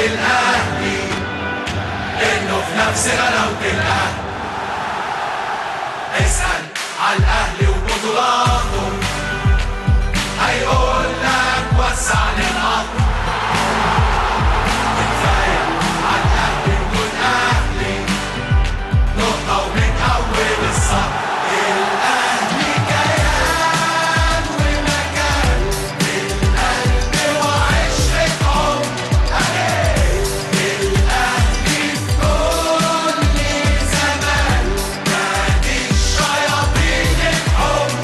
للاهلي انه في نفس غلاوة الاهلي اسأل على الاهلي وبطولاته هيقول لك وسع للقطر كفاية على الاهلي نكون اهلي نقطة ومن اول السطر الاهلي كيان ومكان في القلب وعشرة عمر الاهلي في كل زمان نادي الشياطين الحب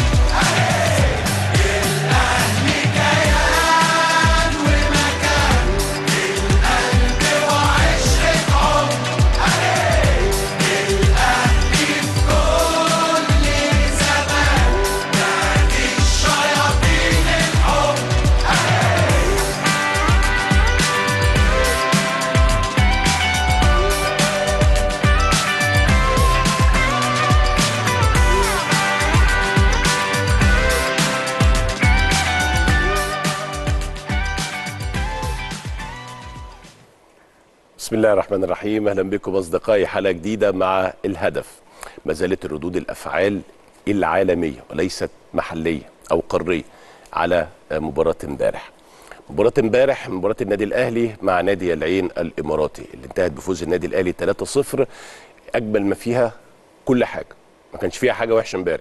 الاهلي كيان ومكان في القلب وعشرة عمر الاهلي في كل زمان نادي الشياطين الحب بسم الله الرحمن الرحيم اهلا بكم اصدقائي حلقه جديده مع الهدف ما زالت ردود الافعال العالميه وليست محليه او قاريه على مباراه امبارح مباراه امبارح مباراه النادي الاهلي مع نادي العين الاماراتي اللي انتهت بفوز النادي الاهلي 3-0 اجمل ما فيها كل حاجه ما كانش فيها حاجه وحشه امبارح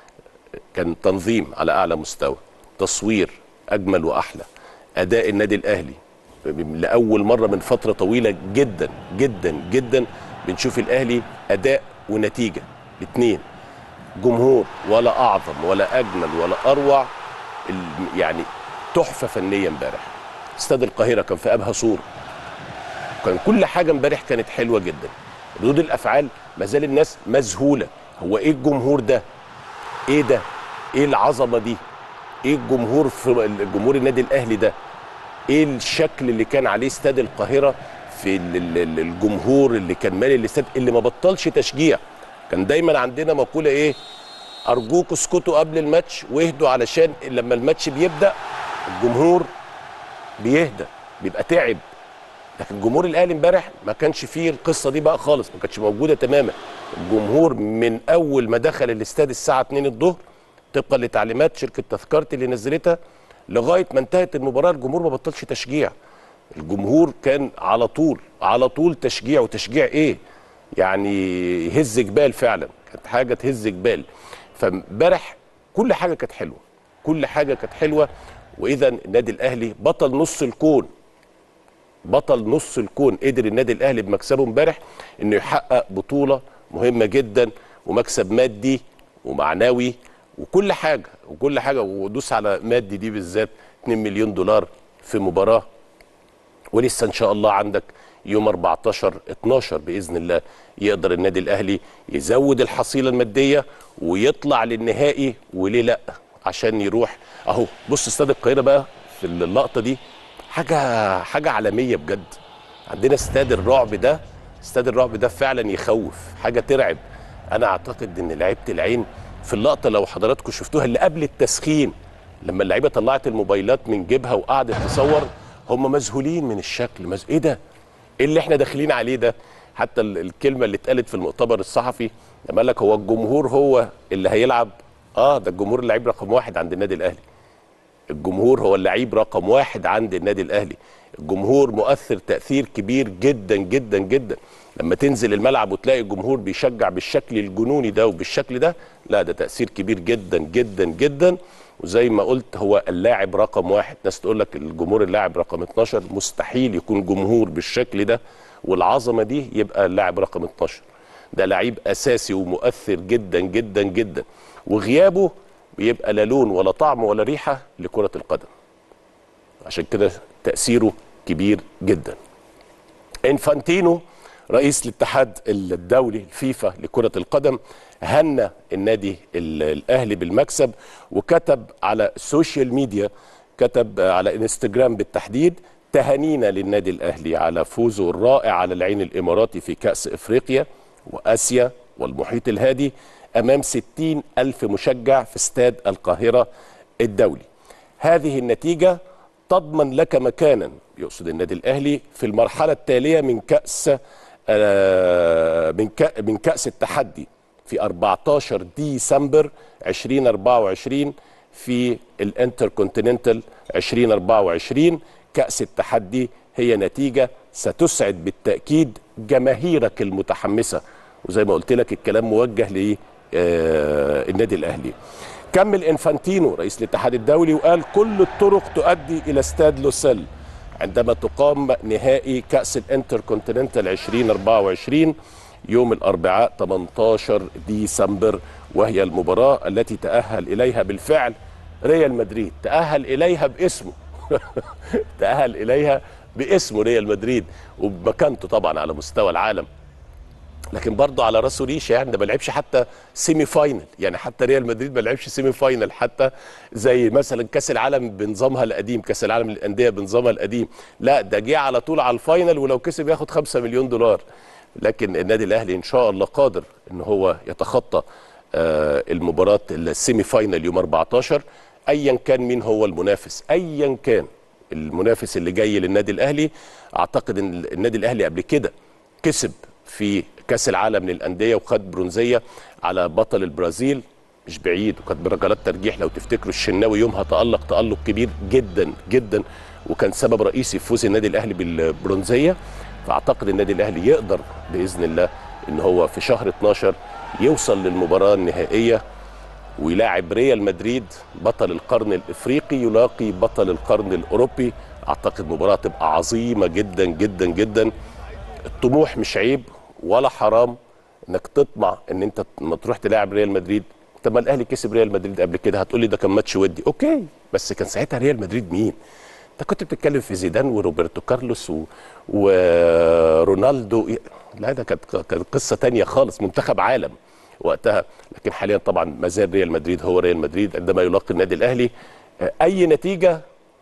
كان تنظيم على اعلى مستوى تصوير اجمل واحلى اداء النادي الاهلي لاول مره من فتره طويله جدا جدا جدا بنشوف الاهلي اداء ونتيجه الاثنين جمهور ولا اعظم ولا اجمل ولا اروع ال- يعني تحفه فنيه امبارح استاد القاهره كان في ابهى صوره كان كل حاجه امبارح كانت حلوه جدا ردود الافعال ما زال الناس مذهوله هو ايه الجمهور ده ايه ده ايه العظمه دي ايه الجمهور في الجمهور النادي الاهلي ده ايه الشكل اللي كان عليه استاد القاهره في ال- ال- ال- الجمهور اللي كان مالي الاستاد اللي ما بطلش تشجيع كان دايما عندنا مقوله ايه ارجوكوا اسكتوا قبل الماتش واهدوا علشان لما الماتش بيبدا الجمهور بيهدى بيبقى تعب لكن جمهور الاهلي امبارح ما كانش فيه القصه دي بقى خالص ما كانتش موجوده تماما الجمهور من اول ما دخل الاستاد الساعه 2 الظهر طبقا لتعليمات شركه تذكرتي اللي نزلتها لغايه ما انتهت المباراه الجمهور ما بطلش تشجيع الجمهور كان على طول على طول تشجيع وتشجيع ايه يعني يهز جبال فعلا كانت حاجه تهز جبال فامبارح كل حاجه كانت حلوه كل حاجه كانت حلوه واذا النادي الاهلي بطل نص الكون بطل نص الكون قدر النادي الاهلي بمكسبه امبارح انه يحقق بطوله مهمه جدا ومكسب مادي ومعنوي وكل حاجه وكل حاجه ودوس على مادي دي بالذات 2 مليون دولار في مباراه ولسه ان شاء الله عندك يوم 14 12 باذن الله يقدر النادي الاهلي يزود الحصيله الماديه ويطلع للنهائي وليه لا عشان يروح اهو بص استاد القاهره بقى في اللقطه دي حاجه حاجه عالميه بجد عندنا استاد الرعب ده استاد الرعب ده فعلا يخوف حاجه ترعب انا اعتقد ان لعيبه العين في اللقطه لو حضراتكم شفتوها اللي قبل التسخين لما اللعيبه طلعت الموبايلات من جيبها وقعدت تصور هم مذهولين من الشكل مز... ايه ده ايه اللي احنا داخلين عليه ده حتى ال- الكلمه اللي اتقالت في المؤتمر الصحفي لما قال لك هو الجمهور هو اللي هيلعب اه ده الجمهور اللعيب رقم واحد عند النادي الاهلي الجمهور هو اللعيب رقم واحد عند النادي الاهلي الجمهور مؤثر تاثير كبير جدا جدا جدا لما تنزل الملعب وتلاقي الجمهور بيشجع بالشكل الجنوني ده وبالشكل ده لا ده تاثير كبير جدا جدا جدا وزي ما قلت هو اللاعب رقم واحد ناس تقول لك الجمهور اللاعب رقم 12 مستحيل يكون جمهور بالشكل ده والعظمه دي يبقى اللاعب رقم 12 ده لعيب اساسي ومؤثر جدا جدا جدا وغيابه بيبقى لا لون ولا طعم ولا ريحه لكره القدم عشان كده تاثيره كبير جدا انفانتينو رئيس الاتحاد الدولي الفيفا لكرة القدم هنى النادي ال- الأهلي بالمكسب وكتب على السوشيال ميديا كتب على انستجرام بالتحديد تهانينا للنادي الأهلي على فوزه الرائع على العين الإماراتي في كأس إفريقيا وآسيا والمحيط الهادي أمام 60 ألف مشجع في استاد القاهرة الدولي هذه النتيجة تضمن لك مكانا يقصد النادي الاهلي في المرحله التاليه من كاس آه، من كأ- من كاس التحدي في 14 ديسمبر 2024 في الانتر كونتيننتال 2024 كاس التحدي هي نتيجه ستسعد بالتاكيد جماهيرك المتحمسه وزي ما قلت لك الكلام موجه للنادي الاهلي كمل انفانتينو رئيس الاتحاد الدولي وقال كل الطرق تؤدي الى استاد لوسيل عندما تقام نهائي كأس الانتر كونتيننتال 2024 يوم الأربعاء 18 ديسمبر وهي المباراة التي تأهل إليها بالفعل ريال مدريد تأهل إليها باسمه تأهل إليها باسمه ريال مدريد وبمكانته طبعا على مستوى العالم لكن برضه على راسه ريشه يعني ده ما لعبش حتى سيمي فاينل يعني حتى ريال مدريد ما لعبش سيمي فاينل حتى زي مثلا كاس العالم بنظامها القديم كاس العالم للانديه بنظامها القديم لا ده جه على طول على الفاينل ولو كسب ياخد 5 مليون دولار لكن النادي الاهلي ان شاء الله قادر ان هو يتخطى آه، المباراه السيمي فاينل يوم 14 ايا كان مين هو المنافس ايا كان المنافس اللي جاي للنادي الاهلي اعتقد ان النادي الاهلي قبل كده كسب في كاس العالم للانديه وخد برونزيه على بطل البرازيل مش بعيد وكانت برجلات ترجيح لو تفتكروا الشناوي يومها تالق تالق كبير جدا جدا وكان سبب رئيسي في فوز النادي الاهلي بالبرونزيه فاعتقد النادي الاهلي يقدر باذن الله ان هو في شهر 12 يوصل للمباراه النهائيه ويلاعب ريال مدريد بطل القرن الافريقي يلاقي بطل القرن الاوروبي اعتقد مباراه تبقى عظيمه جدا جدا جدا الطموح مش عيب ولا حرام انك تطمع ان انت لما تروح تلاعب ريال مدريد طب ما الاهلي كسب ريال مدريد قبل كده هتقول لي ده كان ماتش ودي اوكي بس كان ساعتها ريال مدريد مين انت كنت بتتكلم في زيدان وروبرتو كارلوس و... ورونالدو لا ده كانت كانت قصه تانية خالص منتخب عالم وقتها لكن حاليا طبعا ما زال ريال مدريد هو ريال مدريد عندما يلاقي النادي الاهلي آه، اي نتيجه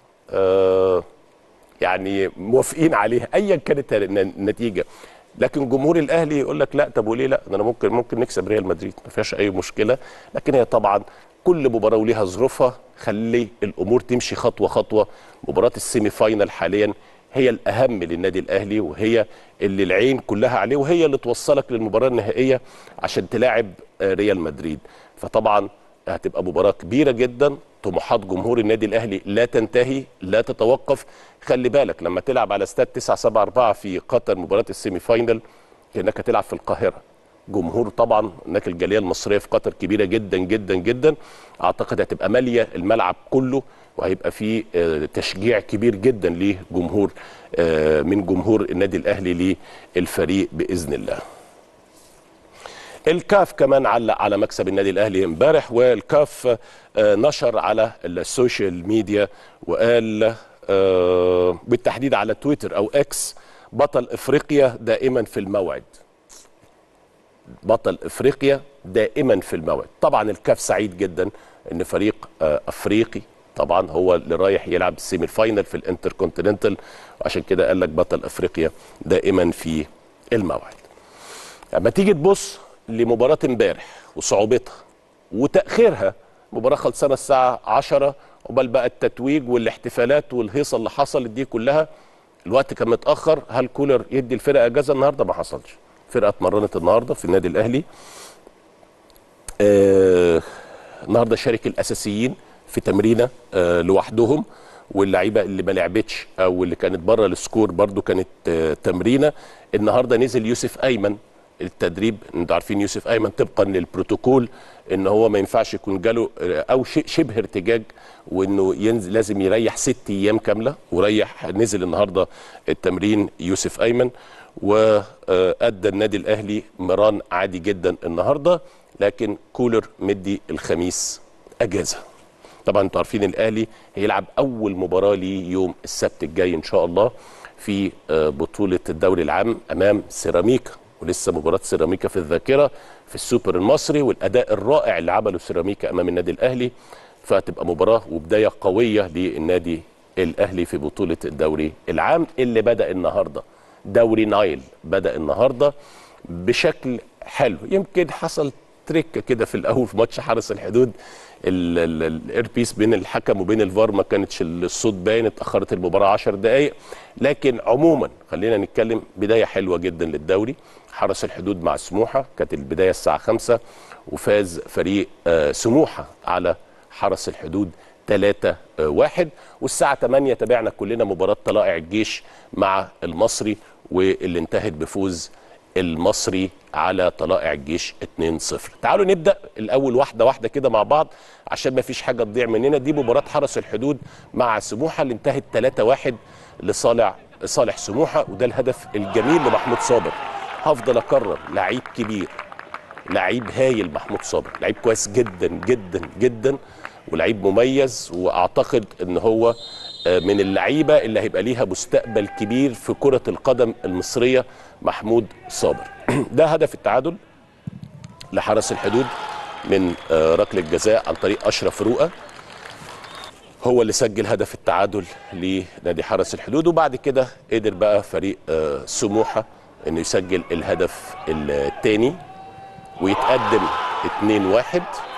آه يعني موافقين عليها ايا كانت النتيجه لكن جمهور الاهلي يقول لك لا طب وليه لا ده انا ممكن ممكن نكسب ريال مدريد ما فيهاش اي مشكله لكن هي طبعا كل مباراه وليها ظروفها خلي الامور تمشي خطوه خطوه مباراه السيمي فاينل حاليا هي الاهم للنادي الاهلي وهي اللي العين كلها عليه وهي اللي توصلك للمباراه النهائيه عشان تلاعب آه، ريال مدريد فطبعا هتبقى مباراة كبيرة جدا طموحات جمهور النادي الأهلي لا تنتهي لا تتوقف خلي بالك لما تلعب على استاد 974 في قطر مباراة السيمي فاينل كأنك تلعب في القاهرة جمهور طبعا هناك الجالية المصرية في قطر كبيرة جدا جدا جدا أعتقد هتبقى مالية الملعب كله وهيبقى في آه، تشجيع كبير جدا لجمهور آه، من جمهور النادي الأهلي للفريق بإذن الله الكاف كمان علق على مكسب النادي الاهلي امبارح والكاف آه، نشر على السوشيال ميديا وقال آه، بالتحديد على تويتر او اكس بطل افريقيا دائما في الموعد بطل افريقيا دائما في الموعد طبعا الكاف سعيد جدا ان فريق آه، افريقي طبعا هو اللي رايح يلعب السيمي الفاينل في الانتر كونتيننتال وعشان كده قال لك بطل افريقيا دائما في الموعد اما تيجي تبص لمباراه امبارح وصعوبتها وتاخيرها مباراه خلصانه الساعه 10 قبل بقى التتويج والاحتفالات والهيصه اللي حصلت دي كلها الوقت كان متاخر هل كولر يدي الفرقه اجازه النهارده ما حصلش فرقه اتمرنت النهارده في النادي الاهلي آه النهارده شارك الاساسيين في تمرينه آه لوحدهم واللعيبه اللي ما لعبتش او اللي كانت بره السكور برضو كانت آه تمرينه النهارده نزل يوسف ايمن التدريب انتوا عارفين يوسف ايمن طبقا للبروتوكول ان هو ما ينفعش يكون جاله آه، او شيء شبه ارتجاج وانه ينزل لازم يريح ست ايام كامله وريح نزل النهارده التمرين يوسف ايمن وادى النادي الاهلي مران عادي جدا النهارده لكن كولر مدي الخميس اجازه طبعا انتوا عارفين الاهلي هيلعب اول مباراه ليه يوم السبت الجاي ان شاء الله في آه، بطوله الدوري العام امام سيراميكا ولسه مباراه سيراميكا في الذاكره في السوبر المصري والاداء الرائع اللي عمله سيراميكا امام النادي الاهلي فهتبقى مباراه وبدايه قويه للنادي الاهلي في بطوله الدوري العام اللي بدا النهارده دوري نايل بدا النهارده بشكل حلو يمكن حصل تريكه كده في الاول في ماتش حرس الحدود الايربيس بين الحكم وبين الفار ما كانتش الصوت باين اتاخرت المباراه 10 دقائق لكن عموما خلينا نتكلم بدايه حلوه جدا للدوري حرس الحدود مع سموحه كانت البدايه الساعه 5 وفاز فريق آه، سموحه على حرس الحدود 3 1 والساعة 8 تابعنا كلنا مباراة طلائع الجيش مع المصري واللي انتهت بفوز المصري على طلائع الجيش 2-0 تعالوا نبدأ الأول واحدة واحدة كده مع بعض عشان ما فيش حاجة تضيع مننا دي مباراة حرس الحدود مع سموحة اللي انتهت 3-1 لصالح صالح سموحة وده الهدف الجميل لمحمود صابر هفضل أكرر لعيب كبير لعيب هايل محمود صابر لعيب كويس جدا جدا جدا ولعيب مميز واعتقد ان هو آه، من اللعيبه اللي هيبقى ليها مستقبل كبير في كره القدم المصريه محمود صابر ده هدف التعادل لحرس الحدود من آه، ركله جزاء عن طريق اشرف رؤى هو اللي سجل هدف التعادل لنادي حرس الحدود وبعد كده قدر بقى فريق آه، سموحه انه يسجل الهدف الثاني ويتقدم 2-1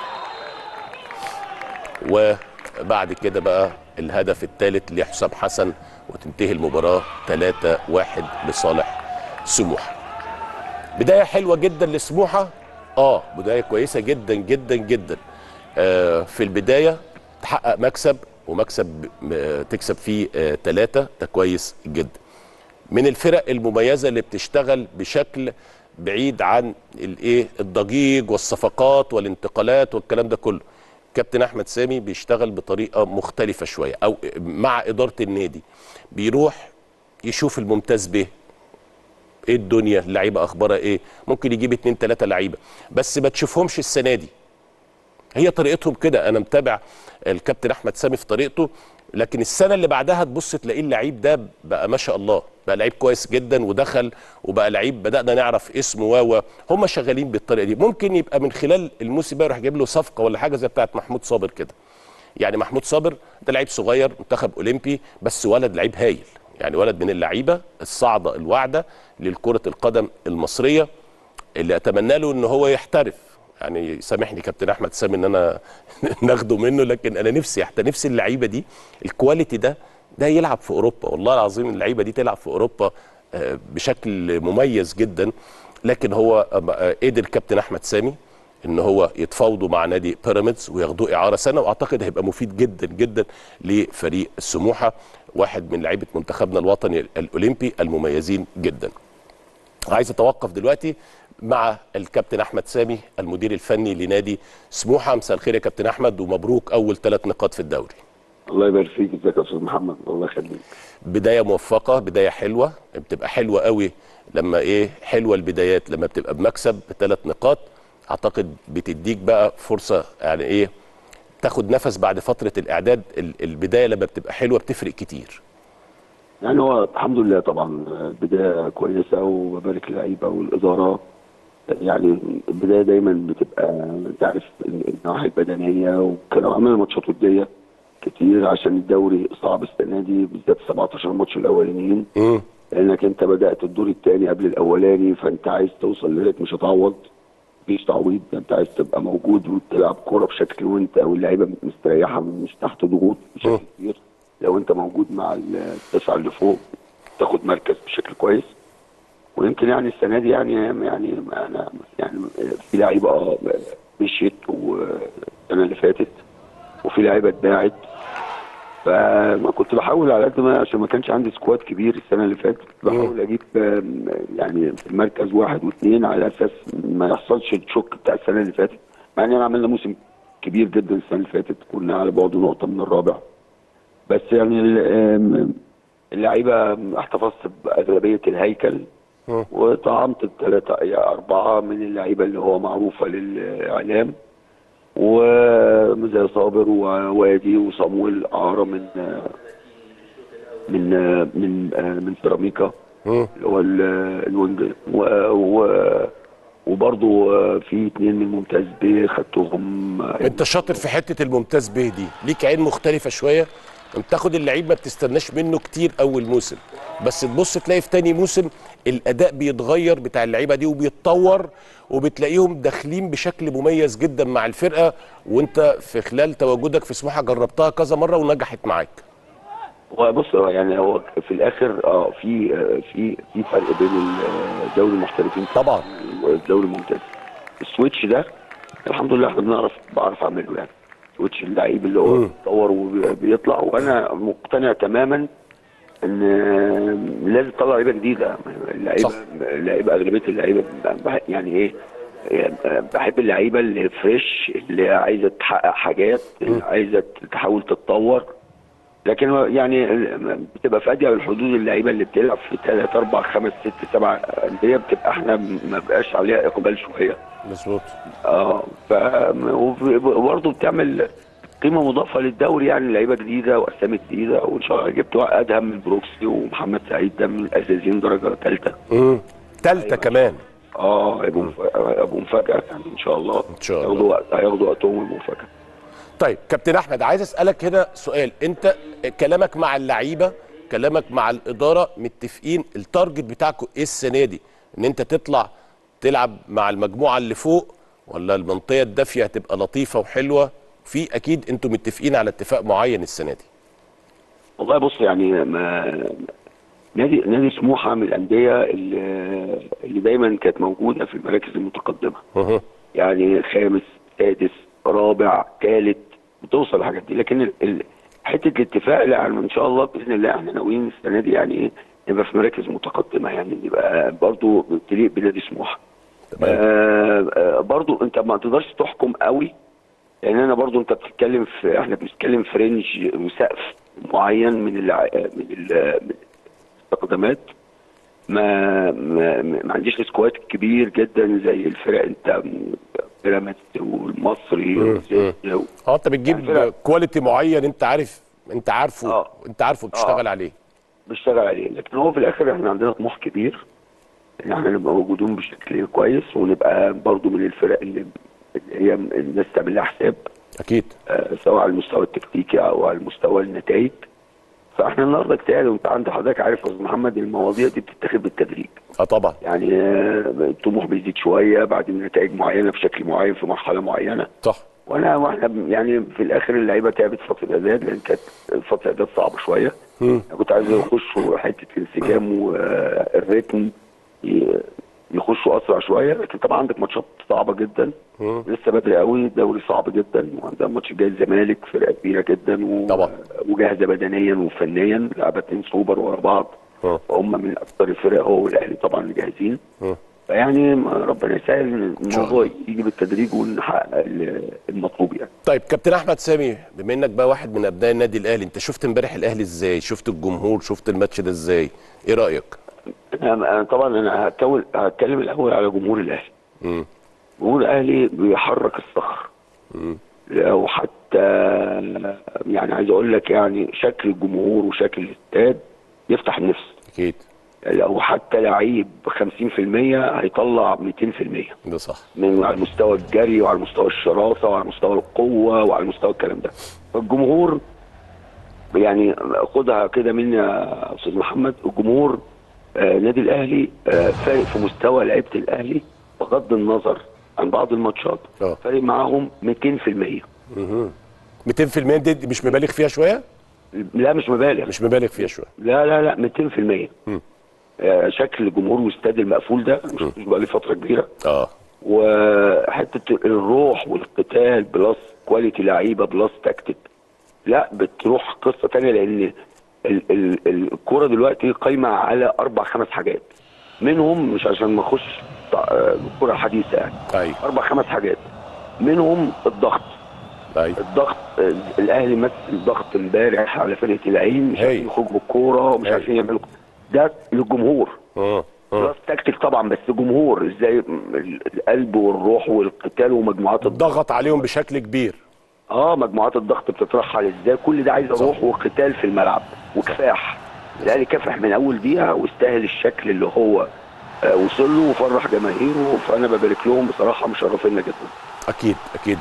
وبعد كده بقى الهدف الثالث لحسام حسن وتنتهي المباراة 3-1 لصالح سموحة بداية حلوة جدا لسموحة اه بداية كويسة جدا جدا جدا آه في البداية تحقق مكسب ومكسب آه تكسب فيه آه ثلاثة ده كويس جدا من الفرق المميزه اللي بتشتغل بشكل بعيد عن الايه الضجيج والصفقات والانتقالات والكلام ده كله كابتن احمد سامي بيشتغل بطريقه مختلفه شويه او مع اداره النادي بيروح يشوف الممتاز به ايه الدنيا اللعيبه اخبارها ايه ممكن يجيب اتنين تلاته لعيبه بس ما تشوفهمش السنه دي هي طريقتهم كده انا متابع الكابتن احمد سامي في طريقته لكن السنه اللي بعدها تبص تلاقيه اللعيب ده بقى ما شاء الله بقى لعيب كويس جدا ودخل وبقى لعيب بدانا نعرف اسمه و هم شغالين بالطريقه دي ممكن يبقى من خلال الموسم ده يروح جايب له صفقه ولا حاجه زي بتاعه محمود صابر كده يعني محمود صابر ده لعيب صغير منتخب اولمبي بس ولد لعيب هايل يعني ولد من اللعيبه الصاعده الواعده للكره القدم المصريه اللي اتمنى له ان هو يحترف يعني سامحني كابتن احمد سامي ان انا ناخده منه لكن انا نفسي حتى نفسي اللعيبه دي الكواليتي ده ده يلعب في اوروبا والله العظيم اللعيبه دي تلعب في اوروبا آه، بشكل مميز جدا لكن هو آه، قدر كابتن احمد سامي ان هو يتفاوضوا مع نادي بيراميدز وياخدوه اعاره سنه واعتقد هيبقى مفيد جدا جدا لفريق السموحه واحد من لعيبه منتخبنا الوطني الاولمبي المميزين جدا عايز اتوقف دلوقتي مع الكابتن احمد سامي المدير الفني لنادي سموحه مساء الخير يا كابتن احمد ومبروك اول ثلاث نقاط في الدوري الله يبارك فيك ازيك يا استاذ محمد الله يخليك بدايه موفقه بدايه حلوه بتبقى حلوه قوي لما ايه حلوه البدايات لما بتبقى بمكسب بثلاث نقاط اعتقد بتديك بقى فرصه يعني ايه تاخد نفس بعد فتره الاعداد ال- البدايه لما بتبقى حلوه بتفرق كتير يعني هو الحمد لله طبعا بدايه كويسه وببارك اللعيبه والاداره يعني البدايه دايما بتبقى انت عارف النواحي البدنيه وكانوا عملنا ماتشات وديه كتير عشان الدوري صعب السنه دي بالذات 17 ماتش الاولانيين امم لانك انت بدات الدور الثاني قبل الاولاني فانت عايز توصل لغايه مش هتعوض مفيش تعويض انت عايز تبقى موجود وتلعب كوره بشكل وانت واللعيبه مستريحه مش تحت ضغوط م. بشكل كبير لو انت موجود مع التسعه اللي فوق تاخد مركز بشكل كويس ويمكن يعني السنه دي يعني يعني انا يعني في لعيبه اه مشيت والسنه اللي فاتت وفي لعيبه اتباعت فما كنت بحاول على قد ما عشان ما كانش عندي سكواد كبير السنه اللي فاتت كنت بحاول اجيب آم، يعني في مركز واحد واثنين على اساس ما يحصلش الشوك بتاع السنه اللي فاتت مع اننا عملنا موسم كبير جدا السنه اللي فاتت كنا على بعد نقطه من الرابع بس يعني ال- آم، اللعيبه احتفظت باغلبيه الهيكل مم. وطعمت الثلاثه يا اربعه من اللعيبه اللي هو معروفه للاعلام وزي صابر ووادي وصامويل اعاره من من من من سيراميكا مم. اللي هو ال- الوينج و- و- وبرضه في اثنين من ممتاز بيه خدتهم انت شاطر في حته الممتاز به دي ليك عين مختلفه شويه بتاخد اللعيب ما بتستناش منه كتير اول موسم بس تبص تلاقي في تاني موسم الاداء بيتغير بتاع اللعيبه دي وبيتطور وبتلاقيهم داخلين بشكل مميز جدا مع الفرقه وانت في خلال تواجدك في سموحه جربتها كذا مره ونجحت معاك هو بص هو يعني هو في الاخر اه في آه، في في فرق بين ال- دوري المحترفين طبعا والدوري الممتاز السويتش ده الحمد لله احنا بنعرف بعرف اعمله يعني سويتش اللعيب اللي هو مم. بيتطور وبيطلع وانا مقتنع تماما ان آه، لازم تطلع لعيبه جديده اللعيبه صح. اللعيبه اغلبيه اللعيبه بح- يعني ايه آه، بحب اللعيبه اللي فريش اللي عايزه تحقق حاجات اللي عايزه تحاول تتطور لكن هو يعني ال- بتبقى في اضيق الحدود اللعيبه اللي بتلعب في ثلاث اربع خمس ست سبع انديه بتبقى احنا ما بقاش عليها اقبال شويه مظبوط اه ف وبرضه بتعمل قيمه مضافه للدوري يعني لعيبه جديده واسامي جديده وان شاء الله جبت ادهم من بروكسي ومحمد سعيد ده من الاساسيين درجه ثالثه امم ثالثه كمان اه هيبقوا مف- هيبقوا مفاجاه يعني ان شاء الله إن شاء الله. هياخدوا وقت- هياخدوا وقتهم ويبقوا مفاجاه طيب كابتن احمد عايز اسالك هنا سؤال انت كلامك مع اللعيبه كلامك مع الاداره متفقين التارجت بتاعكم ايه السنه دي ان انت تطلع تلعب مع المجموعه اللي فوق ولا المنطقه الدافيه هتبقى لطيفه وحلوه في اكيد انتم متفقين على اتفاق معين السنه دي والله بص يعني ما نادي نادي سموحه من الانديه اللي, اللي دايما كانت موجوده في المراكز المتقدمه مه. يعني خامس سادس رابع ثالث بتوصل الحاجات دي لكن ال- ال- حته الاتفاق لا يعني ان شاء الله باذن الله احنا ناويين السنه دي يعني ايه نبقى في مراكز متقدمه يعني نبقى برضو تليق بنادي سموحه تمام آه آه برضو انت ما تقدرش تحكم قوي لان انا برضو انت بتتكلم في احنا بنتكلم في رينج وسقف معين من الع... من ال... من الاستخدامات ما ما ما عنديش سكواد كبير جدا زي الفرق انت بيراميدز والمصري والزد و- اه انت بتجيب يعني فرق- كواليتي معين انت عارف انت عارفه آه. انت عارفه بتشتغل آه. عليه بنشتغل عليه لكن هو في الاخر احنا عندنا طموح كبير ان احنا نبقى موجودين بشكل كويس ونبقى برضو من الفرق اللي اللي هي الناس تعمل لها حساب اكيد آه، سواء على المستوى التكتيكي او على المستوى النتائج فاحنا النهارده اجتهاد وانت عند حضرتك عارف يا استاذ محمد المواضيع دي بتتاخد بالتدريج اه طبعا يعني آه، الطموح بيزيد شويه بعدين نتائج معينه بشكل معين في مرحله معينه صح وانا واحنا ب- يعني في الاخر اللعيبه تعبت فتره الاعداد لان كانت فتره الاعداد صعبه شويه مم. أنا كنت عايز يخشوا حته الانسجام والريتم ي- يخشوا اسرع شويه لكن طبعا عندك ماتشات صعبه جدا مم. لسه بدري قوي الدوري صعب جدا وعندنا الماتش الجاي الزمالك فرقه كبيره جدا و... طبعا. وجاهزه بدنيا وفنيا لعبتين سوبر ورا بعض مم. هم من اكثر الفرق هو والاهلي طبعا اللي جاهزين مم. فيعني ما- ربنا يسهل إن شاء الموضوع يجي بالتدريج ونحقق ال- المطلوب يعني طيب كابتن احمد سامي بما انك بقى واحد من ابناء النادي الاهلي انت شفت امبارح الاهلي ازاي شفت الجمهور شفت الماتش ده ازاي ايه رايك أنا أنا طبعا انا هتكول- هتكلم الاول على جمهور الاهلي مم. جمهور الاهلي بيحرك الصخر مم. لو حتى يعني عايز اقول لك يعني شكل الجمهور وشكل الاستاد يفتح النفس اكيد لو حتى لعيب 50% هيطلع 200% ده صح من على مستوى الجري وعلى مستوى الشراسه وعلى مستوى القوه وعلى مستوى الكلام ده فالجمهور يعني خدها كده مني يا استاذ محمد الجمهور آه نادي الاهلي آه فارق في مستوى لعيبه الاهلي بغض النظر عن بعض الماتشات اه. فارق معاهم 200% 200% دي مش مبالغ فيها شويه لا مش مبالغ مش مبالغ فيها شويه لا لا لا 200% مم. آه شكل الجمهور والاستاد المقفول ده مش مش بقى لي فتره كبيره اه وحته الروح والقتال بلس كواليتي لعيبه بلس تكتيك لا بتروح قصه تانية لان ال- ال- ال- الكوره دلوقتي قايمه على اربع خمس حاجات منهم مش عشان ما اخش آه، الكوره الحديثه يعني ايوه اربع خمس حاجات منهم الضغط ايوه الضغط آه، الاهلي مثل ضغط امبارح على فرقه العين مش هي. عارفين يخرجوا بالكوره ومش هي. عارفين يعملوا ده للجمهور اه اه بلس تكتيك طبعا بس جمهور ازاي ال- القلب والروح والقتال ومجموعات الضغط ضغط عليهم بشكل كبير اه مجموعات الضغط بتترحل ازاي كل ده عايز روح وقتال في الملعب وكفاح الاهلي كافح من اول دقيقه واستاهل الشكل اللي هو آه وصل له وفرح جماهيره فانا ببارك لهم بصراحه مشرفينا جدا اكيد اكيد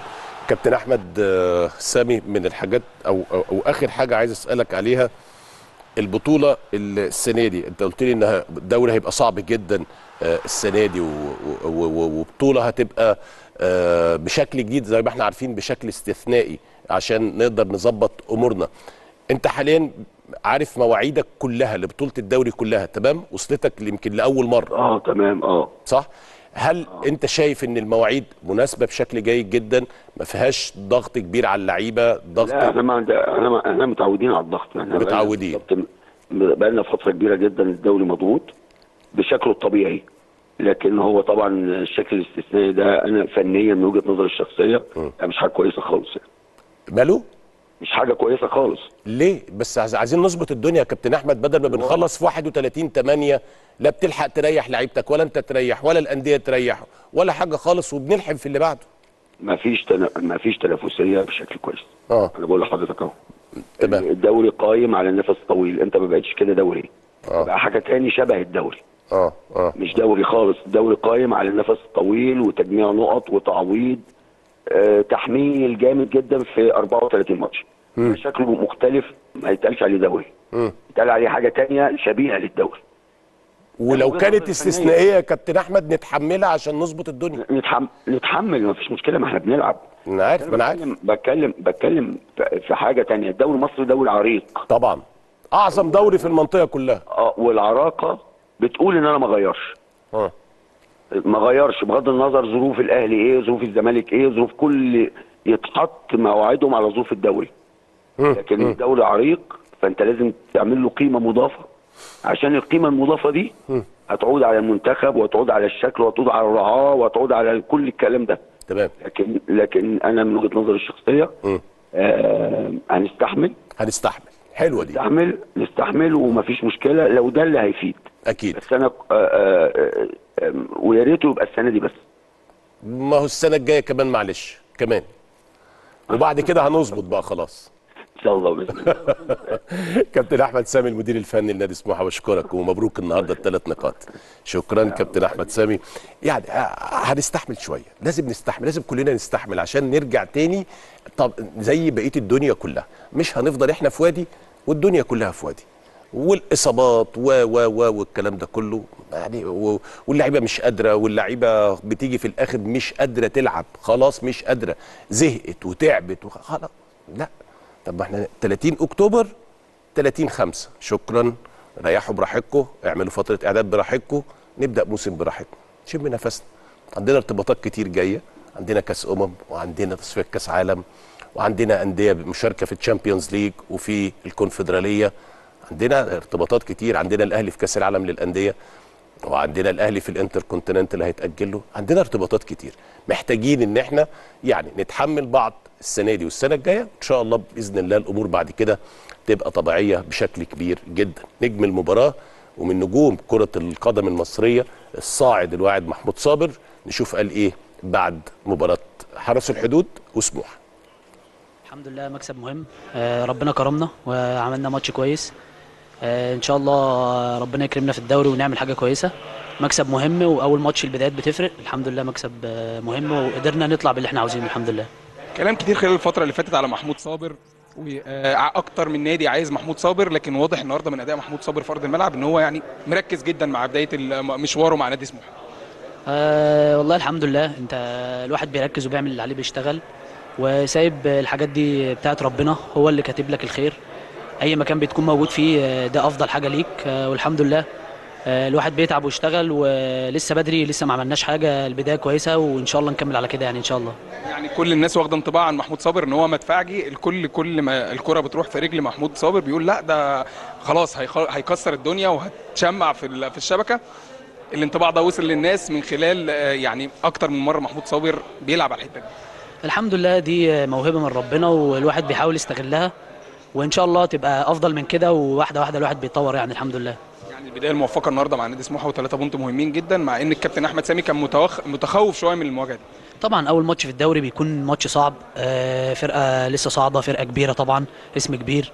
كابتن احمد آه، سامي من الحاجات او او, أو اخر حاجه عايز اسالك عليها البطوله السنه دي انت قلت لي انها الدوري هيبقى صعب جدا آه، السنه دي و- و- و- وبطوله هتبقى آه، بشكل جديد زي ما احنا عارفين بشكل استثنائي عشان نقدر نظبط امورنا انت حاليا عارف مواعيدك كلها لبطوله الدوري كلها تمام وصلتك يمكن لاول مره اه تمام اه صح هل انت شايف ان المواعيد مناسبه بشكل جيد جدا ما فيهاش ضغط كبير على اللعيبه ضغط لا احنا ما عند- احنا ما احنا متعودين على الضغط احنا بقالنا متعودين. بالظبط- بقالنا فتره كبيره جدا الدوري مضغوط بشكله الطبيعي لكن هو طبعا الشكل الاستثنائي ده انا فنيا من وجهه نظري الشخصيه يعني مش حاجه كويسه خالص يعني. ماله مش حاجه كويسه خالص ليه بس عايز- عايزين نظبط الدنيا يا كابتن احمد بدل ما بنخلص في 31 8 لا بتلحق تريح لعيبتك ولا انت تريح ولا الانديه تريح ولا حاجه خالص وبنلحم في اللي بعده ما فيش تنا... ما فيش تنافسيه بشكل كويس اه انا بقول لحضرتك اهو تمام الدوري قايم على النفس الطويل انت ما بقتش كده دوري آه. بقى حاجه تاني شبه الدوري اه اه مش دوري خالص الدوري قايم على النفس الطويل وتجميع نقط وتعويض آه تحميل جامد جدا في 34 ماتش شكله مختلف ما يتقالش عليه دوري مم. يتقال عليه حاجه تانية شبيهه للدوري ولو وجهة كانت نظر استثنائيه يا كابتن احمد نتحملها عشان نظبط الدنيا نتحم... نتحمل ما فيش مشكله ما احنا بنلعب انا عارف ما انا عارف بتكلم بتكلم بتكلم في- في حاجه تانية الدوري المصري دوري عريق طبعا اعظم دوري في المنطقه كلها اه والعراقه بتقول ان انا ما غيرش اه ما غيرش بغض النظر ظروف الاهلي ايه ظروف الزمالك ايه ظروف كل يتحط مواعيدهم على ظروف الدوري لكن الدوري عريق فانت لازم تعمل له قيمه مضافه عشان القيمه المضافه دي هتعود على المنتخب وتعود على الشكل وتعود على الرعاه وتعود على كل الكلام ده تمام لكن لكن انا من وجهه نظري الشخصيه مم. آه هنستحمل هنستحمل حلوه دي نستحمل نستحمل ومفيش مشكله لو ده اللي هيفيد اكيد بس انا آه آه آه ويا ريته يبقى السنه دي بس ما هو السنه الجايه كمان معلش كمان وبعد كده هنظبط بقى خلاص ان شاء الله باذن الله كابتن احمد سامي المدير الفني لنادي سموحه بشكرك ومبروك النهارده الثلاث نقاط شكرا كابتن احمد سامي يعني آه، هنستحمل شويه لازم نستحمل لازم كلنا نستحمل عشان نرجع تاني طب زي بقيه الدنيا كلها مش هنفضل احنا في وادي والدنيا كلها في وادي والاصابات و و و والكلام ده كله يعني و- واللعيبه مش قادره واللعيبه بتيجي في الاخر مش قادره تلعب خلاص مش قادره زهقت وتعبت وخ- خلاص لا طب ما احنا 30 اكتوبر 30 5 شكرا ريحوا براحتكم اعملوا فتره اعداد براحتكم نبدا موسم براحتنا نشم نفسنا عندنا ارتباطات كتير جايه عندنا كاس امم وعندنا تصفيات كاس عالم وعندنا انديه مشاركه في الشامبيونز ليج وفي الكونفدراليه عندنا ارتباطات كتير عندنا الاهلي في كاس العالم للانديه وعندنا الاهلي في الانتر كونتيننت اللي هيتاجل له عندنا ارتباطات كتير محتاجين ان احنا يعني نتحمل بعض السنه دي والسنه الجايه ان شاء الله باذن الله الامور بعد كده تبقى طبيعيه بشكل كبير جدا نجم المباراه ومن نجوم كره القدم المصريه الصاعد الواعد محمود صابر نشوف قال ايه بعد مباراه حرس الحدود وسموحه الحمد لله مكسب مهم آه، ربنا كرمنا وعملنا ماتش كويس آه، ان شاء الله ربنا يكرمنا في الدوري ونعمل حاجه كويسه مكسب مهم واول ماتش البدايات بتفرق الحمد لله مكسب آه، مهم وقدرنا نطلع باللي احنا عاوزينه الحمد لله كلام كتير خلال الفترة اللي فاتت على محمود صابر واكتر من نادي عايز محمود صابر لكن واضح النهارده من اداء محمود صابر في ارض الملعب ان هو يعني مركز جدا مع بدايه الم- مشواره مع نادي سموحه آه والله الحمد لله انت الواحد بيركز وبيعمل اللي عليه بيشتغل وسايب الحاجات دي بتاعت ربنا هو اللي كاتب لك الخير اي مكان بتكون موجود فيه آه، ده افضل حاجه ليك آه، والحمد لله آه، الواحد بيتعب ويشتغل ولسه بدري لسه ما عملناش حاجه البدايه كويسه وان شاء الله نكمل على كده يعني ان شاء الله يعني كل الناس واخده انطباع عن محمود صابر ان هو مدفعجي الكل كل ما الكره بتروح في رجل محمود صابر بيقول لا ده خلاص هيخ- هيكسر الدنيا وهتشمع في ال- في الشبكه الانطباع ده وصل للناس من خلال آه، يعني اكتر من مره محمود صابر بيلعب على الحته دي الحمد لله دي موهبه من ربنا والواحد بيحاول يستغلها وان شاء الله تبقى افضل من كده وواحده واحده الواحد بيتطور يعني الحمد لله يعني البدايه الموفقه النهارده مع نادي سموحه وثلاثه بونت مهمين جدا مع ان الكابتن احمد سامي كان متوخ... متخوف شويه من المواجهه دي طبعا اول ماتش في الدوري بيكون ماتش صعب آه، فرقه لسه صاعده فرقه كبيره طبعا اسم كبير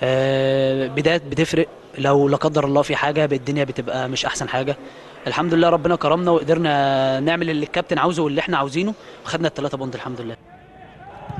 آه، بدايات بتفرق لو لا قدر الله في حاجه الدنيا بتبقى مش احسن حاجه الحمد لله ربنا كرمنا وقدرنا نعمل اللي الكابتن عاوزه واللي احنا عاوزينه وخدنا الثلاثه بونت الحمد لله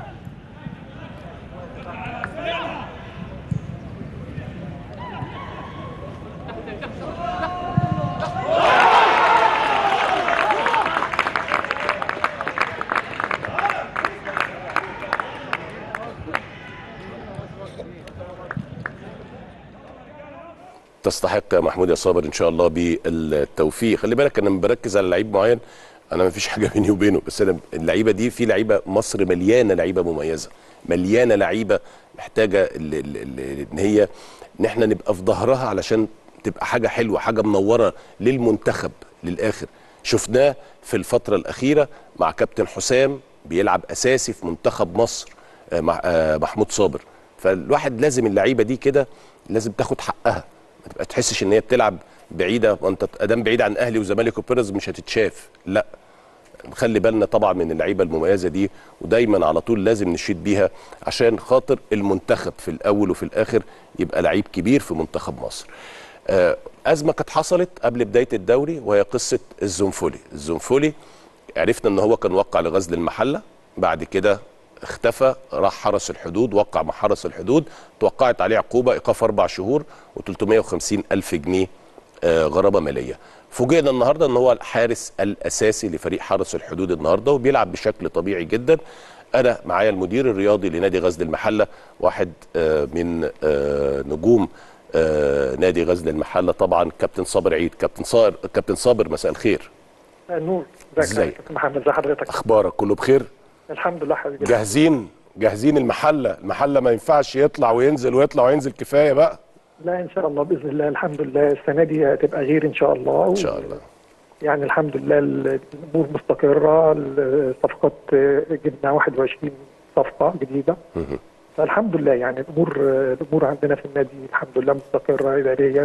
تستحق يا محمود يا صابر ان شاء الله بالتوفيق خلي بالك انا بركز على لعيب معين انا ما فيش حاجه بيني وبينه بس انا اللعيبه دي في لعيبه مصر مليانه لعيبه مميزه مليانه لعيبه محتاجه ال- ال- ال- ان هي ان احنا نبقى في ظهرها علشان تبقى حاجه حلوه حاجه منوره للمنتخب للاخر شفناه في الفتره الاخيره مع كابتن حسام بيلعب اساسي في منتخب مصر آه، مع آه، محمود صابر فالواحد لازم اللعيبه دي كده لازم تاخد حقها ما تبقى تحسش ان هي بتلعب بعيده وانت ادام بعيد عن اهلي وزمالك وبيراميدز مش هتتشاف لا نخلي بالنا طبعا من اللعيبه المميزه دي ودايما على طول لازم نشيد بيها عشان خاطر المنتخب في الاول وفي الاخر يبقى لعيب كبير في منتخب مصر آه، ازمه كانت حصلت قبل بدايه الدوري وهي قصه الزنفولي الزنفولي عرفنا ان هو كان وقع لغزل المحله بعد كده اختفى راح حرس الحدود وقع مع حرس الحدود توقعت عليه عقوبه ايقاف اربع شهور و350 الف جنيه آه، غرامه ماليه فوجئنا النهارده ان هو الحارس الاساسي لفريق حرس الحدود النهارده وبيلعب بشكل طبيعي جدا انا معايا المدير الرياضي لنادي غزل المحله واحد آه، من آه، نجوم آه، نادي غزل المحله طبعا كابتن صابر عيد كابتن صابر كابتن صابر مساء الخير نور ازيك؟ ازيك يا كابتن محمد ازي حضرتك اخبارك كله بخير الحمد لله حبيبي جاهزين جاهزين المحله المحله ما ينفعش يطلع وينزل ويطلع وينزل كفايه بقى لا ان شاء الله باذن الله الحمد لله السنه دي هتبقى غير ان شاء الله ان شاء الله يعني الحمد لله الامور مستقره الصفقات جبنا 21 صفقه جديده مهم. فالحمد لله يعني الامور الامور عندنا في النادي الحمد لله مستقره اداريا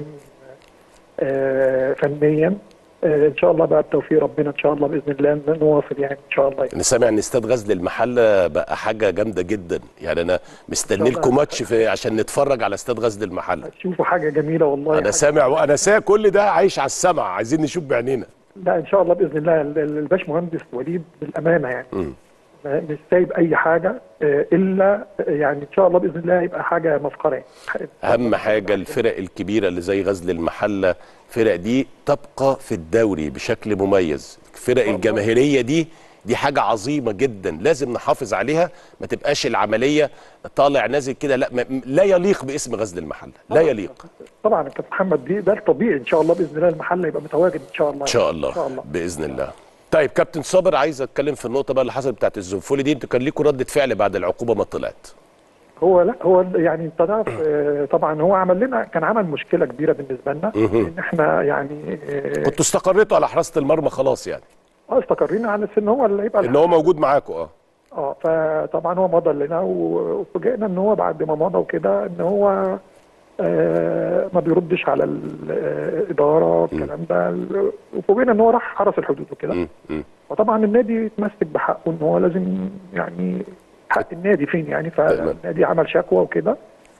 آه، فنيا آه، ان شاء الله بقى بتوفيق ربنا ان شاء الله باذن الله نواصل يعني ان شاء الله يعني. انا سامع ان استاد غزل المحله بقى حاجه جامده جدا يعني انا مستني إن شاء لكم الله. ماتش في عشان نتفرج على استاد غزل المحله شوفوا حاجه جميله والله انا حاجة سامع وانا سامع كل ده عايش على السمع عايزين نشوف بعينينا لا ان شاء الله باذن الله ال- ال- الباشمهندس وليد بالامانه يعني مم. ما- مش سايب اي حاجه آه، الا يعني ان شاء الله باذن الله يبقى حاجه مسخره يعني. اهم حاجه الفرق الكبيره اللي زي غزل المحله الفرق دي تبقى في الدوري بشكل مميز الفرق الجماهيريه دي دي حاجه عظيمه جدا لازم نحافظ عليها ما تبقاش العمليه طالع نازل كده لا ما لا يليق باسم غزل المحله لا يليق طبعا يا كابتن محمد دي ده الطبيعي ان شاء الله باذن الله المحل يبقى متواجد ان شاء الله ان شاء الله, ان شاء الله باذن الله طيب كابتن صابر عايز اتكلم في النقطه بقى اللي حصلت بتاعت الزنفولي دي انتوا كان ليكوا رده فعل بعد العقوبه ما طلعت هو لا هو يعني انت تعرف آه، طبعا هو عمل لنا كان عمل مشكله كبيره بالنسبه لنا مهم. ان احنا يعني آه، كنتوا استقريتوا على حراسه المرمى خلاص يعني اه استقرينا على ان هو اللي يبقى ان هو موجود معاكم اه اه فطبعا هو مضى لنا و- وفوجئنا ان هو بعد ما مضى وكده ان هو آه ما بيردش على الاداره الكلام ده وفوجئنا ان هو راح حرس الحدود وكده م- م. فطبعا النادي يتمسك بحقه ان هو لازم يعني حق النادي فين يعني فالنادي عمل شكوى وكده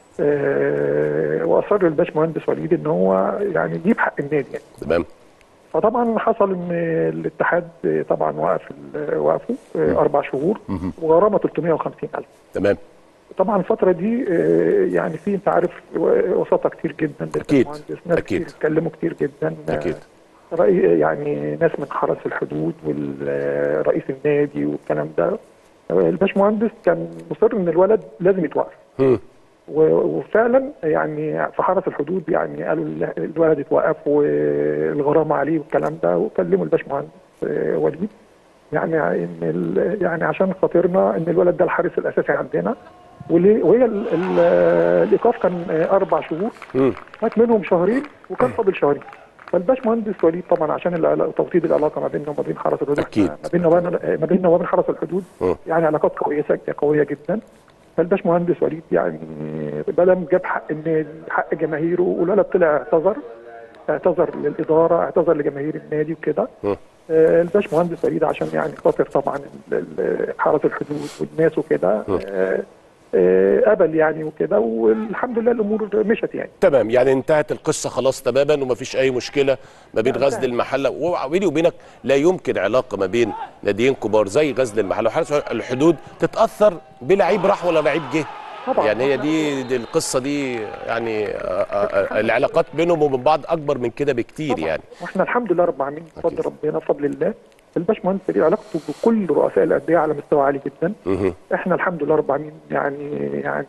آه واصر الباشمهندس وليد ان هو يعني يجيب حق النادي يعني تمام فطبعا حصل ان الاتحاد طبعا وقف ال- وقفوا آه، اربع شهور وغرامه 350 الف تمام طبعا الفتره دي آه، يعني في انت عارف وساطه كتير جدا أكيد. للمهندس، ناس أكيد. كتير اتكلموا كتير جدا آه، اكيد رأي يعني ناس من حرس الحدود ورئيس النادي والكلام ده الباشمهندس كان مصر ان الولد لازم يتوقف مم. و- وفعلا يعني في حرس الحدود يعني قالوا ال- الولد اتوقف والغرامه عليه والكلام ده وكلموا الباشمهندس آه، وليد يعني ان ال- يعني عشان خاطرنا ان الولد ده الحارس الاساسي عندنا وليه- وهي ال- ال- الايقاف كان آه، اربع شهور مم. فات منهم شهرين وكان فاضل شهرين فالباشمهندس وليد طبعا عشان العلا- توطيد العلاقه ما بيننا وما بين حرس الحدود أكيد. ما بيننا وبين ما بيننا وبين حرس الحدود مم. يعني علاقات كويسه قويه جدا فالباشمهندس وليد يعني بدل جاب حق النادي حق جماهيره والولد طلع اعتذر اعتذر للاداره اعتذر لجماهير النادي وكده مم. آه، الباشمهندس وليد عشان يعني خاطر طبعا ال- ال- حرس الحدود والناس وكده آه، آه، قبل يعني وكده والحمد لله الامور مشت يعني تمام يعني انتهت القصه خلاص تماما ومفيش اي مشكله ما بين لا، غزل انتهت. المحله وبيني وبينك لا يمكن علاقه ما بين ناديين كبار زي غزل المحله وحرس الحدود تتاثر بلعيب راح ولا لعيب جه طبعا يعني هي دي, دي القصه دي يعني آه، آه، آه، العلاقات بينهم وبين بعض اكبر من كده بكتير طبعاً. يعني واحنا الحمد لله رب العالمين بفضل أكيد. ربنا بفضل الله الباشمهندس ليه علاقته بكل رؤساء الانديه على مستوى عالي جدا مهم. احنا الحمد لله رب العالمين يعني يعني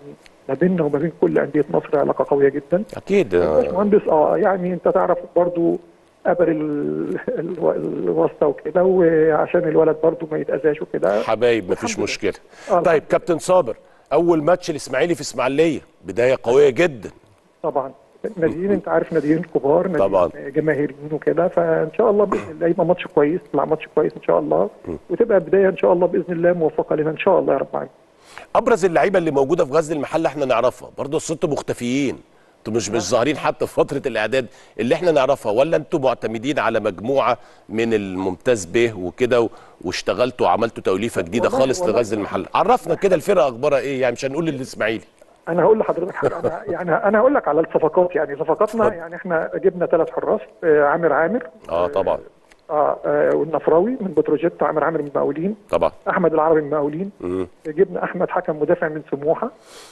ما بيننا وما بين كل انديه مصر علاقه قويه جدا اكيد آه، باشمهندس اه يعني انت تعرف برضو قبل ال- ال- الواسطه وكده وعشان الولد برضو ما يتاذاش وكده حبايب مفيش الحمد لله. مشكله آه، طيب كابتن صابر اول ماتش الاسماعيلي في اسماعيليه بدايه قويه جدا طبعا ناديين انت عارف ناديين كبار ناديين طبعا. جماهيريين وكده فان شاء الله باذن الله يبقى ماتش كويس يطلع ماتش كويس ان شاء الله وتبقى بدايه ان شاء الله باذن الله موفقه لنا ان شاء الله يا رب العالمين ابرز اللعيبه اللي موجوده في غزل المحله احنا نعرفها برضه أصل انتوا مختفيين انتوا مش مش ظاهرين حتى في فتره الاعداد اللي احنا نعرفها ولا انتوا معتمدين على مجموعه من الممتاز به وكده و- واشتغلتوا وعملتوا توليفه جديده والله- خالص والله. لغزل المحله عرفنا كده الفرقه اخبارها ايه يعني مش هنقول الاسماعيلي انا هقول لحضرتك حاجه انا يعني انا هقول لك على الصفقات يعني صفقاتنا اتفضل. يعني احنا جبنا ثلاث حراس آه، عامر عامر اه طبعا اه, آه والنفراوي من بتروجيت عامر عامر من المقاولين طبعا احمد العربي من المقاولين مم. جبنا احمد حكم مدافع من سموحه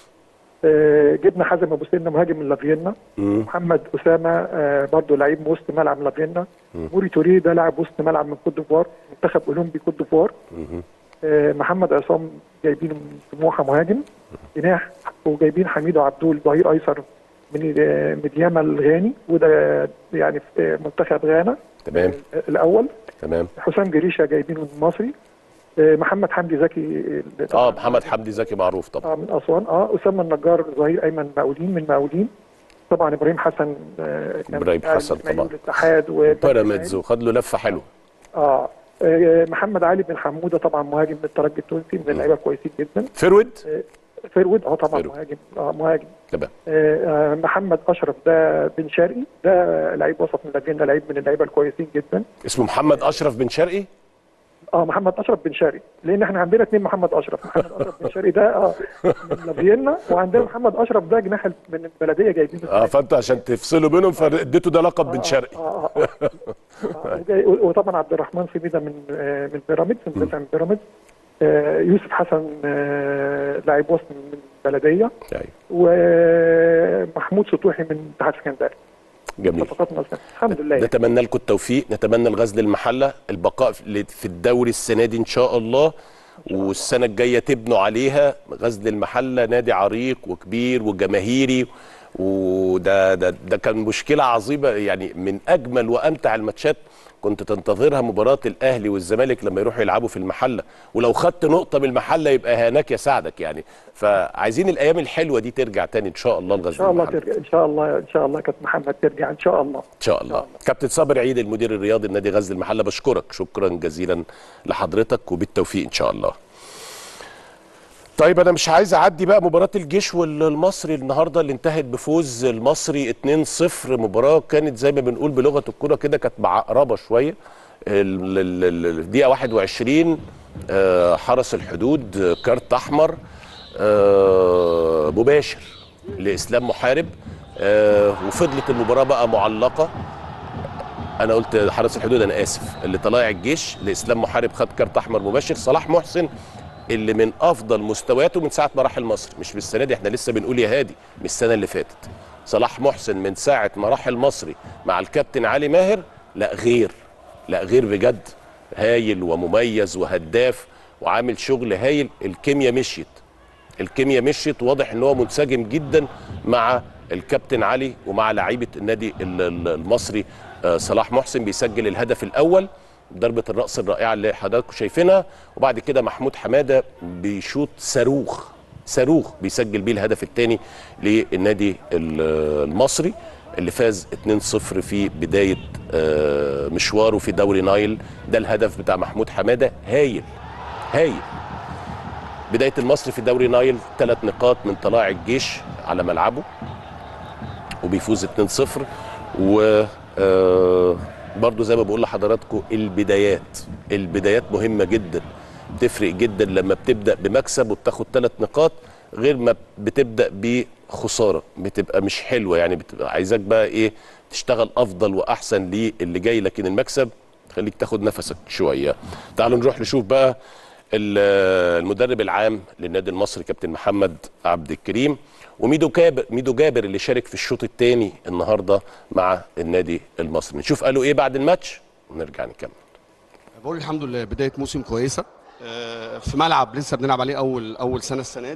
آه، جبنا حازم ابو سنه مهاجم من لافينا مم. محمد اسامه آه، برضه لعيب وسط ملعب من لافينا موري توري ده لاعب وسط ملعب من كوت ديفوار منتخب اولمبي كوت ديفوار مم. آه، محمد عصام جايبينه من سموحه مهاجم جناح وجايبين حميد عبدول ظهير ايسر من آه، مدياما الغاني وده يعني في منتخب غانا تمام آه، الاول تمام حسام جريشه جايبينه من المصري آه، محمد حمدي زكي آه، اه محمد حمدي زكي معروف طبعا اه من اسوان اه اسامه النجار ظهير ايمن مقاولين من مقاولين طبعا ابراهيم حسن آه كان إبراهيم قاعد حسن إسماعيلي طبعا. والاتحاد وبنك بيراميدز الأهلي. وخد له لفه حلوه اه آه، محمد علي بن حموده طبعا مهاجم من الترجي التونسي من اللعيبه الكويسين جدا فرود فيرود اه طبعا فيرود. مهاجم اه مهاجم تمام آه آه، محمد اشرف ده بن شرقي ده لعيب وسط من لجنه لعيب من اللعيبه الكويسين جدا اسمه محمد اشرف بن شرقي اه محمد اشرف بن شرقي لان احنا عندنا اثنين محمد اشرف محمد اشرف بن شرقي ده اه من فيينا وعندنا محمد اشرف ده جناح من البلديه جايبين اه فانت عشان تفصلوا بينهم فاديته ده لقب بن شرقي آه آه آه. آه، وجاي- وطبعا عبد الرحمن سميده من آه، من بيراميدز من مدافع من بيراميدز آه، يوسف حسن آه، لاعب وسط من البلديه ايوه ومحمود سطوحي من اتحاد اسكندريه جميل صفقاتنا السنة. الحمد لله يعني. نتمنى لكم التوفيق نتمنى لغزل المحله البقاء في في الدوري السنه دي ان شاء الله والسنه الجايه تبنوا عليها غزل المحله نادي عريق وكبير وجماهيري وده ده ده كان مشكله عظيمه يعني من اجمل وامتع الماتشات كنت تنتظرها مباراه الاهلي والزمالك لما يروحوا يلعبوا في المحله ولو خدت نقطه من المحله يبقى هناك يساعدك يعني فعايزين الايام الحلوه دي ترجع تاني ان شاء الله ان لغزل شاء الله المحله ترجع ان شاء الله ان شاء الله كابتن محمد ترجع ان شاء الله ان شاء الله كابتن صابر عيد المدير الرياضي لنادي غزل المحله بشكرك شكرا جزيلا لحضرتك وبالتوفيق ان شاء الله طيب انا مش عايز اعدي بقى مباراه الجيش والمصري النهارده اللي انتهت بفوز المصري 2-0 مباراه كانت زي ما بنقول بلغه الكوره كده كانت معقربه شويه ال- ال- ال- الدقيقه 21 آه، حرس الحدود آه، كارت احمر آه، مباشر لاسلام محارب آه، وفضلت المباراه بقى معلقه انا قلت حرس الحدود انا اسف اللي طلائع الجيش لاسلام محارب خد كارت احمر مباشر صلاح محسن اللي من افضل مستوياته من ساعه ما راح مصر مش من السنه دي احنا لسه بنقول يا هادي من السنه اللي فاتت صلاح محسن من ساعه ما راح المصري مع الكابتن علي ماهر لا غير لا غير بجد هايل ومميز وهداف وعامل شغل هايل الكيمياء مشيت الكيمياء مشيت واضح ان هو منسجم جدا مع الكابتن علي ومع لعيبه النادي ال- ال- المصري آه، صلاح محسن بيسجل الهدف الاول ضربه الراس الرائعه اللي حضراتكم شايفينها وبعد كده محمود حماده بيشوط صاروخ صاروخ بيسجل بيه الهدف الثاني للنادي ال- المصري اللي فاز 2-0 في بدايه آه، مشواره في دوري نايل ده الهدف بتاع محمود حماده هايل هايل بدايه المصري في دوري نايل ثلاث نقاط من طلائع الجيش على ملعبه وبيفوز 2-0 و آه، برضو زي ما بقول لحضراتكم البدايات البدايات مهمه جدا بتفرق جدا لما بتبدا بمكسب وبتاخد ثلاث نقاط غير ما بتبدا بخساره بتبقى مش حلوه يعني بتبقى عايزاك بقى ايه تشتغل افضل واحسن للي جاي لكن المكسب خليك تاخد نفسك شويه تعالوا نروح نشوف بقى ال- المدرب العام للنادي المصري كابتن محمد عبد الكريم وميدو جابر ميدو جابر اللي شارك في الشوط الثاني النهارده مع النادي المصري نشوف قالوا ايه بعد الماتش ونرجع نكمل بقول الحمد لله بدايه موسم كويسه آه، في ملعب لسه بنلعب عليه اول اول سنه السنه دي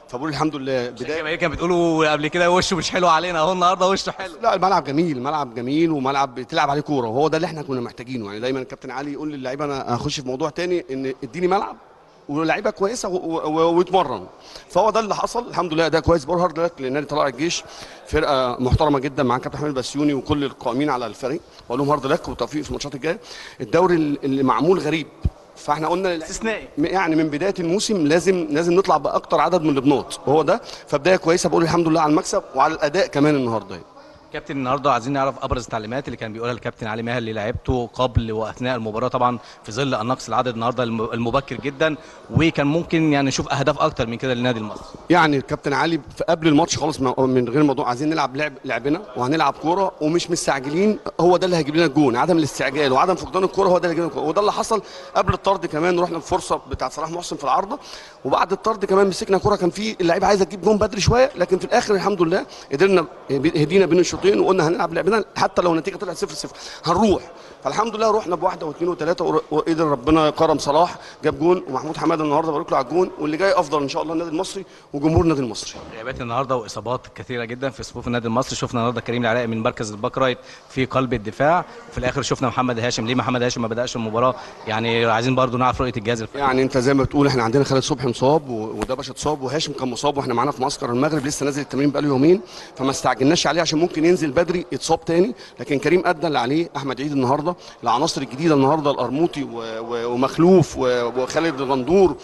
فبقول الحمد لله بدايه الجماهير كانت بتقولوا قبل كده وشه مش حلو علينا اهو النهارده وشه حلو لا الملعب جميل ملعب جميل وملعب بتلعب عليه كوره وهو ده اللي احنا كنا محتاجينه يعني دايما الكابتن علي يقول للعيبه انا هخش في موضوع تاني ان اديني ملعب ولعيبه كويسه و- و- ويتمرن فهو ده اللي حصل الحمد لله ده كويس بقول هارد لك لنادي طلائع الجيش فرقه محترمه جدا مع كابتن حميد بسيوني وكل القائمين على الفريق بقول لهم هارد لك وتوفيق في الماتشات الجايه الدوري اللي معمول غريب فاحنا قلنا استثنائي. يعني من بدايه الموسم لازم لازم نطلع باكتر عدد من البناط وهو ده فبدايه كويسه بقول الحمد لله على المكسب وعلى الاداء كمان النهارده كابتن النهارده عايزين نعرف ابرز التعليمات اللي كان بيقولها الكابتن علي ماهر للاعيبته قبل واثناء المباراه طبعا في ظل النقص العدد النهارده الم- المبكر جدا وكان ممكن يعني نشوف اهداف اكتر من كده للنادي المصري يعني الكابتن علي في قبل الماتش خالص ما- من غير موضوع عايزين نلعب لعب لعبنا وهنلعب كوره ومش مستعجلين هو ده اللي هيجيب لنا الجون عدم الاستعجال وعدم فقدان الكوره هو ده اللي هيجيب لنا الجون وده اللي حصل قبل الطرد كمان رحنا بفرصه بتاعت صلاح محسن في العارضه وبعد الطرد كمان مسكنا كوره كان في اللعيبه عايزه تجيب جون بدري شويه لكن في الاخر الحمد لله قدرنا هدينا بين الشوطين وقلنا هنلعب لعبنا حتى لو النتيجه طلعت 0 0 هنروح فالحمد لله رحنا بواحده واثنين وثلاثه ور- وقدر ربنا كرم صلاح جاب جون ومحمود حماده النهارده بارك له على الجون واللي جاي افضل ان شاء الله النادي المصري وجمهور النادي المصري غيابات النهارده واصابات كثيره جدا في صفوف النادي المصري شفنا النهارده كريم العراقي من مركز الباك رايت في قلب الدفاع وفي الاخر شفنا محمد هاشم ليه محمد هاشم ما بداش المباراه يعني عايزين برضو نعرف رؤيه الجهاز الفني يعني انت زي ما بتقول احنا عندنا خالد صبحي مصاب و- وده باش اتصاب وهاشم كان مصاب واحنا معانا في معسكر المغرب لسه نازل التمرين بقاله يومين فما استعجلناش عليه عشان ممكن ينزل بدري يتصاب تاني لكن كريم ادى اللي عليه احمد عيد النهارده العناصر الجديده النهارده القرموطي و- و- ومخلوف و- وخالد غندور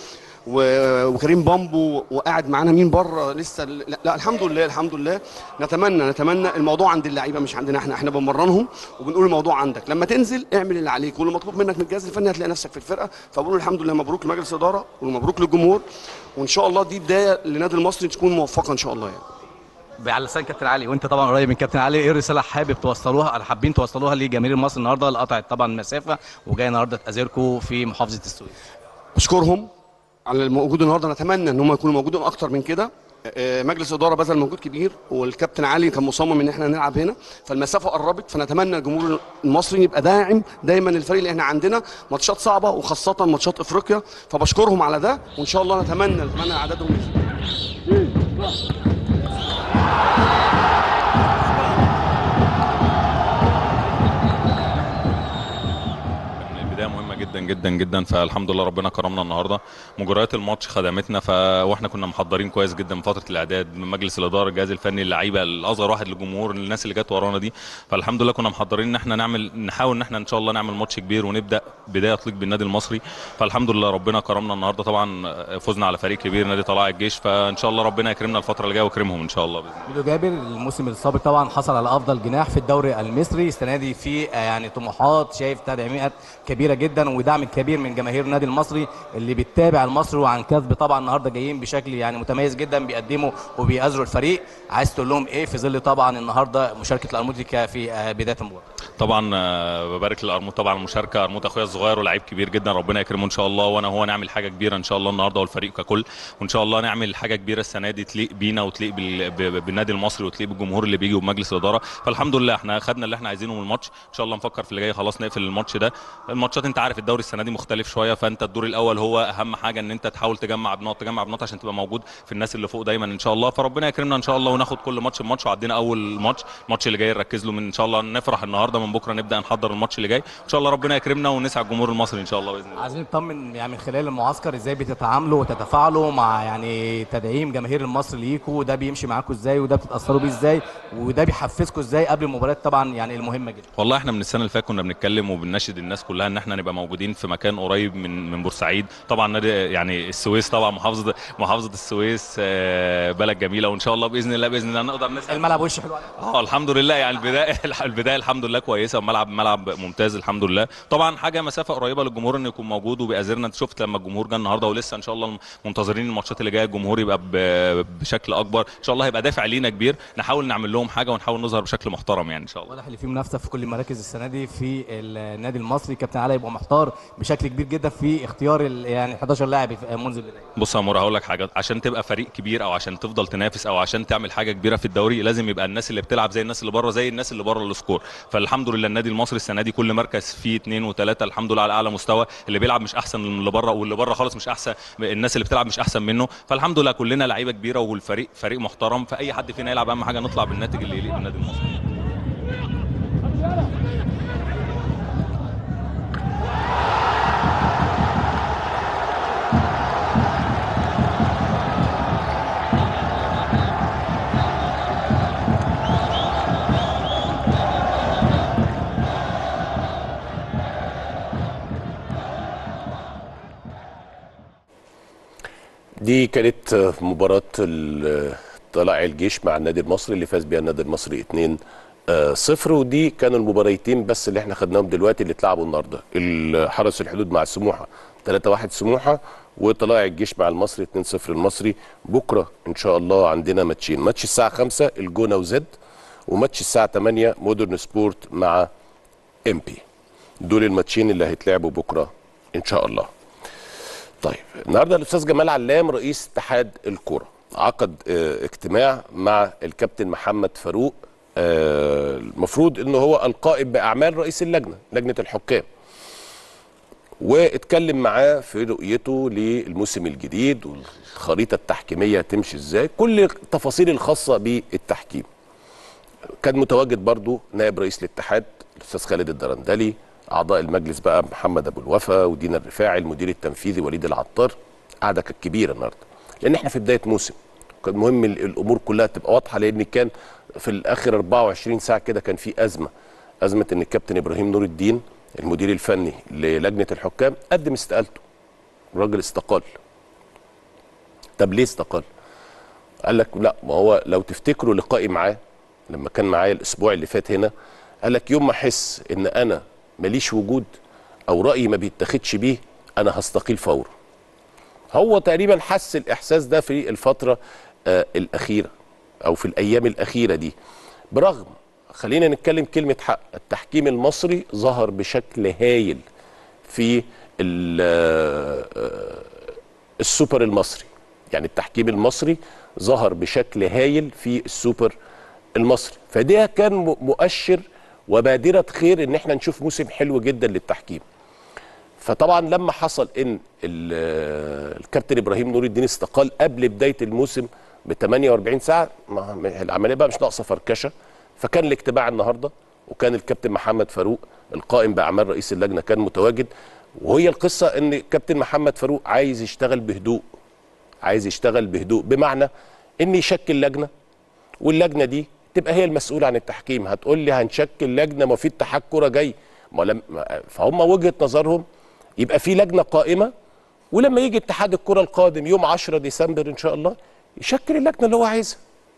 و- وكريم بامبو وقاعد معانا مين بره لسه لا, لا الحمد لله الحمد لله نتمنى نتمنى الموضوع عند اللعيبه مش عندنا احنا احنا بنمرنهم وبنقول الموضوع عندك لما تنزل اعمل اللي عليك واللي مطلوب منك من الجهاز الفني هتلاقي نفسك في الفرقه فبقول الحمد لله مبروك لمجلس الاداره ومبروك للجمهور وان شاء الله دي بدايه لنادي المصري تكون موفقه ان شاء الله يعني على لسان كابتن علي وانت طبعا قريب من كابتن علي ايه الرساله حابب توصلوها او حابين توصلوها لجماهير مصر النهارده اللي قطعت طبعا مسافه وجاي النهارده تأذيركم في محافظه السويس اشكرهم على الموجود النهارده نتمنى ان هم يكونوا موجودين اكتر من كده آه، مجلس اداره بذل مجهود كبير والكابتن علي كان مصمم ان احنا نلعب هنا فالمسافه قربت فنتمنى الجمهور المصري يبقى داعم دايما الفريق اللي احنا عندنا ماتشات صعبه وخاصه ماتشات افريقيا فبشكرهم على ده وان شاء الله نتمنى نتمنى عددهم يزيد البدايه مهمه جدا جدا جدا فالحمد لله ربنا كرمنا النهارده مجريات الماتش خدمتنا ف... واحنا كنا محضرين كويس جدا من فتره الاعداد من مجلس الاداره الجهاز الفني اللعيبه الاصغر واحد للجمهور الناس اللي جت ورانا دي فالحمد لله كنا محضرين ان احنا نعمل نحاول ان احنا ان شاء الله نعمل ماتش كبير ونبدا بدايه تليق بالنادي المصري فالحمد لله ربنا كرمنا النهارده طبعا فزنا على فريق كبير نادي طلائع الجيش فان شاء الله ربنا يكرمنا الفتره اللي جايه ويكرمهم ان شاء الله باذن الله ميدو جابر الموسم السابق طبعا حصل على افضل جناح في الدوري المصري السنه دي في آه، يعني طموحات شايف تدعيمات كبيره جدا ودعم كبير من جماهير النادي المصري اللي بتتابع المصري وعن كسب طبعا النهارده جايين بشكل يعني متميز جدا بيقدموا وبيأزروا الفريق عايز تقول لهم ايه في ظل طبعا النهارده مشاركه الارموتيكا في آه، بدايه المباراه طبعا آه، ببارك لارموت طبعا المشاركه ارموت اخويا الصغير ولاعيب كبير جدا ربنا يكرمه ان شاء الله وانا هو نعمل حاجه كبيره ان شاء الله النهارده والفريق ككل وان شاء الله نعمل حاجه كبيره السنه دي تليق بينا وتليق بال- ب- ب- بالنادي المصري وتليق بالجمهور اللي بيجي وبمجلس الاداره فالحمد لله احنا خدنا اللي احنا عايزينه من الماتش ان شاء الله نفكر في اللي جاي خلاص نقفل الماتش ده الماتشات انت عارف الدوري السنه دي مختلف شويه فانت الدور الاول هو اهم حاجه ان انت تحاول تجمع بنقط تجمع بنقط عشان تبقى موجود في الناس اللي فوق دايما ان شاء الله فربنا يكرمنا ان شاء الله وناخد كل ماتش بماتش وعدينا اول ماتش الماتش اللي جاي نركز له من ان شاء الله نفرح النهارده من بكره نبدا نحضر الماتش اللي جاي ان شاء الله ربنا يكرمنا ونسعد الجمهور المصري ان شاء الله باذن الله عايزين نطمن يعني من خلال المعسكر ازاي بتتعاملوا وتتفاعلوا مع يعني تدعيم جماهير المصري ليكوا وده بيمشي معاكم ازاي وده بتتاثروا بيه ازاي وده بيحفزكم ازاي قبل المباريات طبعا يعني المهمه جدا والله احنا من السنه اللي فاتت كنا بنتكلم وبنناشد الناس كلها ان احنا نبقى موجودين في مكان قريب من من بورسعيد طبعا نادي يعني السويس طبعا محافظه محافظه السويس آه، بلد جميله وان شاء الله باذن الله باذن الله نقدر نسعد الملعب وش حلو عليك اه الحمد لله يعني البدايه البدايه الحمد لله كويسه الملعب ملعب ممتاز الحمد لله طبعا حاجه مسافه قريبه للجمهور انه يكون موجود وبيأذرنا انت شفت لما الجمهور جه النهارده ولسه ان شاء الله منتظرين الماتشات اللي جايه الجمهور يبقى ب- بشكل اكبر ان شاء الله هيبقى دافع لينا كبير نحاول نعمل لهم حاجه ونحاول نظهر بشكل محترم يعني ان شاء الله واضح ان في منافسه في كل المراكز السنه دي في النادي المصري كابتن علي يبقى محتار اثر بشكل كبير جدا في اختيار ال- يعني 11 لاعب في- منذ البدايه بص يا مورا هقول لك حاجه عشان تبقى فريق كبير او عشان تفضل تنافس او عشان تعمل حاجه كبيره في الدوري لازم يبقى الناس اللي بتلعب زي الناس اللي بره زي الناس اللي بره السكور فالحمد لله النادي المصري السنه دي كل مركز فيه اثنين وثلاثه الحمد لله على اعلى مستوى اللي بيلعب مش احسن من اللي بره واللي بره خالص مش احسن الناس اللي بتلعب مش احسن منه فالحمد لله كلنا لعيبه كبيره والفريق فريق محترم فاي حد فينا يلعب اهم حاجه نطلع بالناتج اللي يليق بالنادي المصري دي كانت مباراة ال- طلائع الجيش مع النادي المصري اللي فاز بيها النادي المصري 2 آه، صفر ودي كانوا المباريتين بس اللي احنا خدناهم دلوقتي اللي اتلعبوا النهارده ال- حرس الحدود مع سموحه 3-1 سموحه وطلائع الجيش مع المصري 2-0 المصري بكره ان شاء الله عندنا ماتشين ماتش الساعه 5 الجونه وزد وماتش الساعه 8 مودرن سبورت مع ام بي دول الماتشين اللي هيتلعبوا بكره ان شاء الله طيب النهارده الاستاذ جمال علام رئيس اتحاد الكوره عقد اه اجتماع مع الكابتن محمد فاروق اه المفروض انه هو القائم باعمال رئيس اللجنه لجنه الحكام واتكلم معاه في رؤيته للموسم الجديد والخريطه التحكيميه هتمشي ازاي كل التفاصيل الخاصه بالتحكيم كان متواجد برضو نائب رئيس الاتحاد الاستاذ خالد الدرندلي اعضاء المجلس بقى محمد ابو الوفا ودينا الرفاعي المدير التنفيذي وليد العطار قعده كانت كبيره النهارده لان احنا في بدايه موسم كان مهم ال- الامور كلها تبقى واضحه لان كان في الاخر 24 ساعه كده كان في ازمه ازمه ان الكابتن ابراهيم نور الدين المدير الفني للجنه الحكام قدم استقالته الراجل استقال طب ليه استقال قال لك لا ما هو لو تفتكروا لقائي معاه لما كان معايا الاسبوع اللي فات هنا قال لك يوم ما احس ان انا ماليش وجود او رايي ما بيتاخدش بيه انا هستقيل فورا هو تقريبا حس الاحساس ده في الفتره آه الاخيره او في الايام الاخيره دي برغم خلينا نتكلم كلمه حق التحكيم المصري ظهر بشكل هايل في ال- آه، آه، السوبر المصري يعني التحكيم المصري ظهر بشكل هايل في السوبر المصري فده كان م- مؤشر وبادرة خير ان احنا نشوف موسم حلو جدا للتحكيم فطبعا لما حصل ان ال- الكابتن ابراهيم نور الدين استقال قبل بدايه الموسم ب 48 ساعه ما ما- العمليه بقى مش ناقصه فركشه فكان الاجتماع النهارده وكان الكابتن محمد فاروق القائم باعمال رئيس اللجنه كان متواجد وهي القصه ان الكابتن محمد فاروق عايز يشتغل بهدوء عايز يشتغل بهدوء بمعنى ان يشكل لجنه واللجنه دي تبقى هي المسؤوله عن التحكيم هتقول لي هنشكل لجنه ما في اتحاد كوره جاي ما لم ما- فهم وجهه نظرهم يبقى في لجنه قائمه ولما يجي اتحاد الكوره القادم يوم 10 ديسمبر ان شاء الله يشكل اللجنه اللي هو عايزها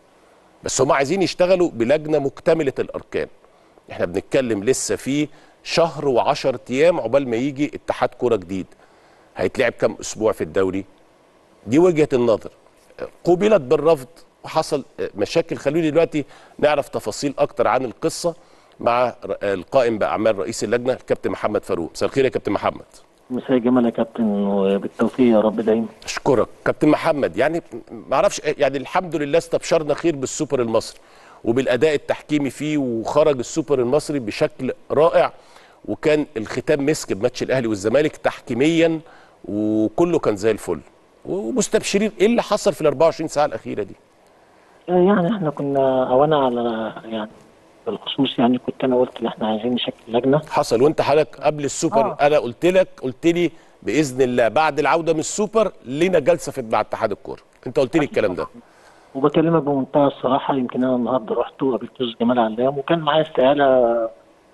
بس هم عايزين يشتغلوا بلجنه مكتمله الاركان احنا بنتكلم لسه في شهر وعشر ايام عقبال ما يجي اتحاد كوره جديد هيتلعب كام اسبوع في الدوري دي وجهه النظر قوبلت بالرفض وحصل مشاكل خلوني دلوقتي نعرف تفاصيل اكتر عن القصه مع ر- القائم باعمال رئيس اللجنه الكابتن محمد فاروق مساء الخير يا كابتن محمد مساء الجمال يا كابتن وبالتوفيق يا رب دايما اشكرك كابتن محمد يعني ما اعرفش يعني الحمد لله استبشرنا خير بالسوبر المصري وبالاداء التحكيمي فيه وخرج السوبر المصري بشكل رائع وكان الختام مسك بماتش الاهلي والزمالك تحكيميا وكله كان زي الفل ومستبشرين ايه اللي حصل في ال 24 ساعه الاخيره دي يعني احنا كنا او انا على يعني بالخصوص يعني كنت انا قلت ان احنا عايزين نشكل لجنه حصل وانت حضرتك قبل السوبر آه. انا قلت لك قلت لي باذن الله بعد العوده من السوبر لينا جلسه في مع اتحاد الكوره انت قلت لي الكلام ده وبكلمك بمنتهى الصراحه يمكن انا النهارده رحت وقابلت استاذ جمال علام وكان معايا استقاله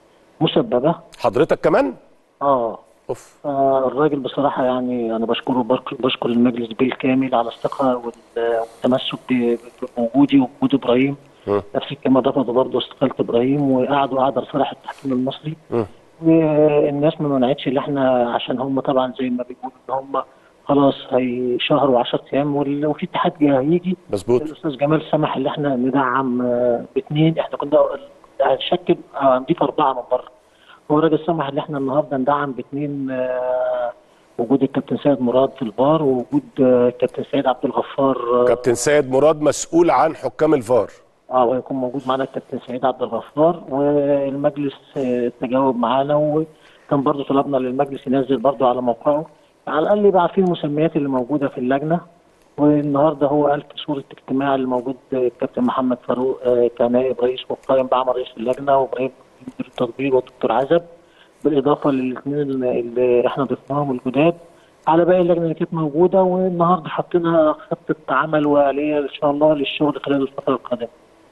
مسببه حضرتك كمان اه اوف آه، الراجل بصراحة يعني أنا بشكره بشكر, بشكر المجلس بالكامل على الثقة وال- والتمسك ب- بوجودي ووجود إبراهيم م. نفس الكلمة رفضوا برضه استقالة إبراهيم وقعدوا قعدة لصالح التحكيم المصري م. والناس ما منعتش اللي احنا عشان هم طبعا زي ما بيقولوا إن هم خلاص هي شهر و10 أيام وال- وفي اتحاد هيجي مظبوط الأستاذ جمال سمح إن احنا ندعم آه، باثنين احنا كنا هنشكل آه، هنضيف أربعة من بره هو راجل سمح ان احنا النهارده ندعم باثنين آه، وجود الكابتن سيد مراد في الفار ووجود آه، الكابتن سيد عبد الغفار آه، كابتن سيد مراد مسؤول عن حكام الفار اه ويكون موجود معانا الكابتن سعيد عبد الغفار والمجلس آه، تجاوب معانا وكان برضه طلبنا للمجلس ينزل برضه على موقعه على الاقل يبقى عارفين المسميات اللي موجوده في اللجنه والنهارده هو قال في صوره اجتماع اللي موجود الكابتن محمد فاروق آه، كنائب رئيس وقائم بعمل رئيس اللجنه وابراهيم مدير التطبيق والدكتور عزب بالاضافه للاثنين اللي اللي احنا ضفناهم الجداد على باقي اللجنه اللي كانت موجوده والنهارده حطينا خطه عمل واليه ان شاء الله للشغل خلال الفتره القادمه.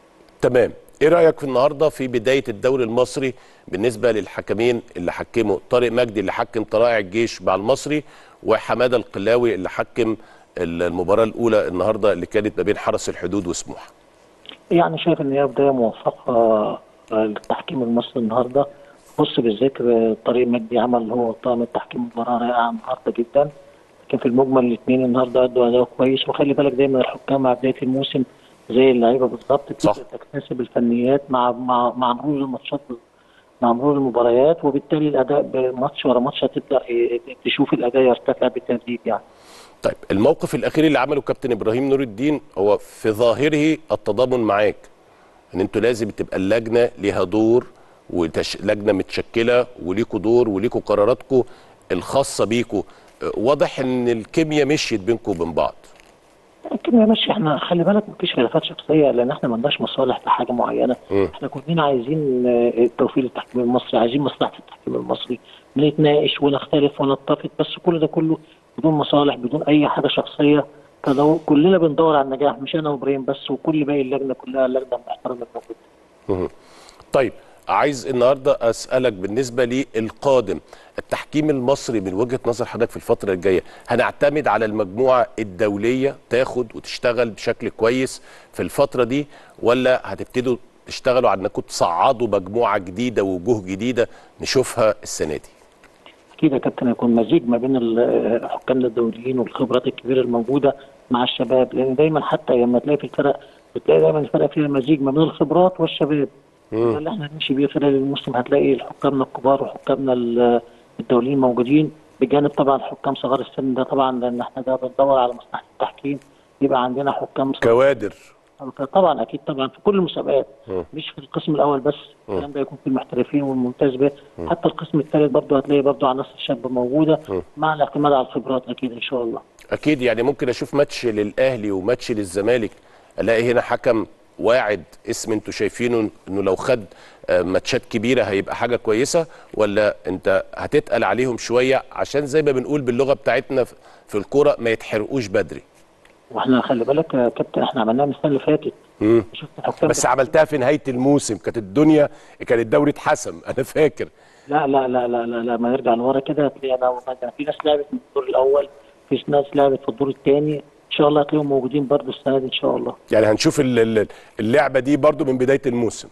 تمام ايه رايك في النهارده في بدايه الدوري المصري بالنسبه للحكمين اللي حكموا طارق مجدي اللي حكم طلائع الجيش مع المصري وحماده القلاوي اللي حكم المباراه الاولى النهارده اللي كانت ما بين حرس الحدود وسموحه يعني شايف ان هي بدايه موفقه آه، للتحكيم المصري النهارده بص بالذكر آه، طريق مجدي عمل هو طاقم التحكيم مباراه رائعه النهارده جدا لكن في المجمل الاثنين النهارده ادوا اداء كويس وخلي بالك دايما الحكام مع بدايه الموسم زي اللعيبه بالظبط صح. بتبدأ تكتسب الفنيات مع مع مع مرور الماتشات مع مرور المباريات وبالتالي الاداء بماتش ورا ماتش هتبدا ي- تشوف الاداء يرتفع بالتدريج يعني طيب الموقف الاخير اللي عمله كابتن ابراهيم نور الدين هو في ظاهره التضامن معاك ان انتوا لازم تبقى اللجنه ليها دور وتش... لجنه متشكله وليكوا دور وليكوا قراراتكم الخاصه بيكوا أه، واضح ان الكيمياء مشيت بينكم وبين بعض لكن يا ماشي احنا خلي بالك مفيش خلافات شخصيه لان احنا ما عندناش مصالح في حاجه معينه مم. احنا كلنا عايزين آه، توفير التحكيم المصري عايزين مصلحه التحكيم المصري نتناقش ونختلف ونتفق بس كل ده كله بدون مصالح بدون اي حاجه شخصيه فلو كلنا بندور على النجاح مش انا وابراهيم بس وكل باقي اللجنه كلها اللجنه المحترمه الموجوده مهم. طيب عايز النهارده اسالك بالنسبه للقادم التحكيم المصري من وجهه نظر حضرتك في الفتره الجايه هنعتمد على المجموعه الدوليه تاخد وتشتغل بشكل كويس في الفتره دي ولا هتبتدوا تشتغلوا على انكم تصعدوا مجموعه جديده ووجوه جديده نشوفها السنه دي اكيد يا كابتن هيكون مزيج ما بين ال- حكامنا الدوليين والخبرات الكبيره الموجوده مع الشباب لان دايما حتى لما تلاقي في الفرق بتلاقي دايما الفرق فيها مزيج ما بين الخبرات والشباب ده اللي احنا هنمشي بيه خلال الموسم هتلاقي حكامنا الكبار وحكامنا ال- الدوليين موجودين بجانب طبعا حكام صغار السن ده طبعا لان احنا ده بندور على مصلحه التحكيم يبقى عندنا حكام صغار كوادر طبعا اكيد طبعا في كل المسابقات مم. مش في القسم الاول بس الكلام ده يكون في المحترفين والممتاز به حتى القسم الثالث برضه هتلاقي برضه عناصر شابه موجوده مع الاعتماد على الخبرات اكيد ان شاء الله اكيد يعني ممكن اشوف ماتش للاهلي وماتش للزمالك الاقي هنا حكم واعد اسم انتوا شايفينه انه لو خد آه، ماتشات كبيره هيبقى حاجه كويسه ولا انت هتتقل عليهم شويه عشان زي ما بنقول باللغه بتاعتنا في- في الكوره ما يتحرقوش بدري واحنا خلي بالك يا كابتن احنا عملناها من السنه اللي فاتت مم. شفت الحكام بس عملتها في نهايه الموسم كانت الدنيا كان الدوري اتحسم انا فاكر لا لا لا لا لا, لا ما نرجع لورا كده هتلاقي انا ومجد. في ناس لعبت من الدور الاول في ناس لعبت في الدور الثاني ان شاء الله هتلاقيهم موجودين برضه السنه دي ان شاء الله يعني هنشوف ال- ال- اللعبه دي برضو من بدايه الموسم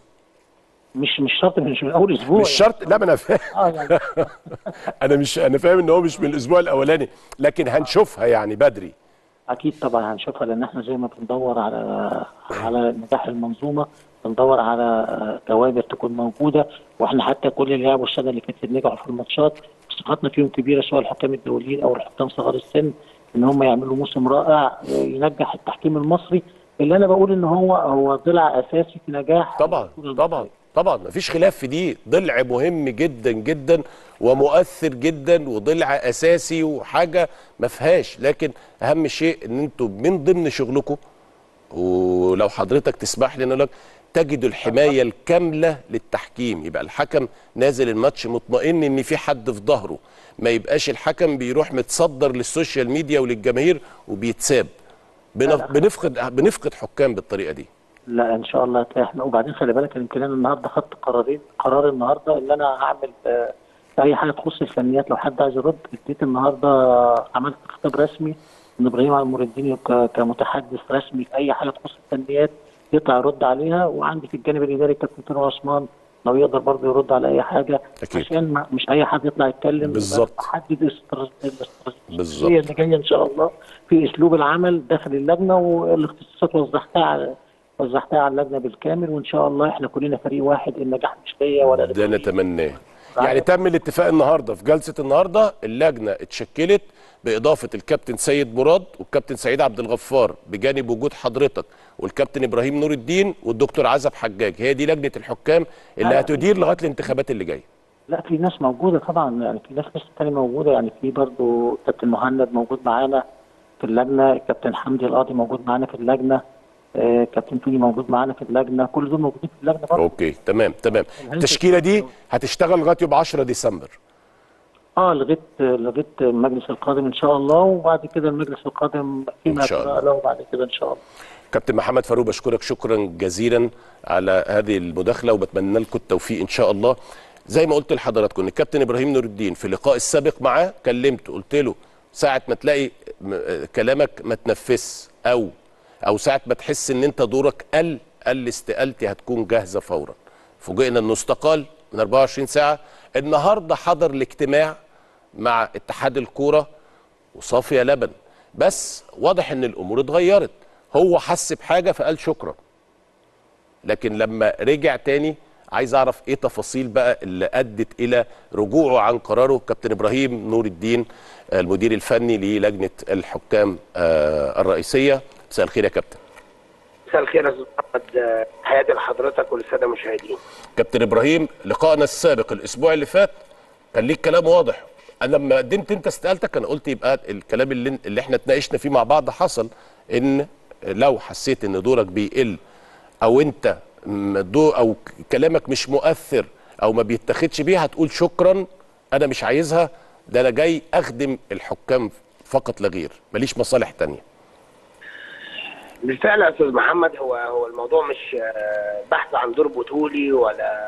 مش مش شرط مش من اول اسبوع مش شرط لا ما انا فاهم اه يعني انا مش انا فاهم ان هو مش من الاسبوع الاولاني لكن هنشوفها يعني بدري اكيد طبعا هنشوفها لان احنا زي ما بندور على على نجاح المنظومه بندور على آه، كوادر تكون موجوده واحنا حتى كل اللي لعبوا السنه اللي فاتت نجحوا في الماتشات ثقتنا فيهم كبيره سواء الحكام الدوليين او الحكام صغار السن ان هم يعملوا موسم رائع آه، ينجح التحكيم المصري اللي انا بقول ان هو هو ضلع اساسي في نجاح طبعا البطولة طبعا المصرية. طبعا مفيش خلاف في دي ضلع مهم جدا جدا ومؤثر جدا وضلع اساسي وحاجه ما فيهاش لكن اهم شيء ان انتوا من ضمن شغلكم ولو حضرتك تسمح لي نقول لك تجدوا الحمايه الكامله للتحكيم يبقى الحكم نازل الماتش مطمئن ان في حد في ظهره ما يبقاش الحكم بيروح متصدر للسوشيال ميديا وللجماهير وبيتساب بنف- بنفقد بنفقد حكام بالطريقه دي لا ان شاء الله هتلاقي احنا وبعدين خلي بالك يمكن انا النهارده خدت قرارين قرار النهارده ان انا هعمل آه، في اي حاجه تخص الفنيات لو حد عايز يرد اديت النهارده عملت خطاب رسمي ان ابراهيم علي نور الدين ك- كمتحدث رسمي في اي حاجه تخص الفنيات يطلع يرد عليها وعندي في الجانب الاداري كابتن طارق عثمان لو يقدر برضه يرد على اي حاجه أكيد. عشان ما مش اي حد يطلع يتكلم يبقى بالظبط. احدد الاستراتيجيه بالظبط. اللي جايه ان شاء الله في اسلوب العمل داخل اللجنه والاختصاصات وزعتها على وزعتها على اللجنه بالكامل وان شاء الله احنا كلنا فريق واحد النجاح مش ليا ولا ده للفريق. نتمناه يعني تم الاتفاق النهارده في جلسه النهارده اللجنه اتشكلت باضافه الكابتن سيد مراد والكابتن سعيد عبد الغفار بجانب وجود حضرتك والكابتن ابراهيم نور الدين والدكتور عزب حجاج هي دي لجنه الحكام اللي لا. هتدير لغايه الانتخابات اللي جايه لا في ناس موجوده طبعا يعني في ناس لسه تاني موجوده يعني في برضو كابتن مهند موجود معانا في اللجنه الكابتن حمدي القاضي موجود معانا في اللجنه آه، كابتن توني موجود معانا في اللجنه كل دول موجودين في اللجنه برضو اوكي تمام تمام التشكيله دي هتشتغل لغايه يوم 10 ديسمبر اه لغايه لغايه المجلس القادم ان شاء الله وبعد كده المجلس القادم فيما إن شاء يتبقى الله. له بعد كده ان شاء الله كابتن محمد فاروق بشكرك شكرا جزيلا على هذه المداخله وبتمنى لكم التوفيق ان شاء الله زي ما قلت لحضراتكم ان الكابتن ابراهيم نور الدين في اللقاء السابق معاه كلمته قلت له ساعه ما تلاقي م- كلامك ما تنفس او او ساعه ما تحس ان انت دورك قل قال استقالتي هتكون جاهزه فورا فوجئنا انه استقال من 24 ساعه النهارده حضر الاجتماع مع اتحاد الكوره وصافيه لبن بس واضح ان الامور اتغيرت هو حس بحاجه فقال شكرا لكن لما رجع تاني عايز اعرف ايه تفاصيل بقى اللي ادت الى رجوعه عن قراره كابتن ابراهيم نور الدين آه، المدير الفني للجنه الحكام آه، الرئيسيه مساء الخير يا كابتن مساء الخير يا استاذ محمد آه، تحياتي لحضرتك وللساده المشاهدين كابتن ابراهيم لقائنا السابق الاسبوع اللي فات كان ليك كلام واضح انا لما قدمت انت استقالتك انا قلت يبقى الكلام اللي, اللي احنا اتناقشنا فيه مع بعض حصل ان لو حسيت ان دورك بيقل او انت م- دو او كلامك مش مؤثر او ما بيتاخدش بيه هتقول شكرا انا مش عايزها ده انا جاي اخدم الحكام فقط لا غير ماليش مصالح تانية بالفعل يا استاذ محمد هو هو الموضوع مش آه، بحث عن دور بطولي ولا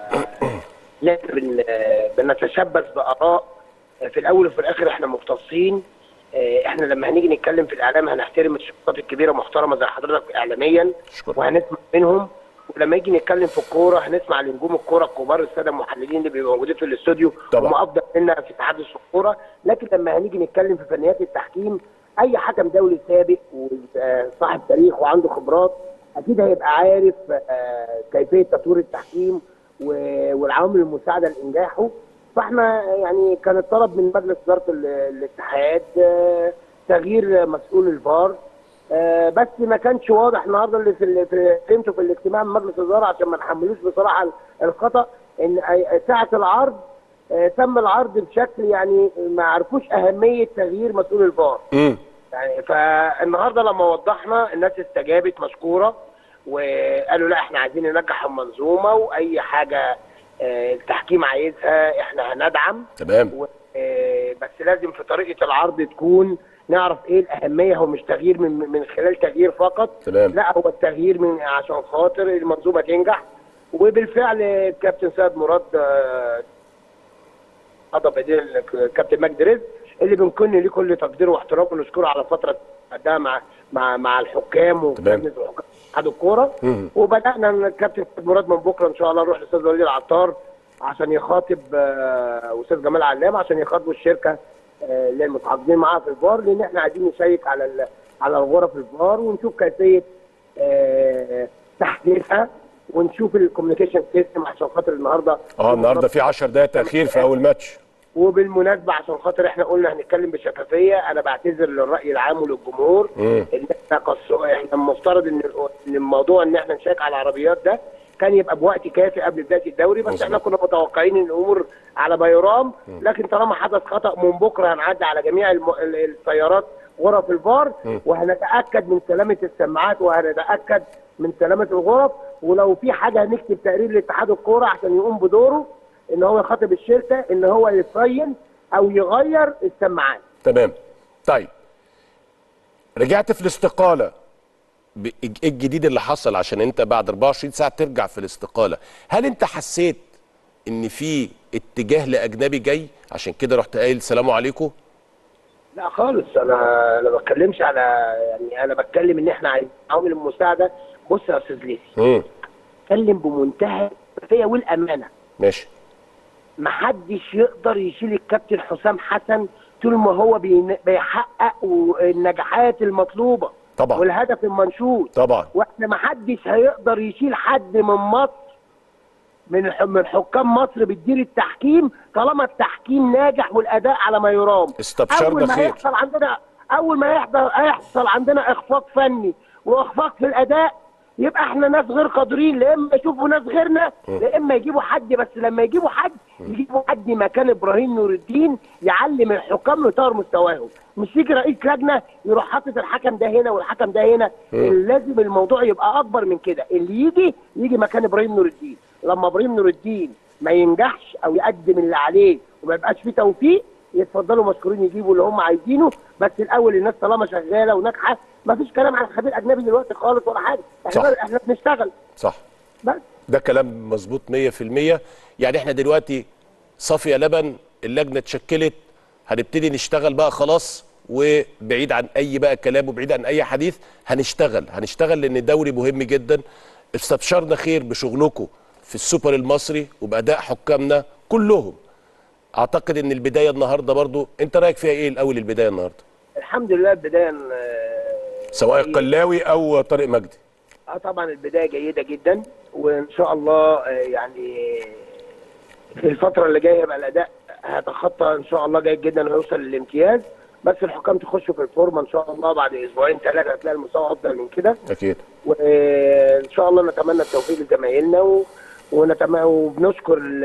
لا بن آه، بنتشبث باراء آه، في الاول وفي الاخر احنا مختصين آه، احنا لما هنيجي نتكلم في الاعلام هنحترم الشخصيات الكبيره محترمه زي حضرتك اعلاميا وهنسمع منهم ولما يجي نتكلم في الكوره هنسمع لنجوم الكوره الكبار الساده المحللين اللي بيبقوا موجودين في الاستوديو طبعا. هم افضل منا في تحدث الكوره لكن لما هنيجي نتكلم في فنيات التحكيم اي حكم دولي سابق وصاحب تاريخ وعنده خبرات اكيد هيبقى عارف آه، كيفيه تطوير التحكيم و- والعوامل المساعده لانجاحه فاحنا يعني كان الطلب من مجلس اداره ال- الاتحاد آه، تغيير مسؤول الفار آه، بس ما كانش واضح النهارده اللي في اللي في فهمته في الاجتماع من مجلس الاداره عشان ما نحملوش بصراحه ال- الخطا ان أي- ساعه العرض آه، تم العرض بشكل يعني ما عرفوش اهميه تغيير مسؤول الفار امم يعني فالنهارده لما وضحنا الناس استجابت مشكوره وقالوا لا احنا عايزين ننجح المنظومه واي حاجه آه، التحكيم عايزها احنا هندعم تمام و- آه، بس لازم في طريقه العرض تكون نعرف ايه الاهميه هو مش تغيير من من خلال تغيير فقط تمام. لا هو التغيير من عشان خاطر المنظومه تنجح وبالفعل الكابتن سيد مراد آه، قضى بديل الكابتن مجدي رزق اللي بنكن ليه كل تقدير واحترام ونشكره على فتره قدها مع مع مع الحكام ولجنه الحكام اتحاد الكوره مم. وبدانا إن الكابتن سيد مراد من بكره ان شاء الله نروح للاستاذ وليد العطار عشان يخاطب آه، استاذ جمال علام عشان يخاطبوا الشركه آه، اللي المتعاقدين معاها في الفار لان احنا عايزين نشيك على ال- على الغرف الفار ونشوف كيفيه آه، تحديثها ونشوف الكوميونيكيشن سيستم عشان خاطر النهارده اه النهارده في 10 دقائق تاخير في اول ماتش وبالمناسبه عشان خاطر احنا قلنا هنتكلم بشفافيه انا بعتذر للراي العام وللجمهور مم. ان احنا قص... احنا المفترض ان ان الموضوع ان احنا نشيك على العربيات ده كان يبقى بوقت كافي قبل بدايه الدوري بس مظبوط. احنا كنا متوقعين ان الامور على ما يرام لكن طالما حدث خطا من بكره هنعدي على جميع الم... ال- السيارات غرف الفار مم. وهنتاكد من سلامه السماعات وهنتاكد من سلامه الغرف ولو في حاجه هنكتب تقرير لاتحاد الكوره عشان يقوم بدوره ان هو يخاطب الشركه ان هو يصين او يغير السماعات تمام طيب رجعت في الاستقاله ب- ايه الجديد اللي حصل عشان انت بعد 24 ساعه ترجع في الاستقاله هل انت حسيت ان في اتجاه لاجنبي جاي عشان كده رحت قايل سلام عليكم لا خالص انا انا ما بتكلمش على يعني انا بتكلم ان احنا عايزين عوامل المساعده بص يا استاذ ليسي امم اتكلم بمنتهى الشفافيه والامانه ماشي محدش يقدر يشيل الكابتن حسام حسن طول ما هو بين- بيحقق النجاحات المطلوبه طبعا. والهدف المنشود طبعا واحنا محدش هيقدر يشيل حد من مصر من ح- من حكام مصر بتدير التحكيم طالما التحكيم ناجح والاداء على ما يرام استبشرنا اول ما خير. هيحصل عندنا اول ما يحصل هيحصل عندنا اخفاق فني واخفاق في الاداء يبقى احنا ناس غير قادرين لا اما يشوفوا ناس غيرنا لا اما يجيبوا حد بس لما يجيبوا حد يجيبوا حد مكان ابراهيم نور الدين يعلم الحكام يطور مستواهم مش يجي رئيس لجنه يروح حاطط الحكم ده هنا والحكم ده هنا لازم الموضوع يبقى اكبر من كده اللي يجي يجي مكان ابراهيم نور الدين لما ابراهيم نور الدين ما ينجحش او يقدم اللي عليه وما يبقاش فيه توفيق يتفضلوا مشكورين يجيبوا اللي هم عايزينه بس الاول الناس طالما شغاله وناجحه ما فيش كلام على خبير اجنبي دلوقتي خالص ولا حاجه صح. احنا احنا بنشتغل صح بس ده كلام مظبوط 100% يعني احنا دلوقتي صافيه لبن اللجنه اتشكلت هنبتدي نشتغل بقى خلاص وبعيد عن اي بقى كلام وبعيد عن اي حديث هنشتغل هنشتغل لان الدوري مهم جدا استبشرنا خير بشغلكم في السوبر المصري وباداء حكامنا كلهم اعتقد ان البدايه النهارده برضو انت رايك فيها ايه الاول البدايه النهارده الحمد لله البدايه آه، سواء جيدة. القلاوي او طارق مجدي اه طبعا البدايه جيده جدا وان شاء الله آه، يعني في الفتره اللي جايه يبقى الاداء هيتخطى ان شاء الله جيد جدا ويوصل للامتياز بس الحكام تخش في الفورمه ان شاء الله بعد اسبوعين ثلاثه هتلاقي المستوى افضل من كده اكيد وان شاء الله نتمنى التوفيق لزمايلنا و... ونتمنى وبنشكر ال-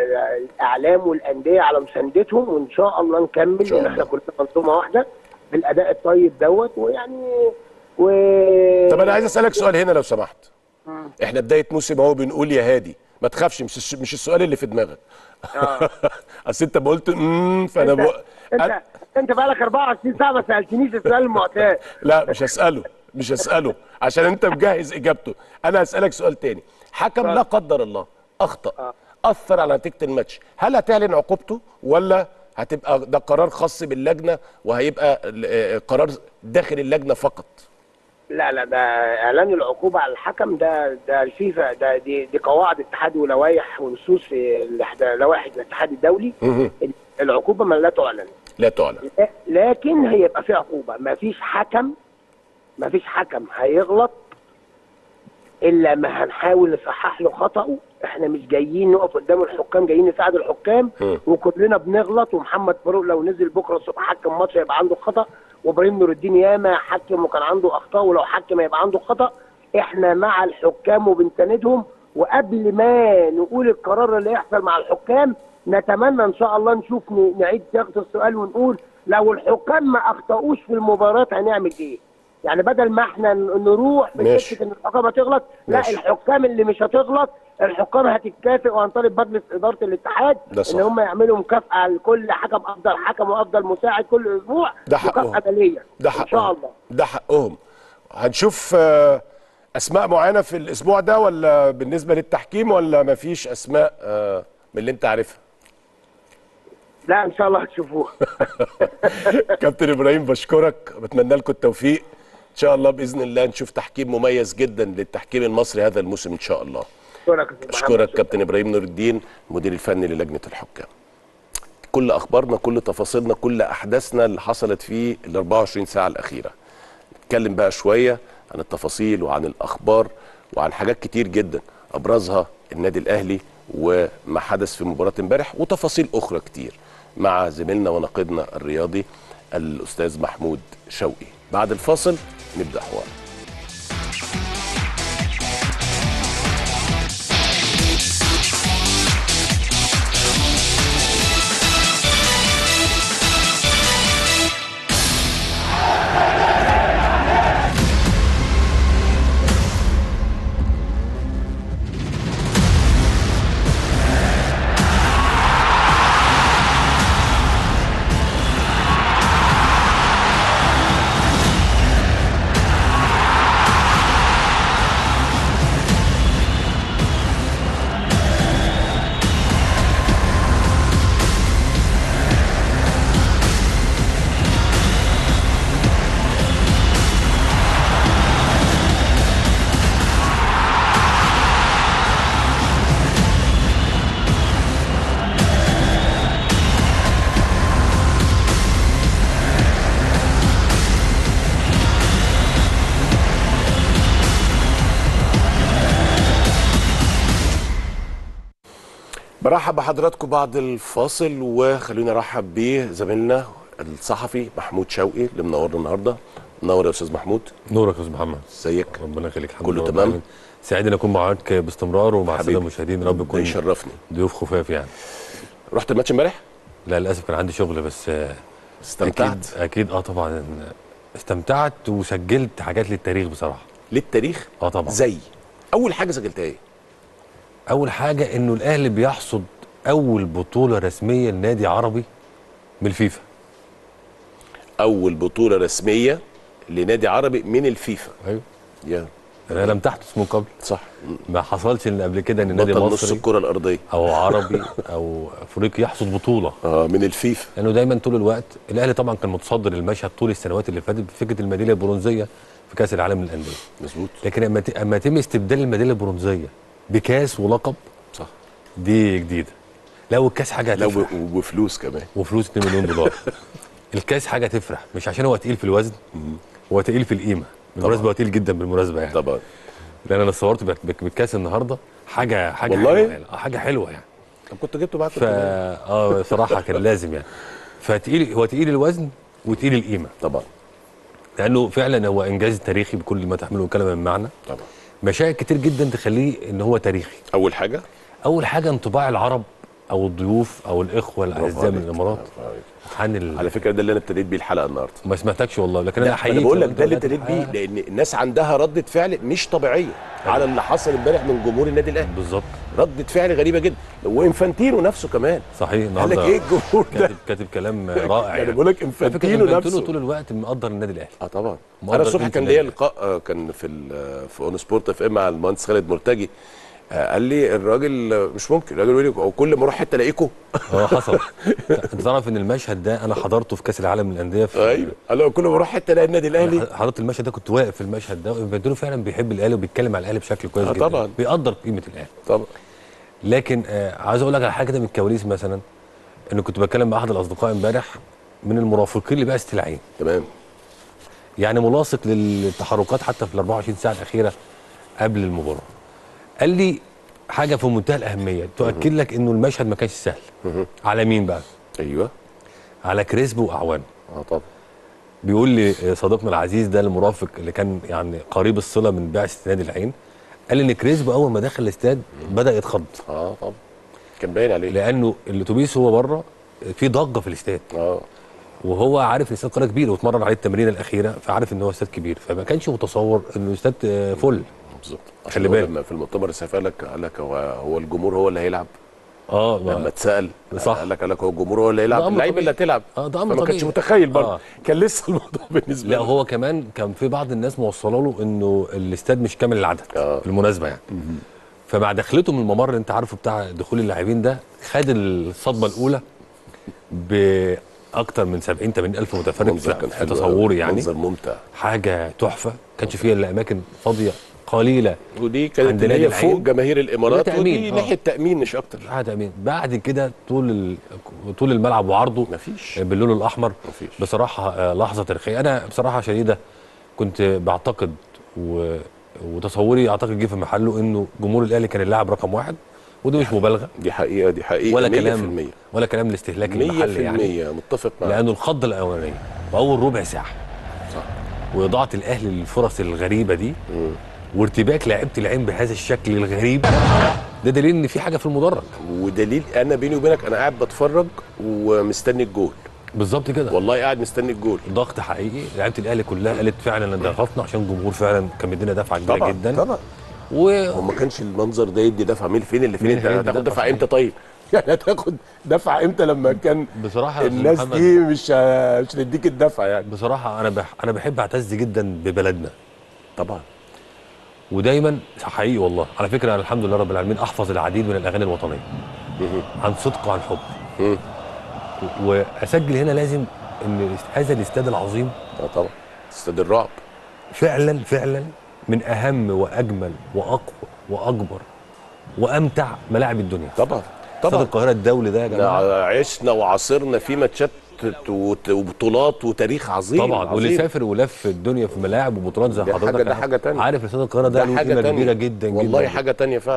الاعلام والانديه على مساندتهم وان شاء الله نكمل شاء لان احنا الله. كلنا منظومه واحده بالاداء الطيب دوت ويعني و طب انا عايز اسالك سؤال هنا لو سمحت احنا بدايه موسم اهو بنقول يا هادي ما تخافش مش الس- مش السؤال اللي في دماغك آه. اصل انت ما قلت امم فانا انت بق... انت انت بقالك 24 ساعه ما سالتنيش السؤال المعتاد لا مش هساله مش هساله عشان انت مجهز اجابته انا هسالك سؤال تاني حكم لا قدر الله اخطا اثر على نتيجه الماتش هل هتعلن عقوبته ولا هتبقى ده قرار خاص باللجنه وهيبقى آه، قرار داخل اللجنه فقط لا لا ده اعلان العقوبه على الحكم ده ده الفيفا ده دي, دي قواعد اتحاد ولوائح ونصوص في الإحدى- لوائح الاتحاد الدولي مهم. العقوبه ما لا تعلن لا تعلن لكن هيبقى في عقوبه ما فيش حكم ما فيش حكم هيغلط الا ما هنحاول نصحح له خطأه احنا مش جايين نقف قدام الحكام جايين نساعد الحكام م. وكلنا بنغلط ومحمد فاروق لو نزل بكره الصبح حكم ماتش هيبقى عنده خطأ وابراهيم نور الدين ياما حكم وكان عنده اخطاء ولو حكم هيبقى عنده خطأ احنا مع الحكام وبنساندهم وقبل ما نقول القرار اللي يحصل مع الحكام نتمنى ان شاء الله نشوف ن- نعيد صياغه السؤال ونقول لو الحكام ما اخطاوش في المباراه هنعمل ايه؟ يعني بدل ما احنا ن- نروح ماشي. بسكه ان الحكام هتغلط لا ماشي. الحكام اللي مش هتغلط الحكام هتتكافئ وهنطالب مجلس اداره الاتحاد ده صح. ان هم يعملوا مكافاه لكل حكم افضل حكم وافضل مساعد كل اسبوع ده حقهم. مكافاه ماليه ده ان شاء حقهم الله ده حقهم هنشوف آه، اسماء معينه في الاسبوع ده ولا بالنسبه للتحكيم ولا مفيش اسماء آه، من اللي انت عارفها لا ان شاء الله هتشوفوها كابتن ابراهيم بشكرك بتمنى لكم التوفيق ان شاء الله باذن الله نشوف تحكيم مميز جدا للتحكيم المصري هذا الموسم ان شاء الله اشكرك يا أستاذ محمد. اشكرك كابتن ابراهيم نور الدين المدير الفني للجنه الحكام كل اخبارنا كل تفاصيلنا كل احداثنا اللي حصلت في ال 24 ساعه الاخيره نتكلم بقى شويه عن التفاصيل وعن الاخبار وعن حاجات كتير جدا ابرزها النادي الاهلي وما حدث في مباراه امبارح وتفاصيل اخرى كتير مع زميلنا وناقدنا الرياضي الاستاذ محمود شوقي بعد الفاصل نبدا حوار برحب بحضراتكم بعد الفاصل وخلونا نرحب بزميلنا الصحفي محمود شوقي اللي منورنا النهارده منور يا استاذ محمود نورك يا استاذ محمد ازيك ربنا يخليك الحمد كله لله رب تمام؟ العالمين. سعيد ان اكون معاك باستمرار ومع الساده حبيبي. المشاهدين يا رب ده يكون يشرفني ضيوف خفاف يعني رحت الماتش امبارح لا للاسف كان عندي شغل بس آه، استمتعت اكيد اكيد اه طبعا استمتعت وسجلت حاجات للتاريخ بصراحه للتاريخ اه طبعا زي اول حاجه سجلتها ايه اول حاجه انه الاهلي بيحصد اول بطوله رسميه لنادي عربي من الفيفا اول بطوله رسميه لنادي عربي من الفيفا ايوه يا انا لم تحدث من قبل صح ما حصلش ان قبل كده ان نادي بطل نص مصري الكره الارضيه او عربي او افريقي يحصد بطوله اه من الفيفا لانه دايما طول الوقت الاهلي طبعا كان متصدر المشهد طول السنوات اللي فاتت بفكره الميداليه البرونزيه في كاس العالم للانديه مظبوط لكن اما ت- اما يتم استبدال الميداليه البرونزيه بكاس ولقب صح دي جديده لا الكاس حاجه لو هتفرح وفلوس كمان وفلوس 2 مليون دولار الكاس حاجه تفرح مش عشان هو تقيل في الوزن هو تقيل في القيمه بالمناسبه هو تقيل جدا بالمناسبه يعني طبعا لان انا صورت بك- بك- بالكاس النهارده حاجه حاجه والله؟ حلوه يعني. آه، حاجه حلوه يعني طب كنت جبته معاك ف اه صراحه كان لازم يعني فتقيل هو تقيل الوزن وتقيل القيمه طبعا لانه فعلا هو انجاز تاريخي بكل ما تحمله الكلمه من معنى طبعا مشاهد كتير جدا تخليه ان هو تاريخي اول حاجه اول حاجه انطباع العرب او الضيوف او الاخوه الاعزاء من عليك. الامارات برافو عليك. عن ال... على فكره ده اللي انا ابتديت بيه الحلقه النهارده ما سمعتكش والله لكن لا، انا احييك انا بقول لك وأنت ده اللي ولاد ابتديت بيه الحق. لان الناس عندها رده فعل مش طبيعيه على اللي حصل امبارح من جمهور النادي الاهلي بالظبط رده فعل غريبه جدا وانفانتينو نفسه كمان صحيح قال النهارده لك ايه الجمهور ده كاتب كاتب كلام رائع يعني بقول لك على فكره انفانتينو انفانتينو نفسه طول الوقت مقدر النادي الاهلي اه طبعا مقدر انا الصبح قيمة كان النادي ليا لقاء آه، كان في ال- في اون سبورت اف ام مع المهندس خالد مرتجي آه، قال لي الراجل آه، مش ممكن الراجل يقول لي هو كل ما اروح حته الاقيكم اه حصل انت تعرف ان المشهد ده انا حضرته في كاس العالم للانديه في ايوه قال له كل ما اروح حته الاقي النادي الاهلي أنا حضرت المشهد ده كنت واقف في المشهد ده وانفانتينو فعلا بيحب الاهلي وبيتكلم على الاهلي بشكل كويس آه جدا طبعاً. بيقدر قيمه الاهلي طبعا لكن آه عايز اقول لك على حاجه كده من الكواليس مثلا انه كنت بتكلم مع احد الاصدقاء امبارح من المرافقين لبعثه العين تمام يعني ملاصق للتحركات حتى في ال 24 ساعه الاخيره قبل المباراه قال لي حاجه في منتهى الاهميه تؤكد لك انه المشهد ما كانش سهل على مين بقى ايوه على كريسبو واعوانه اه طبعا بيقول لي صديقنا العزيز ده المرافق اللي كان يعني قريب الصله من بعثه نادي العين قال لي ان كريسبو اول ما دخل الاستاد بدا يتخض اه طبعا كان باين عليه لانه الاتوبيس هو بره في ضجه في الاستاد اه وهو عارف ان الاستاد قناه كبير واتمرن عليه التمرينه الاخيره فعارف ان هو استاد كبير فما كانش متصور ان الاستاد آه، فل بالظبط خلي عشان هو بالك. لما في المؤتمر الصحفي قال لك قال لك هو هو الجمهور هو اللي هيلعب اه لما ما اتسال صح. قال لك قال لك هو الجمهور هو اللي ده هيلعب أمر اللعيبه طبيعي. اللي هتلعب اه ده امر فما طبيعي كانش متخيل برضه آه. كان لسه الموضوع بالنسبه لا له هو كمان كان في بعض الناس موصله له انه الاستاد مش كامل العدد آه. بالمناسبه يعني فمع دخلته من الممر اللي انت عارفه بتاع دخول اللاعبين ده خد الصدمه الاولى باكتر من 70 80 الف متفرج المنظر في, كان في حلو تصوري أوي. يعني منظر ممتع حاجه تحفه كانش فيها الا اماكن فاضيه قليله ودي كانت عند اللي نادي هي العين. فوق جماهير الامارات وده تأمين، ودي آه. ناحيه تامين مش اكتر حاجه امين بعد كده طول ال... طول الملعب وعرضه مفيش باللون الاحمر مفيش. بصراحه آه، لحظه تاريخيه انا بصراحه شديده كنت بعتقد و... وتصوري اعتقد جه في محله انه جمهور الاهلي كان اللاعب رقم واحد ودي مش مبالغه دي حقيقه دي حقيقه ولا 100% كلام ولا كلام الاستهلاك 100% المحلي يعني متفق معاك لانه الخضه الاولانيه واول ربع ساعه صح واضاعه الاهلي للفرص الغريبه دي وارتباك لاعيبه العين بهذا الشكل الغريب ده دليل ان في حاجه في المدرج ودليل انا بيني وبينك انا قاعد بتفرج ومستني الجول بالظبط كده والله قاعد مستني الجول ضغط حقيقي لعيبه الاهلي كلها قالت فعلا ان ضغطنا عشان الجمهور فعلا كان مدينا دفعه كبيره طبعا جدا طبعا و هو ما كانش المنظر ده يدي دفعه مين فين اللي فين مين انت هيدي هتاخد دفعة دفعه صحيح؟ امتى طيب يعني هتاخد دفعه امتى لما كان بصراحه يا أستاذ الناس محمد، دي مش ه- مش هتديك الدفعه يعني بصراحه انا بح انا بحب اعتز جدا ببلدنا طبعا ودايما حقيقي والله على فكره انا الحمد لله رب العالمين احفظ العديد من الاغاني الوطنيه عن صدق وعن حب مم. و- واسجل هنا لازم ان هذا الاستاد العظيم اه طبعا استاد الرعب فعلا فعلا من اهم واجمل واقوى واكبر وامتع ملاعب الدنيا طبعا استاد طبعا القاهره الدولي ده يا جماعه احنا عشنا وعاصرنا فيه ماتشات وت- وبطولات وتاريخ عظيم طبعا واللي عظيم. سافر ولف الدنيا في ملاعب وبطولات زي ده حضرتك حاجة- ده حاجة تانية. عارف استاد القاهره ده ده له حاجه قيمه تانية كبيره جدا والله جدا حاجه تانية فعلا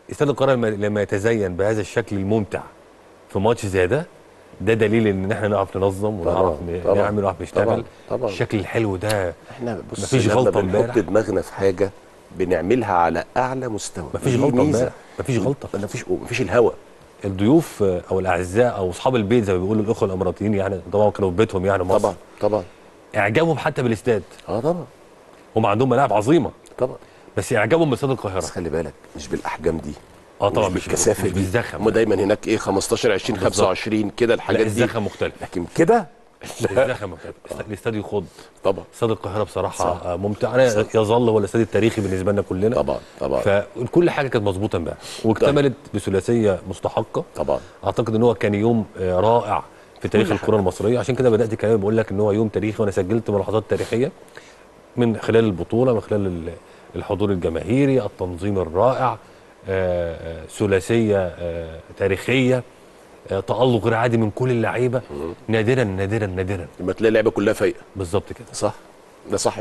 استاد القاهره لما- لما يتزين بهذا الشكل الممتع في ماتش زي ده ده دليل ان احنا نعرف ننظم ونعرف طبعاً، ن- طبعاً، نعمل ونعرف نشتغل طبعاً، طبعاً. الشكل الحلو ده احنا بص مفيش لما غلطه امبارح بنحط دماغنا في حاجه بنعملها على اعلى مستوى مفيش ودي غلطة ميزة. امبارح، مفيش غلطة. مفيش مفيش الهوى الضيوف آه، او الاعزاء او اصحاب البيت زي ما بيقولوا الاخوه الاماراتيين يعني طبعا كانوا في بيتهم يعني مصر طبعا طبعا اعجابهم حتى بالاستاد اه طبعا هم عندهم ملاعب عظيمه طبعا بس اعجابهم باستاد القاهره بس خلي بالك مش بالاحجام دي اه طبعا مش مش بالكثافه مش دي بالزخم هم دايما هناك ايه 15 20 بالظبط. 25 كده لا الحاجات دي الزخم مختلف لكن كده الزخم مختلف الاستاد يخض طبعا استاد القاهره بصراحه صح. آه، ممتع انا يظل هو الاستاد التاريخي بالنسبه لنا كلنا طبعا طبعا فكل حاجه كانت مظبوطه امبارح واكتملت بثلاثيه مستحقه طبعا اعتقد ان هو كان يوم آه، رائع في تاريخ كل الكره المصريه عشان كده بدات كلامي بقول لك ان هو يوم تاريخي وانا سجلت ملاحظات تاريخيه من خلال البطوله من خلال ال- الحضور الجماهيري التنظيم الرائع آه، آه، ثلاثيه آه، تاريخيه آه، تالق غير عادي من كل اللعيبه نادرا نادرا نادرا لما تلاقي اللعيبه كلها فايقه بالظبط كده صح ده صح 100%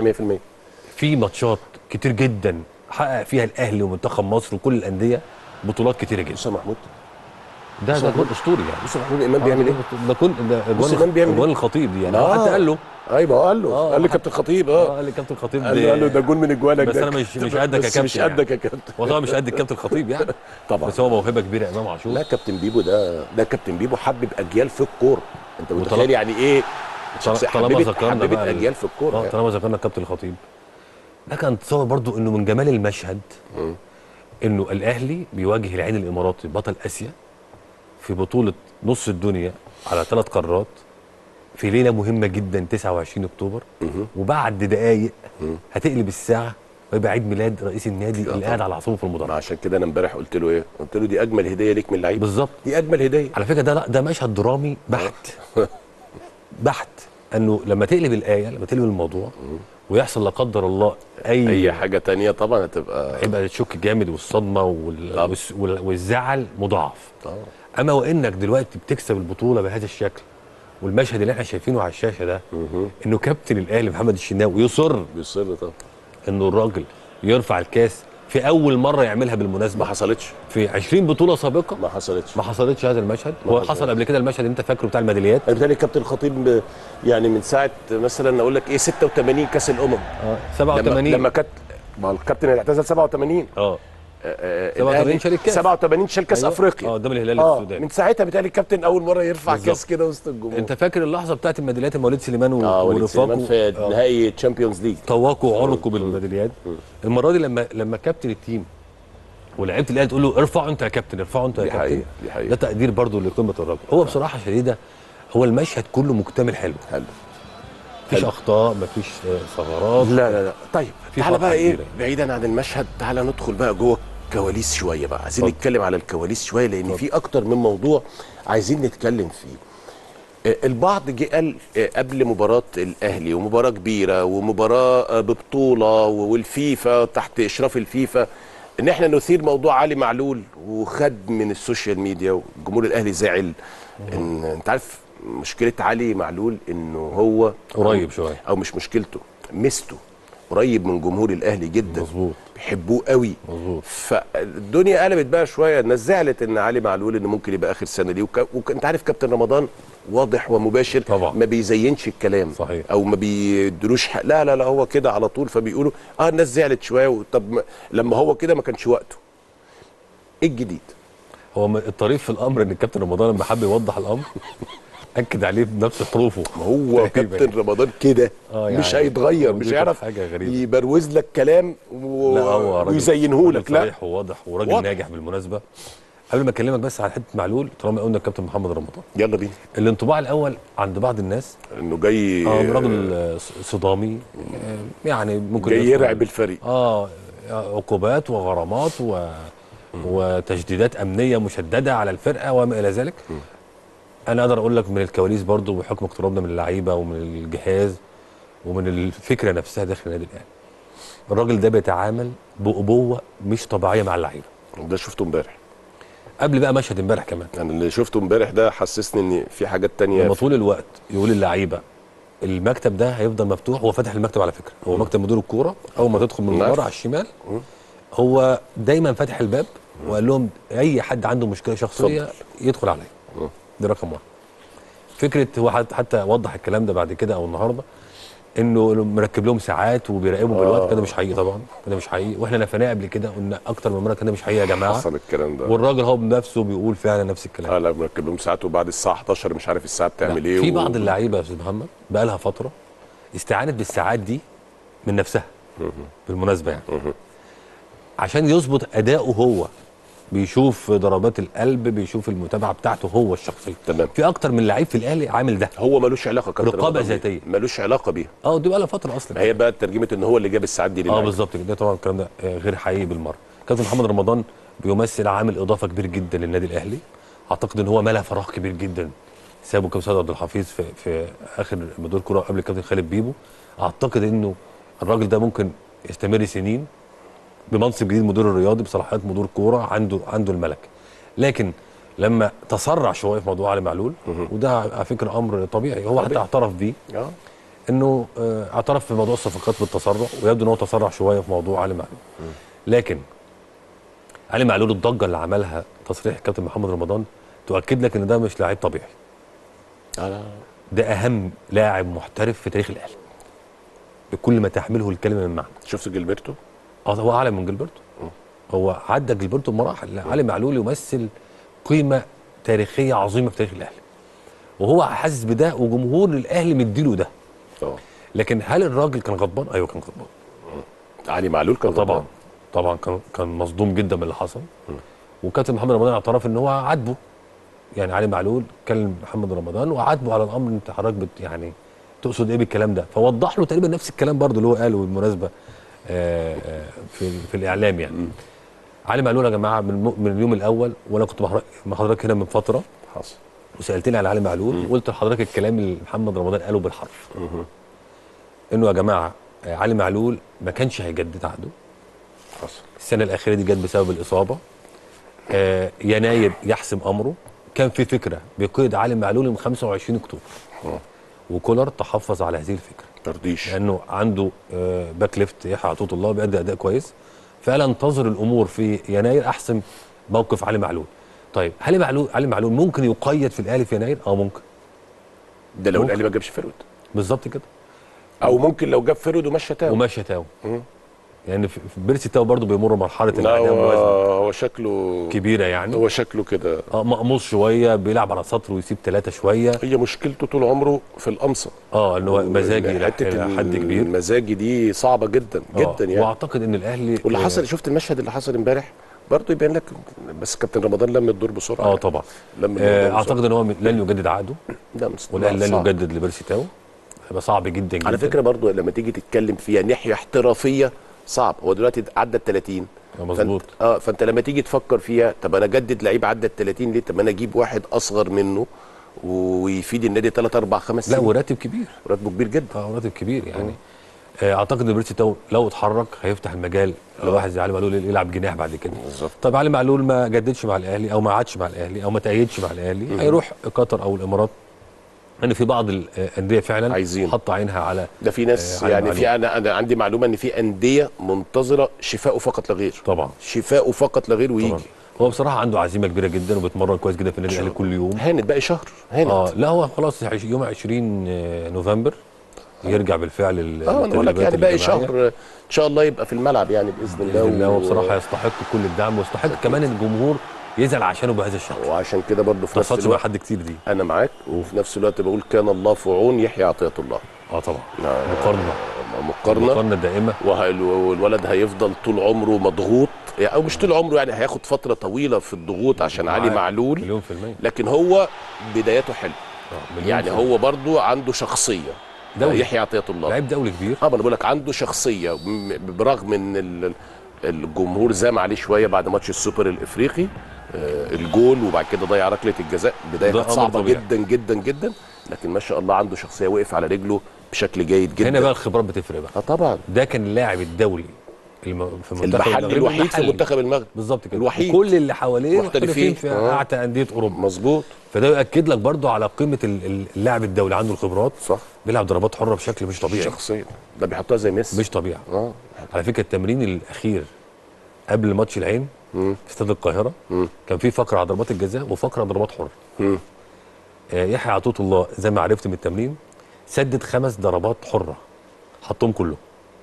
في ماتشات كتير جدا حقق فيها الاهلي ومنتخب مصر وكل الانديه بطولات كتيره جدا بص يا محمود ده بص ده يا جول محمود. اسطوري يعني بص يا محمود امام بيعمل ايه؟ ده كل ده بص جوال إمام بيعمل إيه؟ جوال الخطيب دي يعني آه. حتى قال له ايوه قال له آه، قال لي حتى- كابتن خطيب اه اه قال لي كابتن الخطيب قال له قال له ده جول من اجوالك بس ده انا مش مش قدك يا بس كابتن مش يعني. قدك يا كابتن هو طبعا مش قد الكابتن الخطيب يعني طبعا بس هو موهبه كبيره امام عاشور لا كابتن بيبو ده ده كابتن بيبو حبب اجيال في الكوره انت وطلب- متخيل يعني ايه شخصية طالما حببت ذكرنا حببت بقى ال- اجيال في الكوره اه يعني. طالما ذكرنا الكابتن الخطيب ده كان تصور برضو انه من جمال المشهد انه الاهلي بيواجه العين الاماراتي بطل اسيا في بطوله نص الدنيا على ثلاث قارات في ليله مهمه جدا 29 اكتوبر وبعد دقائق هتقلب الساعه ويبقى عيد ميلاد رئيس النادي اللي طبعا. قاعد على عصابه في ما المدرج عشان كده انا امبارح قلت له ايه؟ قلت له دي اجمل هديه ليك من اللعيبه بالظبط دي اجمل هديه على فكره ده لا ده مشهد درامي بحت بحت انه لما تقلب الايه لما تقلب الموضوع ويحصل لا قدر الله اي اي حاجه تانية طبعا هتبقى هيبقى الشوك جامد والصدمه وال... طبعا. والس- وال... والزعل مضاعف طبعا. اما وانك دلوقتي بتكسب البطوله بهذا الشكل والمشهد اللي احنا شايفينه على الشاشه ده انه كابتن الاهلي محمد الشناوي يصر بيصر طبعا انه الراجل يرفع الكاس في اول مره يعملها بالمناسبه ما حصلتش في 20 بطوله سابقه ما حصلتش ما حصلتش هذا المشهد ما هو حصلش. حصل قبل كده المشهد اللي انت فاكره بتاع الميداليات انا بالتالي كابتن الخطيب ب- يعني من ساعه مثلا اقول لك ايه 86 كاس الامم اه لما 87 لما كانت ما هو الكابتن اللي اعتزل 87 اه آه، 87 شال الكاس. 87 شال كاس أيوة. افريقيا اه قدام الهلال اه السوداني من ساعتها بالتالي الكابتن اول مره يرفع بالظبط. كاس كده وسط الجمهور انت فاكر اللحظه بتاعت الميداليات لما وليد سليمان و- اه وليد سليمان ورفاقه في آه. نهائي تشامبيونز ليج طوقوا عنقه بالميداليات المره دي لما لما كابتن التيم ولعيبه الاهلي تقول له ارفعوا انت يا كابتن ارفعوا انت يا دي كابتن حقيقة، دي حقيقة. ده تقدير برضه لقيمه الراجل هو بصراحه شديده هو المشهد كله مكتمل حلو حلو مفيش اخطاء مفيش آه، ثغرات لا لا لا طيب في تعالى فرحة بقى ايه كبيرة. بعيدا عن المشهد تعالى ندخل بقى جوه الكواليس شويه بقى عايزين اتفضل. نتكلم على الكواليس شويه لان في اكتر من موضوع عايزين نتكلم فيه آه، البعض جه قال آه، قبل مباراة الأهلي ومباراة كبيرة ومباراة آه، ببطولة والفيفا تحت إشراف الفيفا إن إحنا نثير موضوع علي معلول وخد من السوشيال ميديا والجمهور الأهلي زعل إن أنت عارف مشكلة علي معلول إنه هو قريب شويه او مش مشكلته ميزته قريب من جمهور الاهلي جدا مظبوط بيحبوه قوي مظبوط فالدنيا قلبت بقى شويه الناس زعلت ان علي معلول انه ممكن يبقى اخر سنه ليه وك... وانت عارف كابتن رمضان واضح ومباشر طبعا. ما بيزينش الكلام صحيح. او ما بيدروش حق لا لا لا هو كده على طول فبيقولوا اه الناس زعلت شويه طب ما... لما هو كده ما كانش وقته ايه الجديد هو م- الطريف في الامر ان الكابتن رمضان لما حب يوضح الامر اكد عليه بنفس حروفه ما هو تقريباً. كابتن رمضان كده آه مش يعني هيتغير ودي مش كانت هيعرف حاجة غريبة. يبروز لك كلام و... لا هو راجل ويزينه راجل لك لا صريح وواضح وراجل واضح. ناجح بالمناسبه قبل ما اكلمك بس عن حته معلول طالما قلنا الكابتن محمد رمضان يلا بينا الانطباع الاول عند بعض الناس انه جاي اه راجل آه، ص- صدامي آه، يعني ممكن جاي يدخل- يرعب الفريق اه عقوبات وغرامات و... وتشديدات امنيه مشدده على الفرقه وما الى ذلك انا اقدر اقول لك من الكواليس برضو بحكم اقترابنا من اللعيبه ومن الجهاز ومن الفكره نفسها داخل النادي الاهلي الراجل ده بيتعامل بابوه مش طبيعيه مع اللعيبه ده شفته امبارح قبل بقى مشهد امبارح كمان يعني اللي شفته امبارح ده حسسني ان في حاجات تانية لما طول الوقت يقول اللعيبه المكتب ده هيفضل مفتوح هو فاتح المكتب على فكره هو مكتب مدير الكوره اول ما تدخل من عارف. ورا على الشمال هو دايما فاتح الباب وقال لهم اي حد عنده مشكله شخصيه يدخل عليا دي رقم واحد فكره هو حت- حتى وضح الكلام ده بعد كده او النهارده انه مركب لهم ساعات وبيراقبهم بالوقت كده مش حقيقي طبعا كده مش حقيقي واحنا نفيناه قبل كده قلنا اكتر من مره كده مش حقيقي يا جماعه حصل الكلام ده والراجل هو بنفسه بيقول فعلا نفس الكلام اه لا مركب لهم ساعات وبعد الساعه 11 مش عارف الساعه بتعمل لا، ايه في و- بعض اللعيبه يا استاذ محمد بقى لها فتره استعانت بالساعات دي من نفسها بالمناسبه يعني عشان يظبط اداؤه هو بيشوف ضربات القلب بيشوف المتابعه بتاعته هو الشخصيه تمام في اكتر من لعيب في الاهلي عامل ده هو ملوش علاقه كابتن رقابة رمضان بيه. ذاتية. ملوش علاقه بيها اه دي بقى لها فتره اصلا هي بقى ترجمه ان هو اللي جاب الساعات دي اه للعيبة. بالظبط كده ده طبعا الكلام ده آه، غير حقيقي بالمره كابتن محمد رمضان بيمثل عامل اضافه كبير جدا للنادي الاهلي اعتقد ان هو ملا فراغ كبير جدا سابه كابتن سيد عبد الحفيظ في في اخر مدير كره قبل كابتن خالد بيبو اعتقد انه الراجل ده ممكن يستمر سنين بمنصب جديد مدير الرياضي بصلاحيات مدير كوره عنده عنده الملك لكن لما تسرع شويه في موضوع علي معلول وده على فكره امر طبيعي هو حتى اعترف بيه اه انه آه، اعترف في موضوع الصفقات بالتسرع ويبدو ان هو تسرع شويه في موضوع علي معلول لكن علي معلول الضجه اللي عملها تصريح كابتن محمد رمضان تؤكد لك ان ده مش لاعب طبيعي ده اهم لاعب محترف في تاريخ الاهلي بكل ما تحمله الكلمه من معنى شفت جilberto اه هو اعلى من جilberto هو عدى جilberto بمراحل لا، علي معلول يمثل قيمه تاريخيه عظيمه في تاريخ الاهلي وهو حاسس بده وجمهور الاهلي مديله ده اه لكن هل الراجل كان غضبان؟ ايوه كان غضبان علي معلول كان طبعا غضبان. طبعا كان كان مصدوم جدا باللي حصل وكابتن محمد رمضان اعترف ان هو عاتبه يعني علي معلول كلم محمد رمضان وعاتبه على الامر انت حضرتك بت يعني تقصد ايه بالكلام ده فوضح له تقريبا نفس الكلام برضه اللي هو قاله بالمناسبه آه، آه، في في الاعلام يعني علي معلول يا جماعه من الم- من اليوم الاول وانا كنت مع مع حضرتك هنا من فتره حصل وسالتني على علي معلول وقلت لحضرتك الكلام اللي محمد رمضان قاله بالحرف انه يا جماعه آه، علي معلول ما كانش هيجدد عقده حصل السنه الاخيره دي جت بسبب الاصابه آه يناير يحسم امره كان في فكره بقيد علي معلول من 25 اكتوبر وكولر تحفظ على هذه الفكره ترضيش لانه عنده آه باك ليفت يحيى عطيه الله بيأدي اداء كويس فقال انتظر الامور في يناير احسم موقف علي معلول طيب هل معلول علي معلول ممكن يقيد في الاهلي في يناير اه ممكن ده لو ممكن. الاهلي ما جابش فرود بالظبط كده او ممكن لو جاب فرود ومشى تاو وماشي تاو يعني في في بيرسي تاو برضه بيمر مرحله لا الاعدام هو, بوزن هو شكله كبيره يعني هو شكله كده اه مقموص شويه بيلعب على سطر ويسيب ثلاثه شويه هي مشكلته طول عمره في القمصه اه ان هو مزاجي حته إلى حد كبير المزاجي دي صعبه جدا آه، جدا يعني واعتقد ان الاهلي واللي آه، حصل شفت المشهد اللي حصل امبارح برضه يبين لك بس كابتن رمضان لم الدور بسرعه اه طبعا لم الدور آه بسرعة. اعتقد ان هو لن يجدد عقده ده مست- والاهلي لن صعب. يجدد لبيرسي تاو هيبقى صعب جدا جدا على فكره برضه لما تيجي تتكلم فيها ناحيه احترافيه صعب هو دلوقتي عدى ال 30 آه، مظبوط. فانت اه فانت لما تيجي تفكر فيها طب انا اجدد لعيب عدى ال 30 ليه طب انا اجيب واحد اصغر منه ويفيد النادي 3 4 5 لا وراتب كبير راتبه كبير جدا اه راتب كبير يعني آه، اعتقد ان بيرسي تاو لو اتحرك هيفتح المجال لواحد زي علي معلول يلعب جناح بعد كده بالظبط طب علي معلول ما جددش مع الاهلي او ما عادش مع الاهلي او ما تأيدش مع الاهلي هيروح قطر او الامارات لان في بعض الانديه فعلا عايزين. حط عينها على ده في ناس آه، علي يعني في معلول. انا انا عندي معلومه ان في انديه منتظره شفائه فقط لا غير طبعا شفائه فقط لا غير ويجي طبعا هو بصراحه عنده عزيمه كبيره جدا وبيتمرن كويس جدا في النادي الاهلي كل يوم هانت باقي شهر هانت اه لا هو خلاص عش- يوم 20 نوفمبر يرجع بالفعل لل- اه انا بقول لك للتدريبات يعني باقي الجماعية. شهر ان شاء الله يبقى في الملعب يعني باذن الله باذن الله و- هو بصراحه يستحق كل الدعم ويستحق كمان الجمهور يزعل عشانه بهذا الشكل وعشان كده برضه في ما نفس حصلش مع الوقت حد كتير دي انا معاك وفي نفس الوقت بقول كان الله في عون يحيى عطيه الله اه طبعا آه، مقارنه مقارنه مقارنه دائمه وهي- والولد هيفضل طول عمره مضغوط يعني او مش طول عمره يعني هياخد فتره طويله في الضغوط عشان علي معاك. معلول مليون في المية لكن هو بداياته حلوه آه، مليون يعني في المية. هو برضو عنده شخصيه دولي. يحيى عطيه الله لعيب دولي كبير اه ما انا بقول لك عنده شخصيه م- برغم ان ال- الجمهور زام عليه شويه بعد ماتش السوبر الافريقي آه الجول وبعد كده ضيع ركله الجزاء بدايه ده كانت أمر صعبه طبيعي. جدا جدا جدا لكن ما شاء الله عنده شخصيه وقف على رجله بشكل جيد جدا هنا بقى الخبرات بتفرق بقى اه طبعا ده كان اللاعب الدولي الم... في منتخب المحل المغرب الوحيد في المحلي. منتخب المغرب بالظبط كده الوحيد. كل اللي حواليه محترفين. محترفين في آه. اعتى انديه اوروبا مظبوط فده يؤكد لك برضو على قيمه ال- ال- اللاعب الدولي عنده الخبرات صح بيلعب ضربات حره بشكل مش طبيعي شخصيا ده بيحطها زي ميسي مش طبيعي اه على فكره التمرين الاخير قبل ماتش العين مم. في استاد القاهره مم. كان في فقره على ضربات الجزاء وفقره على ضربات حره مم. آه، يحيى عطيه الله زي ما عرفت من التمرين سدد خمس ضربات حره حطهم كلهم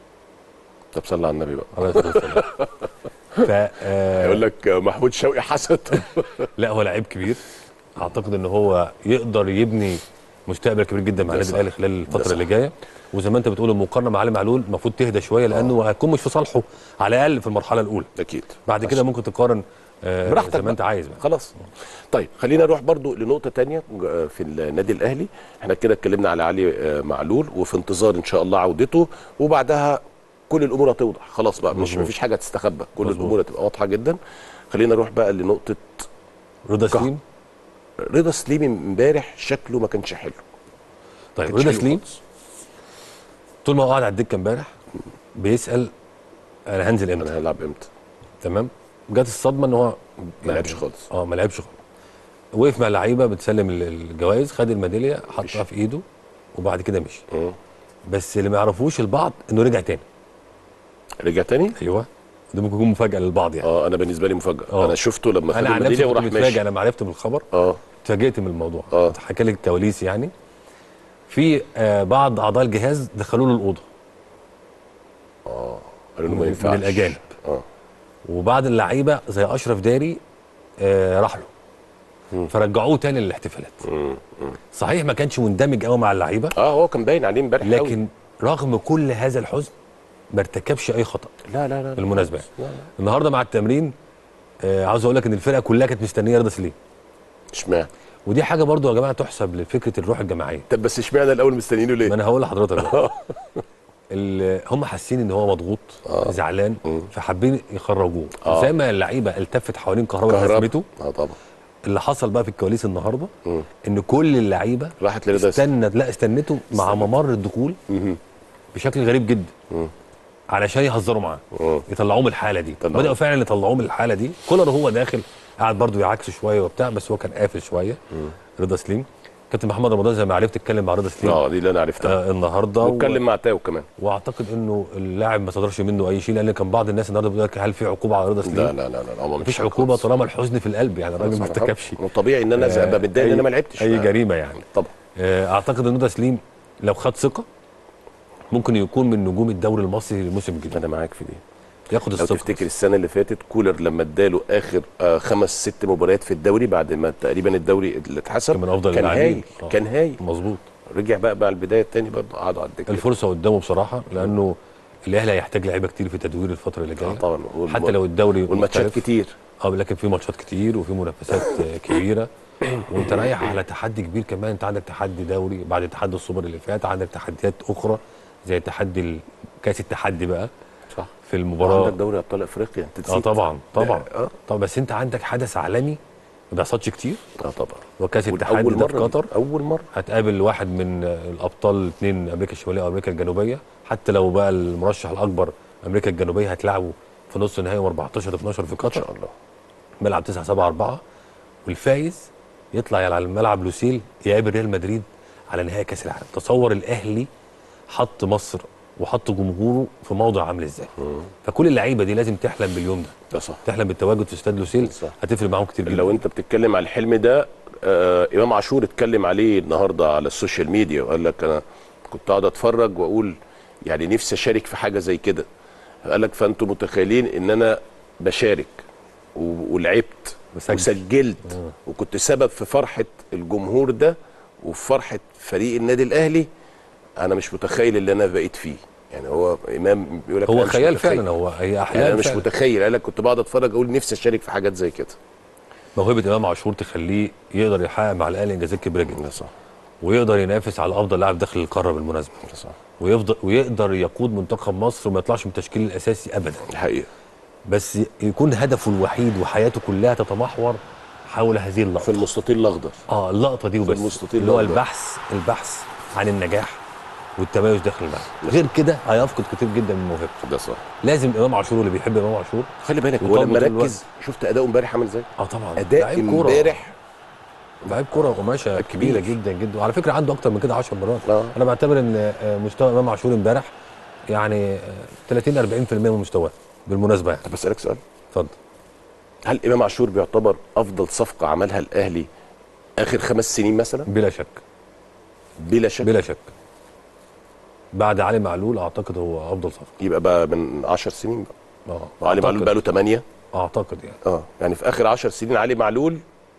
طب صلى على النبي بقى عليه الصلاه والسلام ف آه، يقول لك محمود شوقي حسد لا هو لعيب كبير اعتقد ان هو يقدر يبني مستقبل كبير جدا مع ده النادي صح. الاهلي خلال ده الفتره صح. اللي جايه وزي ما انت بتقول المقارنه مع علي معلول المفروض تهدى شويه لانه هتكون مش في صالحه على الاقل في المرحله الاولى اكيد بعد كده ممكن تقارن آه، براحتك زي ما بقى. انت عايز بقى. خلاص طيب خلينا نروح برضو لنقطة تانية آه، في النادي الأهلي احنا كده اتكلمنا على علي آه، معلول وفي انتظار إن شاء الله عودته وبعدها كل الأمور هتوضح خلاص بقى مش مظبوط. مفيش حاجة تستخبى كل مظبوط. الأمور هتبقى واضحة جدا خلينا نروح بقى لنقطة رضا كه- سليم رضا سليم امبارح شكله ما كانش حلو طيب كانش رضا حلو سليم خالص. طول ما هو قاعد على الدكه امبارح بيسال انا هنزل امتى انا هلعب امتى تمام جت الصدمه ان هو ما لعبش خالص اه ما لعبش خالص وقف مع اللعيبه بتسلم ال- الجوائز خد الميداليه حطها في ايده وبعد كده مشي مم. بس اللي ما يعرفوش البعض انه رجع تاني رجع تاني ايوه ده ممكن يكون مفاجاه للبعض يعني اه انا بالنسبه لي مفاجاه آه. انا شفته لما خد انا عن نفسي الميداليه كنت وراح متفاجئ ماشي لما عرفت بالخبر اه اتفاجئت من الموضوع آه. حكى لي الكواليس يعني في آه بعض اعضاء الجهاز دخلوا له الاوضه قالوا له ما من- ينفعش من الاجانب اه وبعض اللعيبه زي اشرف داري آه راح له فرجعوه تاني للاحتفالات صحيح ما كانش مندمج قوي مع اللعيبه اه هو كان باين عليه امبارح قوي. لكن رغم كل هذا الحزن ما ارتكبش اي خطا لا لا لا بالمناسبه يعني. لا لا النهارده مع التمرين آه عاوز اقول لك ان الفرقه كلها كانت مستنيه رضا سليم اشمعنى ودي حاجه برضو يا جماعه تحسب لفكره الروح الجماعيه طب بس اشمعنى الاول مستنيينه ليه ما انا هقول لحضرتك بقى. ال- هم حاسين ان هو مضغوط زعلان فحابين يخرجوه آه. زي ما اللعيبه التفت حوالين كهرباء كهربا. هزمته اه طبعا اللي حصل بقى في الكواليس النهارده مم. ان كل اللعيبه راحت لرضا سليم. استنت لا استنته مع ممر الدخول مهم. بشكل غريب جدا مم. علشان يهزروا معاه مم. يطلعوه من الحاله دي طلعوه. بداوا فعلا يطلعوه من الحاله دي كولر هو داخل قاعد برضو يعكس شويه وبتاع بس هو كان قافل شويه رضا سليم كابتن محمد رمضان زي ما عرفت اتكلم مع رضا سليم اه دي اللي انا عرفتها آه النهارده و- واتكلم مع تاو كمان واعتقد انه اللاعب ما صدرش منه اي شيء لان كان بعض الناس النهارده بيقول لك هل في عقوبه على رضا سليم؟ لا لا لا لا هو مفيش عقوبه طالما الحزن في القلب يعني الراجل ما ارتكبش طبيعي ان انا آه، ابقى متضايق ان أي- انا ما لعبتش اي ف- جريمه يعني طبعا آه، اعتقد ان رضا سليم لو خد ثقه ممكن يكون من نجوم الدوري المصري الموسم الجديد انا معاك في دي ياخد لو الثقه تفتكر السنه اللي فاتت كولر لما اداله اخر آه خمس ست مباريات في الدوري بعد ما تقريبا الدوري اللي اتحسب كان من أفضل كان اللاعبين. هايل آه. كان هايل مظبوط رجع بقى بقى البدايه الثاني برضه قعدوا على الدكه الفرصه قدامه بصراحه لانه الاهلي هيحتاج لعيبه كتير في تدوير الفتره اللي اه جايه طبعا والم- حتى لو الدوري والماتشات مختلف. كتير اه لكن في ماتشات كتير وفي منافسات آه، كبيره وانت رايح على تحدي كبير كمان انت عندك تحدي دوري بعد تحدي السوبر اللي فات عندك تحديات اخرى زي تحدي ال- كاس التحدي بقى صح في المباراه عندك دوري ابطال افريقيا انت اه نسيت. طبعا طبعا اه طبعا بس انت عندك حدث عالمي ما بيحصلش كتير اه طبعا وكاس التحدي اول ده في مره قطر اول مره هتقابل واحد من آه، الابطال اثنين امريكا الشماليه وامريكا الجنوبيه حتى لو بقى المرشح الاكبر امريكا الجنوبيه هتلعبه في نص نهائي و14 12 في ان قطر شاء الله ملعب 9 7 4 والفايز يطلع على الملعب لوسيل يقابل ريال مدريد على نهائي كاس العالم تصور الاهلي حط مصر وحط جمهوره في موضع عامل ازاي فكل اللعيبه دي لازم تحلم باليوم ده ده صح تحلم بالتواجد في استاد لوسيل صح. هتفرق معاهم كتير جدا لو انت بتتكلم على الحلم ده آه امام عاشور اتكلم عليه النهارده على السوشيال ميديا وقال لك انا كنت قاعد اتفرج واقول يعني نفسي اشارك في حاجه زي كده قال لك فانتوا متخيلين ان انا بشارك و- ولعبت بسجل. وسجلت وكنت سبب في فرحه الجمهور ده وفي فرحه فريق النادي الاهلي انا مش متخيل اللي انا بقيت فيه يعني هو امام بيقول لك هو أنا مش خيال متخيل. فعلا هو هي يعني احلام انا مش فعلا. متخيل قال لك كنت بقعد اتفرج اقول نفسي اشارك في حاجات زي كده موهبه امام عاشور تخليه يقدر يحقق مع الاهلي انجازات كبيره جدا ده صح ويقدر ينافس على افضل لاعب داخل القاره بالمناسبه ده صح ويفضل ويقدر يقود منتخب مصر وما يطلعش من التشكيل الاساسي ابدا الحقيقه بس يكون هدفه الوحيد وحياته كلها تتمحور حول هذه في اللقطه المستطيل الاخضر اه اللقطه دي وبس المستطيل اللي هو الأخضر. البحث البحث عن النجاح والتميز داخل الملعب غير كده هيفقد كتير جدا من موهبته ده صح لازم امام عاشور اللي بيحب امام عاشور خلي بالك هو وطبعاً لما طول الوقت. ركز شفت اداؤه امبارح عامل ازاي اه طبعا اداء لعيب كورة. امبارح لعيب كوره قماشه كبيره جدا جدا وعلى فكره عنده اكتر من كده 10 مرات آه. انا بعتبر ان آه، مستوى امام عاشور امبارح يعني آه، 30 40% من مستواه بالمناسبه يعني طب اسالك سؤال اتفضل هل امام عاشور بيعتبر افضل صفقه عملها الاهلي اخر خمس سنين مثلا بلا شك بلا شك بلا شك بعد علي معلول اعتقد هو افضل صفقه يبقى بقى من 10 سنين بقى اه علي معلول أعتقد- بقى له 8 اعتقد يعني اه يعني في اخر 10 سنين علي معلول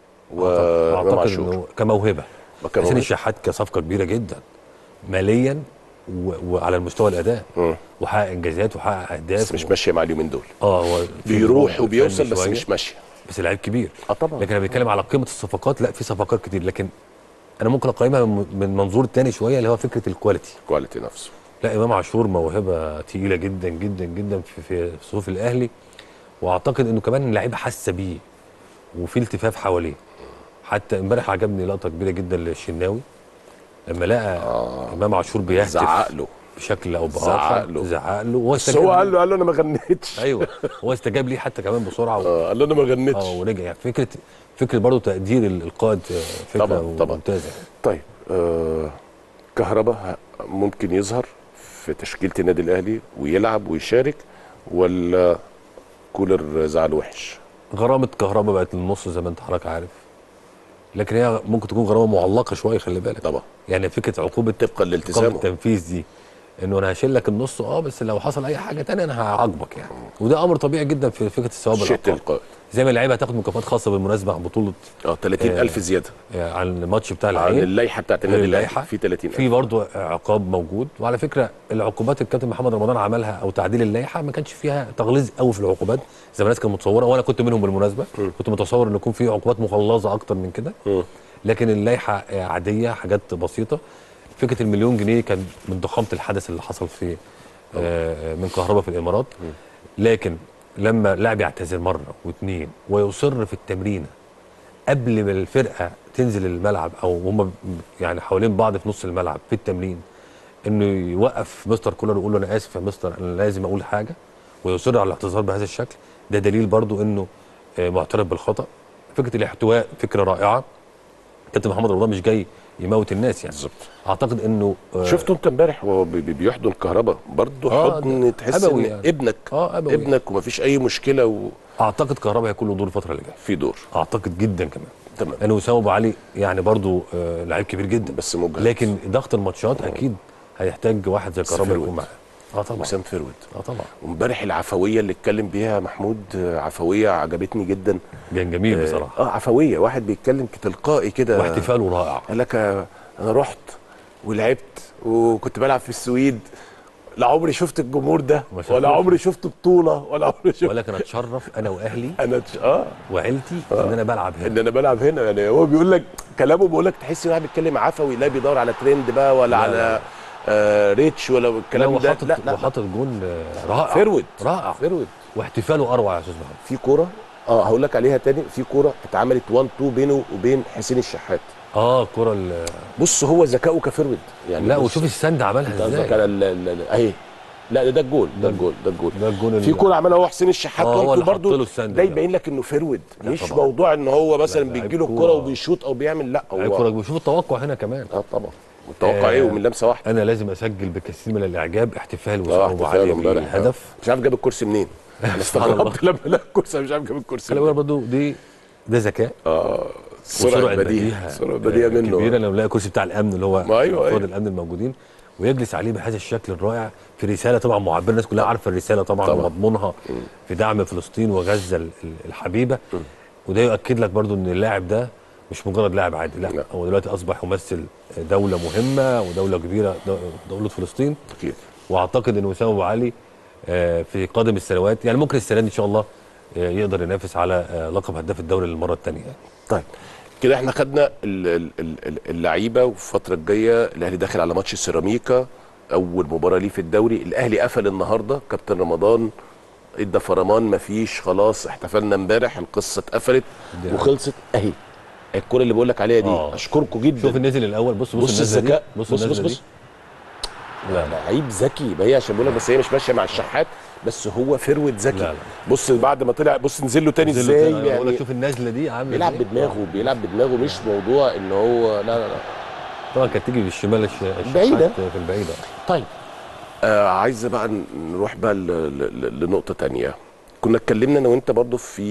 وامام اعتقد عاشور انه كموهبه وكموهبة. حسين الشحات كصفقه كبيره جدا ماليا و... وعلى المستوى الاداء مم. وحقق انجازات وحقق اهداف بس مش ماشيه مع اليومين دول اه هو في بيروح دروب وبيوصل فني بس شوية. مش ماشيه بس لعيب كبير اه طبعا لكن انا بتكلم على قيمه الصفقات لا في صفقات كتير لكن انا ممكن اقيمها من من منظور تاني شويه اللي هو فكره الكواليتي كواليتي نفسه لا امام عاشور موهبه تقيله جدا جدا جدا في في صفوف الاهلي واعتقد انه كمان اللعيبه حاسه بيه وفي التفاف حواليه حتى امبارح عجبني لقطه كبيره جدا للشناوي لما لقى آه. امام عاشور بيهتف زعق له بشكل او باخر زعق له. زعق له وهو بس استجاب هو ليه. قال له قال له انا ما غنيتش ايوه هو استجاب ليه حتى كمان بسرعه و... اه قال له انا ما غنيتش اه ورجع يعني فكره فكره برضه تقدير ال- القائد آه، فكره طبعاً، طبعاً. ممتازه يعني. طيب آه كهربا ممكن يظهر في تشكيله النادي الاهلي ويلعب ويشارك ولا كولر زعل وحش غرامه كهرباء بقت للنص زي ما انت حضرتك عارف لكن هي ممكن تكون غرامه معلقه شويه خلي بالك طبعا يعني فكره عقوبه طبقا عقوبه لالتزامه التنفيذ دي انه انا هشيل لك النص اه بس لو حصل اي حاجه تانية انا هعاقبك يعني وده امر طبيعي جدا في فكره الثواب شيء العقابي تلقائي زي ما اللعيبه هتاخد مكافآت خاصه بالمناسبه عن بطوله اه 30000 زياده آه، عن الماتش بتاع عن العين اللائحه بتاعت غير النادي الاهلي اللائحة. في 30000 في برضه عقاب موجود وعلى فكره العقوبات الكابتن محمد رمضان عملها او تعديل اللائحه ما كانش فيها تغليظ قوي في العقوبات زي ما الناس كانت متصوره وانا كنت منهم بالمناسبه كنت متصور ان يكون في عقوبات مغلظه اكتر من كده مم. لكن اللائحه عاديه حاجات بسيطه فكره المليون جنيه كان من ضخامه الحدث اللي حصل في آه، من كهرباء في الامارات لكن لما لاعب يعتذر مره واثنين ويصر في التمرين قبل ما الفرقه تنزل الملعب او هم يعني حوالين بعض في نص الملعب في التمرين انه يوقف مستر كولر ويقول له انا اسف يا مستر انا لازم اقول حاجه ويصر على الاعتذار بهذا الشكل ده دليل برضو انه آه، معترف بالخطا فكره الاحتواء فكره رائعه كابتن محمد رمضان مش جاي يموت الناس يعني بالظبط اعتقد انه آه، شفته انت امبارح وهو بي- بي- بيحضن كهربا برضه آه، حضن ده تحس أبوي ان يعني. ابنك اه ابوي ابنك ومفيش اي مشكله وفي اعتقد كهربا هيكون له دور الفتره اللي جايه دور اعتقد جدا كمان تمام لانه وسام ابو علي يعني برضو آه لعيب كبير جدا بس مجهد لكن ضغط الماتشات اكيد هيحتاج واحد زي بس كهربا فرويد. يكون معاه اه طبعا وسام فيرود اه طبعا وامبارح العفويه اللي اتكلم بيها محمود آه، عفويه عجبتني جدا كان جميل آه، بصراحه اه عفويه واحد بيتكلم تلقائي كده واحتفاله رائع قال لك آه، انا رحت ولعبت وكنت بلعب في السويد لا عمري شفت الجمهور ده ما ولا شافوش. عمري شفت بطوله ولا عمري شفت وقال لك انا اتشرف انا واهلي انا تش- اه وعيلتي ان انا بلعب ان هنا انا بلعب هنا يعني هو بيقول لك كلامه بيقول لك تحس ان هو بيتكلم عفوي لا بيدور على ترند بقى ولا لا، على لا. آه ريتش ولا لا الكلام ده وحاطط لا لا وحاطط جون آه، رائع فيرود رائع فيرود واحتفاله اروع يا استاذ محمد في كوره اه هقول لك عليها تاني في كوره اتعملت 1 2 بينه وبين حسين الشحات اه الكره ال- بص هو ذكائه كفيرود يعني لا بص، وشوف السند عملها انت قصدك ازاي على ال- ال- ال- اهي لا ده ده الجول ده الجول ده الجول ده الجون في ال- كوره عملها هو حسين الشحات آه، هو برضه اللي حط له برضه السند ده ده. يبين لك انه فيرود لا مش طبعا. موضوع ان هو مثلا لا، لعيب بيجي له الكوره كورة. وبيشوط او بيعمل لا لعيب هو كرة بشوف التوقع هنا كمان اه طبعا متوقع ايه آه، ومن لمسه واحده انا لازم اسجل بكثير من الاعجاب احتفال اه وسام ابو علي احتفاله امبارح بالهدف مش عارف جاب الكرسي منين انا سبحان الله. استغربت لما لقى الكرسي أنا مش عارف جاب الكرسي خلي منين بالك برضه دي ده ذكاء اه سرعه وسرعه بديهه سرعه بديهه منه كبيره لو لقى الكرسي بتاع الامن اللي هو ما أيوة، افراد أيوة. الامن الموجودين ويجلس عليه بهذا الشكل الرائع في رساله طبعا معبره الناس كلها عارفه الرساله طبعا, طبعاً. ومضمونها في دعم فلسطين وغزه ال- ال- الحبيبه وده يؤكد لك برضو ان اللاعب ده مش مجرد لاعب عادي لا, لا. هو دلوقتي اصبح يمثل دوله مهمه ودوله كبيره دو- دوله فلسطين اكيد واعتقد ان وسام ابو علي آه، في قادم السنوات يعني ممكن السنه دي ان شاء الله آه، يقدر ينافس على آه، لقب هداف الدوري للمره الثانيه طيب كده احنا خدنا ال- ال- ال- ال- اللعيبه والفتره الجايه الاهلي داخل على ماتش سيراميكا اول مباراه ليه في الدوري الاهلي قفل النهارده كابتن رمضان ادى فرمان مفيش خلاص احتفلنا امبارح القصه اتقفلت دي وخلصت اهي الكره اللي بقول لك عليها دي آه. اشكركم جدا شوف النزل الاول بص بص, بص النزلة دي. الذكاء بص بص بص النزلة بص دي. لا لا لعيب ذكي يبقى هي عشان بقول لك بس هي مش ماشيه مع الشحات بس هو فروت ذكي لا، لا. بص بعد ما طلع بص نزل له تاني نزل له ازاي تاني. أنا بقول لك يعني شوف النزله دي عامله بيلعب إزاي. بدماغه بيلعب بدماغه مش موضوع ان هو لا لا لا طبعا كانت تيجي بالشمال الش- الشحات بعيدة. في البعيده طيب آه عايز بقى نروح بقى ل- ل- ل- لنقطة تانية كنا اتكلمنا انا وانت برضو في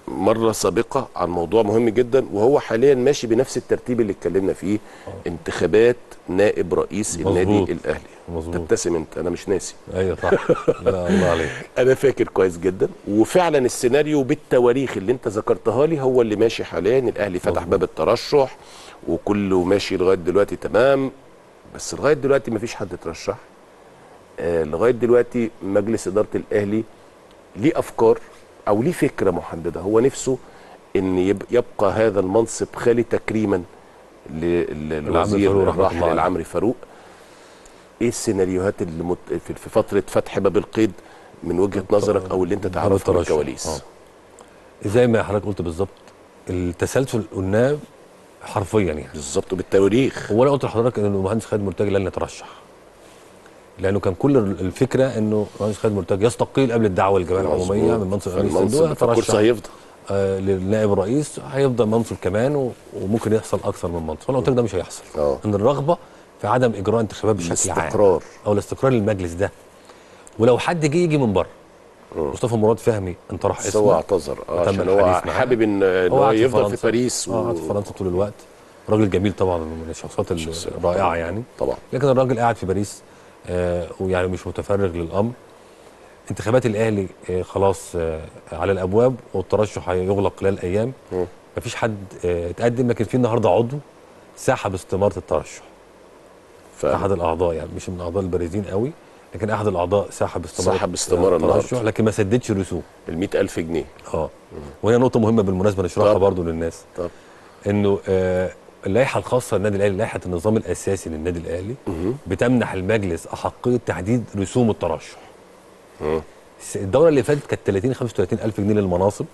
مره سابقه عن موضوع مهم جدا وهو حاليا ماشي بنفس الترتيب اللي اتكلمنا فيه انتخابات نائب رئيس مظبوط. النادي الاهلي مظبوط. تبتسم انت انا مش ناسي ايوه صح لا الله عليك انا فاكر كويس جدا وفعلا السيناريو بالتواريخ اللي انت ذكرتها لي هو اللي ماشي حاليا الاهلي فتح باب الترشح وكله ماشي لغايه دلوقتي تمام بس لغايه دلوقتي مفيش حد اترشح آه لغايه دلوقتي مجلس اداره الاهلي ليه افكار او ليه فكره محدده هو نفسه ان يب- يبقى هذا المنصب خالي تكريما ل- للوزير فاروق رحمة الراحل الله عليه. العمري فاروق ايه السيناريوهات اللي مت... في في فتره فتح باب القيد من وجهه نظرك او اللي انت تعرفه من الترشح. الكواليس آه. زي ما حضرتك قلت بالظبط التسلسل قلناه حرفيا يعني بالظبط بالتواريخ هو انا قلت لحضرتك ان المهندس خالد مرتجى لن يترشح لانه كان كل الفكره انه المهندس خالد مرتجى يستقيل قبل الدعوه للجمعيه العموميه مظبوط. من منصب رئيس فالمنصب- الصندوق فالكرسي يترشح هيفضل. آه للنائب الرئيس هيفضل منصب كمان و- وممكن يحصل اكثر من منصب فانا قلت لك ده مش هيحصل اه ان الرغبه في عدم اجراء انتخابات بشكل عام الاستقرار. او الاستقرار للمجلس ده ولو حد جه يجي من بره مصطفى مراد فهمي انطرح بس اسمه هو اعتذر اه وتم عشان هو الحديث معاه. حابب ان إن هو قعد يفضل في فرنسا. باريس اه قعد في فرنسا طول الوقت راجل جميل طبعا من الشخصيات الرائعه يعني طبعا لكن الراجل قاعد في باريس آه ويعني مش متفرغ للامر انتخابات الاهلي آه خلاص آه على الابواب والترشح هيغلق خلال ايام مفيش حد آه اتقدم لكن في النهارده عضو سحب استماره الترشح ف... احد الاعضاء يعني مش من الاعضاء البارزين قوي لكن احد الاعضاء سحب استماره سحب استمارة الترشح النهاردة. لكن ما سددش الرسوم ال 100000 جنيه اه وهنا نقطه مهمه بالمناسبه نشرحها طب. برضو للناس طب انه آه اللائحه الخاصه للنادي الاهلي لائحه النظام الاساسي للنادي الاهلي بتمنح المجلس احقيه تحديد رسوم الترشح الس- الدوره اللي فاتت كانت 30 35 الف جنيه للمناصب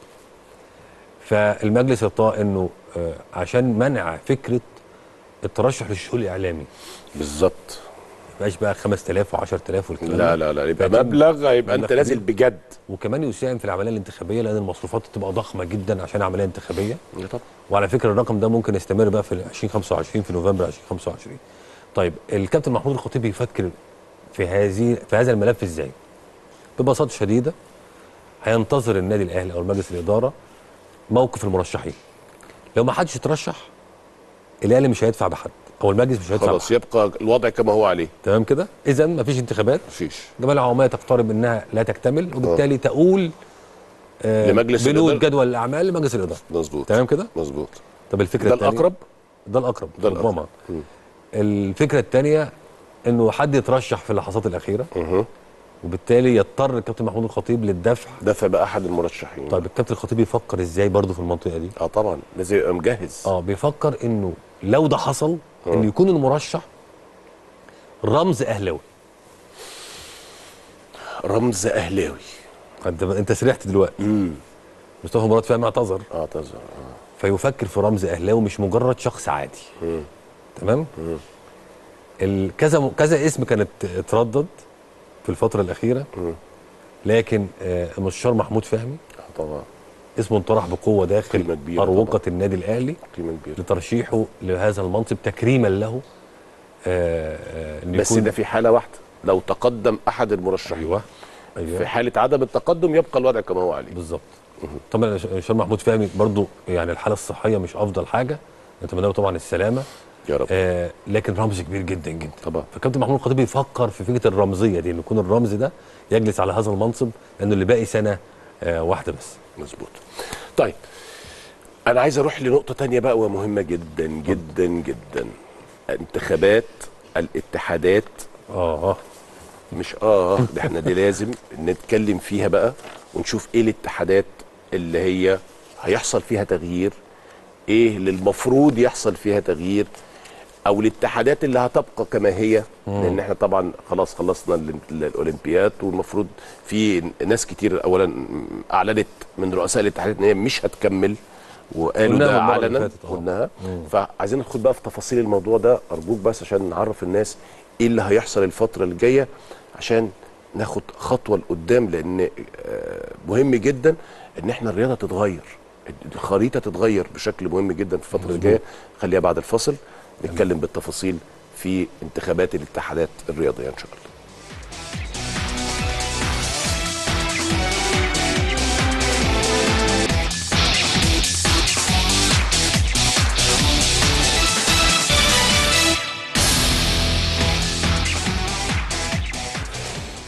فالمجلس ارتأى انه آه عشان منع فكره الترشح للشؤون الاعلامي بالظبط ما يبقاش بقى 5000 و10000 والكلام لا ده. لا لا يبقى فكان- مبلغ يبقى انت مبلغ نازل كبير. بجد وكمان يساهم في العمليه الانتخابيه لان المصروفات تبقى ضخمه جدا عشان عمليه انتخابيه طبعا وعلى فكره الرقم ده ممكن يستمر بقى في 2025 في نوفمبر 2025 طيب الكابتن محمود الخطيب بيفكر في هذه في هذا الملف ازاي ببساطه شديده هينتظر النادي الاهلي او المجلس الاداره موقف المرشحين لو ما حدش اترشح الاهلي مش هيدفع بحد او المجلس مش هيدفع خلاص يبقى الوضع كما هو عليه تمام كده اذا مفيش انتخابات مفيش الجمعيه العموميه تقترب انها لا تكتمل وبالتالي تقول آه لمجلس بنود الإدارة. جدول الاعمال لمجلس الاداره مظبوط تمام كده مظبوط طب الفكره ده التانية- الأقرب؟ ده الاقرب ده ربما الأقرب. مم. الفكره الثانيه انه حد يترشح في اللحظات الاخيره وبالتالي يضطر الكابتن محمود الخطيب للدفع دفع باحد المرشحين طيب الكابتن الخطيب يفكر ازاي برضه في المنطقه دي اه طبعا لازم يبقى مجهز اه بيفكر انه لو ده حصل انه يكون المرشح رمز اهلاوي رمز اهلاوي انت انت سرحت دلوقتي مصطفى مراد فهمي اعتذر اعتذر اه فيفكر في رمز اهلاوي مش مجرد شخص عادي تمام ال- كذا كذا اسم كانت اتردد في الفتره الاخيره لكن آه، المستشار محمود فهمي طبعا اسمه انطرح بقوه داخل قيمة كبيرة اروقه النادي الاهلي قيمه كبيره لترشيحه لهذا المنصب تكريما له آه، آه، إنه بس يكون- ده في حاله واحده لو تقدم احد المرشحين ايوه ايوه في حاله عدم التقدم يبقى الوضع كما هو عليه بالظبط طبعا الشيخ محمود فهمي برضو يعني الحاله الصحيه مش افضل حاجه نتمنى له طبعا السلامه يا رب آه لكن رمز كبير جدا جدا طبعا فكابتن محمود الخطيب بيفكر في فكره الرمزيه دي ان يكون الرمز ده يجلس على هذا المنصب لانه اللي باقي سنه آه واحده بس مظبوط طيب انا عايز اروح لنقطه تانية بقى ومهمه جدا جدا جدا انتخابات الاتحادات اه اه مش اه آه، ده احنا دي لازم نتكلم فيها بقى ونشوف ايه الاتحادات اللي هي هيحصل فيها تغيير ايه اللي المفروض يحصل فيها تغيير او الاتحادات اللي هتبقى كما هي مم. لان احنا طبعا خلاص خلصنا ال- ال- الاولمبياد والمفروض في ناس كتير اولا اعلنت من رؤساء الاتحادات ان هي مش هتكمل وقالوا قلناها ده المرة اللي علنا فاتت، آه. قلناها مم. فعايزين ندخل بقى في تفاصيل الموضوع ده ارجوك بس عشان نعرف الناس ايه اللي هيحصل الفتره الجايه عشان ناخد خطوه لقدام لان آه، مهم جدا ان احنا الرياضه تتغير الخريطه تتغير بشكل مهم جدا في الفتره الجايه خليها بعد الفصل نتكلم بالتفاصيل في انتخابات الاتحادات الرياضيه ان شاء الله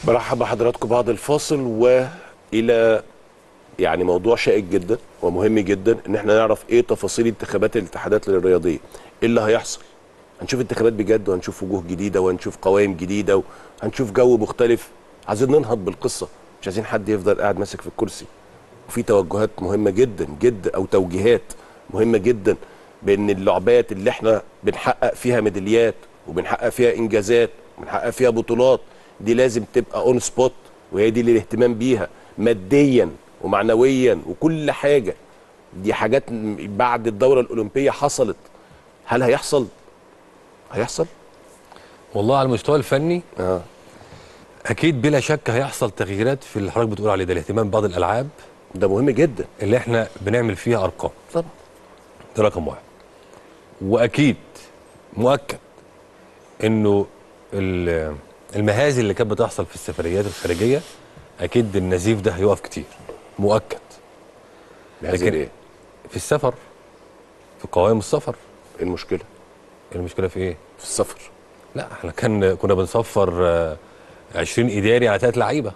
برحب بحضراتكم بعد الفاصل والى يعني موضوع شائك جدا ومهم جدا ان احنا نعرف ايه تفاصيل انتخابات الاتحادات الرياضيه ايه اللي هيحصل هنشوف انتخابات بجد وهنشوف وجوه جديده وهنشوف قوائم جديده وهنشوف جو مختلف عايزين ننهض بالقصه مش عايزين حد يفضل قاعد ماسك في الكرسي وفي توجهات مهمه جدا جدا او توجيهات مهمه جدا بان اللعبات اللي احنا بنحقق فيها ميداليات وبنحقق فيها انجازات وبنحقق فيها بطولات دي لازم تبقى اون سبوت وهي دي اللي الاهتمام بيها ماديا ومعنويا وكل حاجه دي حاجات م- بعد الدوره الاولمبيه حصلت هل هيحصل هيحصل والله على المستوى الفني اه اكيد بلا شك هيحصل تغييرات في اللي حضرتك بتقول عليه ده الاهتمام ببعض الالعاب ده مهم جدا اللي احنا بنعمل فيها ارقام طبعا ده رقم واحد واكيد مؤكد انه ال- المهازل اللي كانت بتحصل في السفريات الخارجيه اكيد النزيف ده هيقف كتير مؤكد مهازل لكن ايه؟ في السفر في قوائم السفر ايه المشكله؟ المشكله في ايه؟ في السفر لا احنا كان كنا بنصفر آه، 20 اداري على ثلاث لعيبه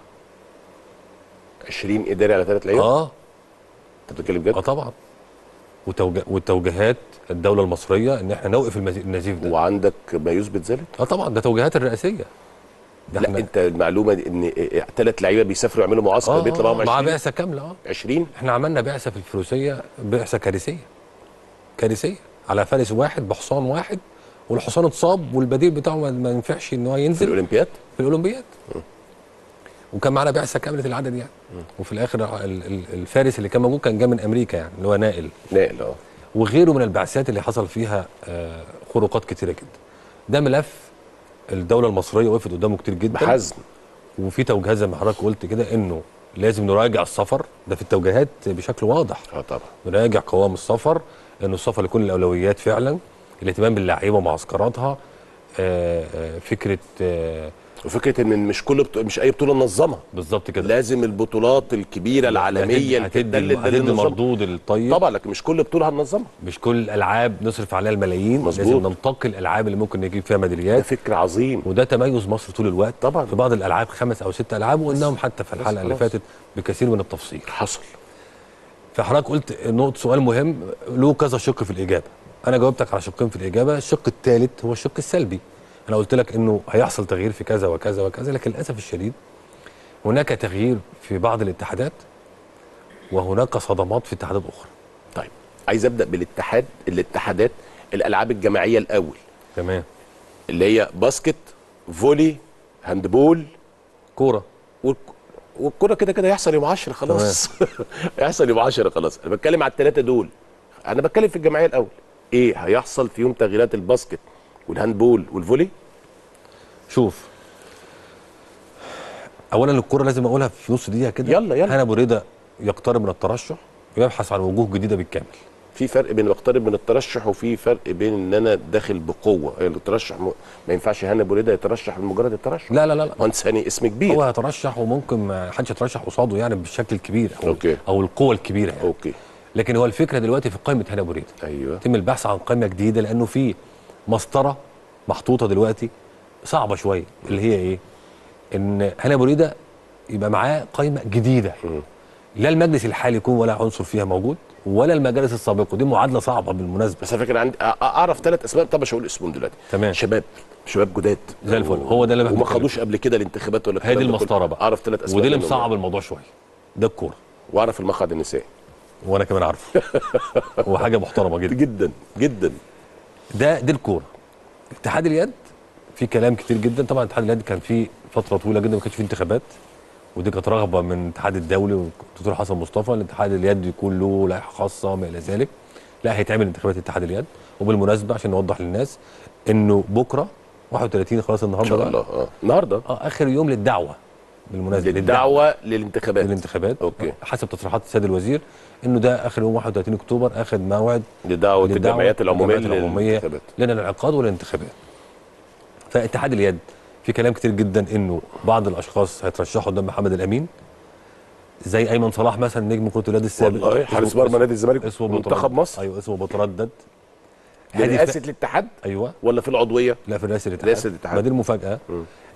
20 اداري على ثلاث لعيبه اه انت بتتكلم بجد؟ اه طبعا وتوج... والتوجيهات الدوله المصريه ان احنا نوقف المز- النزيف ده وعندك ما يثبت ذلك؟ اه طبعا ده توجيهات الرئاسيه ده لا انت المعلومه دي ان ثلاث لعيبه بيسافروا يعملوا معسكر آه بيطلع معاهم مع 20 بعثه كامله اه 20 احنا عملنا بعثه في الفروسيه بعثه كارثيه كارثيه على فارس واحد بحصان واحد والحصان اتصاب والبديل بتاعه ما- ما ينفعش ان هو في ينزل الاولمبياد في الاولمبياد وكان معانا بعثه كامله العدد يعني وفي الاخر ال- ال- الفارس اللي كان موجود كان جاي من امريكا يعني اللي هو نائل نائل اه وغيره من البعثات اللي حصل فيها آه، خروقات كتيره جدا ده ملف الدوله المصريه وقفت قدامه كتير جدا بحزم وفي توجيهات زي ما حضرتك قلت كده انه لازم نراجع السفر ده في التوجيهات بشكل واضح اه طبعا نراجع قوام السفر انه السفر يكون الاولويات فعلا الاهتمام باللعيبه ومعسكراتها آه، آه، فكره آه، وفكره ان مش كل بطو... مش اي بطوله ننظمها بالظبط كده لازم البطولات الكبيره العالميه هتدي الكتة اللي- هتدي اللي ننظمها. المردود الطيب طبعا لكن مش كل بطوله هننظمها مش كل الالعاب نصرف عليها الملايين مظبوط. لازم ننتقي الالعاب اللي ممكن نجيب فيها ده ميداليات فكر عظيم وده تميز مصر طول الوقت طبعا. في بعض الالعاب خمس او ست العاب وقلناهم حتى في الحلقه اللي خلاص. فاتت بكثير من التفصيل حصل فحضرتك قلت نقطه سؤال مهم له كذا شق في الاجابه انا جاوبتك على شقين في الاجابه الشق الثالث هو الشق السلبي انا قلت لك انه هيحصل تغيير في كذا وكذا وكذا لكن للاسف الشديد هناك تغيير في بعض الاتحادات وهناك صدمات في اتحادات اخرى طيب عايز ابدا بالاتحاد الاتحادات الالعاب الجماعيه الاول تمام اللي هي باسكت فولي هاندبول كوره والك- والكرة كده كده هيحصل يوم 10 خلاص هيحصل يوم 10 خلاص انا بتكلم على الثلاثه دول انا بتكلم في الجمعيه الاول ايه هيحصل فيهم تغييرات الباسكت والهاندبول والفولي شوف اولا الكوره لازم اقولها في نص دقيقه كده يلا، يلا. هنا ابو رضا يقترب من الترشح ويبحث عن وجوه جديده بالكامل في فرق بين بقترب من الترشح وفي فرق بين ان انا داخل بقوه الترشح م... ما ينفعش هاني ابو رضا يترشح لمجرد الترشح لا لا لا, لا. مهندس هاني اسم كبير هو هيترشح وممكن ما حدش يترشح قصاده يعني بالشكل الكبير او أوكي. او القوه الكبيره يعني. اوكي لكن هو الفكره دلوقتي في قائمه هنا ابو ريده ايوه يتم البحث عن قائمه جديده لانه في مسطره محطوطه دلوقتي صعبه شويه اللي هي ايه؟ ان هنا ابو ريده يبقى معاه قائمه جديده لا المجلس الحالي يكون ولا عنصر فيها موجود ولا المجالس السابقه دي معادله صعبه بالمناسبه بس انا فاكر عندي أ- أ- اعرف ثلاث اسماء طب مش هقول اسمهم دلوقتي تمام. شباب شباب جداد زي الفل هو ده اللي أنا وما بتكلم خدوش قبل كده الانتخابات ولا هي الكلام دي ده كله. المسطره بقى اعرف ثلاث اسماء ودي اللي منهم. مصعب الموضوع شويه ده الكوره واعرف المقعد النسائي وانا كمان عارفه هو حاجه محترمه جدا جدا جدا ده دي الكوره اتحاد اليد في كلام كتير جدا طبعا اتحاد اليد كان في فتره طويله جدا ما كانش فيه انتخابات ودي كانت رغبه من الاتحاد الدولي والدكتور حسن مصطفى ان اتحاد اليد يكون له لائحه خاصه ما الى ذلك لا هيتعمل انتخابات اتحاد اليد وبالمناسبه عشان نوضح للناس انه بكره 31 خلاص ان النهارده شاء بقى. الله اه النهارده اه اخر يوم للدعوه بالمناسبه للدعوه للانتخابات للانتخابات أوكي. حسب تصريحات السيد الوزير انه ده اخر يوم 31 اكتوبر اخر موعد لدعوه للدعوة الجمعيات العموميه الجمعيات العموميه للانتخابات لنا الانعقاد والانتخابات فاتحاد اليد في كلام كتير جدا انه بعض الاشخاص هيترشحوا قدام محمد الامين زي ايمن صلاح مثلا نجم كره اليد السابق والله حارس اسمه- مرمى نادي الزمالك اسمه منتخب بتردد. مصر ايوه اسمه بتردد هادي برئاسه ف- الاتحاد ايوه ولا في العضويه لا في رئاسه الاتحاد رئاسة الاتحاد. ما دي المفاجاه مم.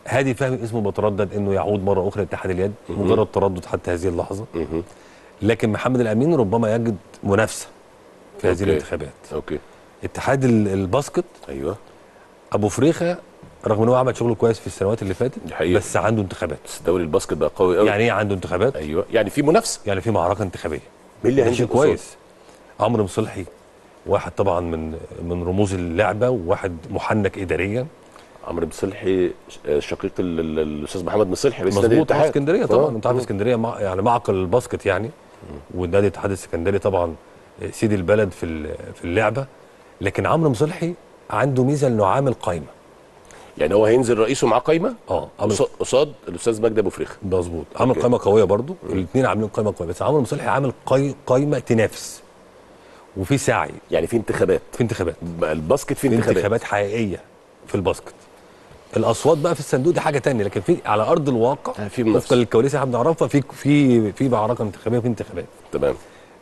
هادي فهمي اسمه بتردد انه يعود مره اخرى لاتحاد اليد مجرد تردد حتى هذه اللحظه لكن محمد الامين ربما يجد منافسه في هذه أوكي. الانتخابات اوكي اتحاد ال- الباسكت ايوه ابو فريخه رغم ان هو عمل شغل كويس في السنوات اللي فاتت دي حقيقة. بس عنده انتخابات بس دوري الباسكت بقى قوي قوي يعني ايه عنده انتخابات ايوه يعني في منافسه يعني في معركه انتخابيه مين اللي ده شيء هينزل قصاد؟ كويس عمرو مصلحي واحد طبعا من من رموز اللعبه وواحد محنك اداريا عمرو مصلحي ش- شقيق ال- ال- الاستاذ محمد مصلحي رئيس نادي مظبوط الاتحاد اه اسكندريه طبعا آه. انت عارف اسكندريه مع يعني معقل الباسكت يعني والنادي الاتحاد السكندري طبعا سيد البلد في ال- في اللعبه لكن عمرو مصلحي عنده ميزه انه عامل قايمه يعني هو هينزل رئيسه معاه قايمه اه عامل قصاد- قصاد الاستاذ مجدي ابو فريخه مظبوط عامل أوكي. قائمه قويه برضو الاثنين عاملين قائمه قويه بس عمرو مصلحي عامل قاي- قايمه تنافس وفي سعي يعني في انتخابات في انتخابات بقى الباسكت في في انتخابات انتخابات حقيقيه في الباسكت الاصوات بقى في الصندوق دي حاجه تانية لكن في على ارض الواقع آه، في منافسة. وفقا للكواليس اللي احنا بنعرفها في في في معركه انتخابيه وفي انتخابات تمام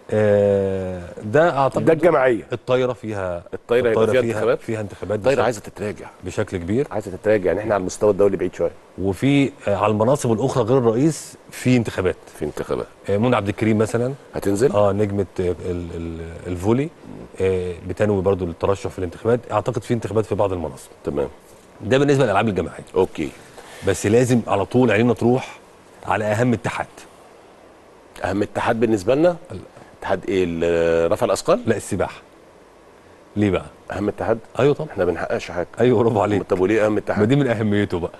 آه ده اعتقد ده الجماعيه الطايره فيها الطايرة هيبقى فيها انتخابات؟ فيها انتخابات الطايره بشكل- عايزه تتراجع بشكل كبير عايزه تتراجع يعني احنا على المستوى الدولي بعيد شويه وفي آه على المناصب الاخرى غير الرئيس في انتخابات في انتخابات آه منى عبد الكريم مثلا هتنزل اه نجمه آه، ال- ال- الفولي آه بتنوي برضو للترشح في الانتخابات اعتقد في انتخابات في بعض المناصب تمام ده بالنسبه للالعاب الجماعيه اوكي بس لازم على طول عينينا تروح على اهم اتحاد اهم اتحاد بالنسبه لنا اتحاد ايه ال- رفع الاثقال لا السباحه ليه بقى اهم اتحاد ايوه طبعا احنا ما بنحققش حاجه ايوه برافو عليك طب وليه اهم ما اتحاد دي من اهميته بقى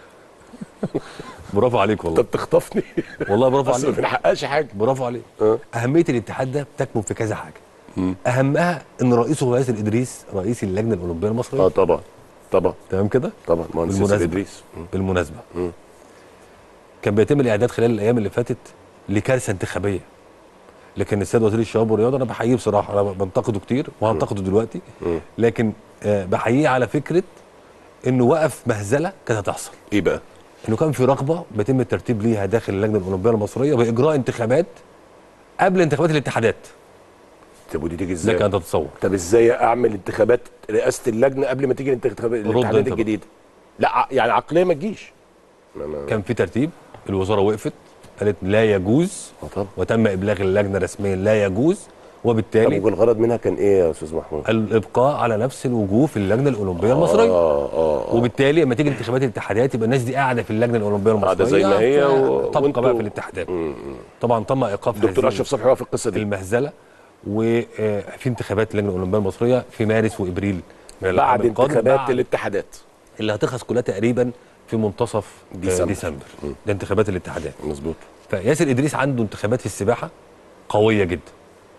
برافو عليك انت والله بتخطفني والله برافو اصل ما عليك بنحققش حاجه برافو عليك اه. اهميه الاتحاد ده بتكمن في كذا حاجه اهمها ان رئيسه هو ياسر ادريس رئيس اللجنه الاولمبيه المصريه اه طبعا طبعا تمام كده طبعا مهندس ياسر بالمناسبة. ادريس مم. بالمناسبه مم. كان بيتم الاعداد خلال الايام اللي فاتت لكارثه انتخابيه لكن السيد وزير الشباب والرياضه انا بحييه بصراحه انا بنتقده كتير وهنتقده دلوقتي مم. لكن آه بحييه على فكره انه وقف مهزله كانت هتحصل ايه بقى انه كان في رغبه بيتم الترتيب ليها داخل اللجنه الاولمبيه المصريه باجراء انتخابات قبل انتخابات الاتحادات طب ودي تيجي لك ازاي ان تتصور طب ازاي اعمل انتخابات رئاسه اللجنه قبل ما تيجي الانتخابات رد الاتحادات انت بقى. الجديده لا ع- يعني عقليه ما تجيش ما- ما- كان في ترتيب الوزاره وقفت قالت لا يجوز آه طبعا وتم ابلاغ اللجنه رسميا لا يجوز طب وبالتالي والغرض منها كان ايه يا استاذ محمود الابقاء على نفس الوجوه في اللجنه الاولمبيه المصريه اه اه اه وبالتالي لما تيجي انتخابات الاتحادات يبقى الناس دي قاعده في اللجنه الاولمبيه المصريه قاعدة زي ما هي و- تبقى وانتوا- بقى في الاتحادات مم. طبعا تم ايقاف دكتور هذه اشرف صبحي هو في القصه دي المهزله وفي انتخابات اللجنه الاولمبيه المصريه في مارس وابريل من العام بعد القادم انتخابات بعد الاتحادات اللي هتخلص كلها تقريبا في منتصف آه، ديسمبر. ديسمبر ده انتخابات الاتحادات مظبوط فياسر ادريس عنده انتخابات في السباحه قويه جدا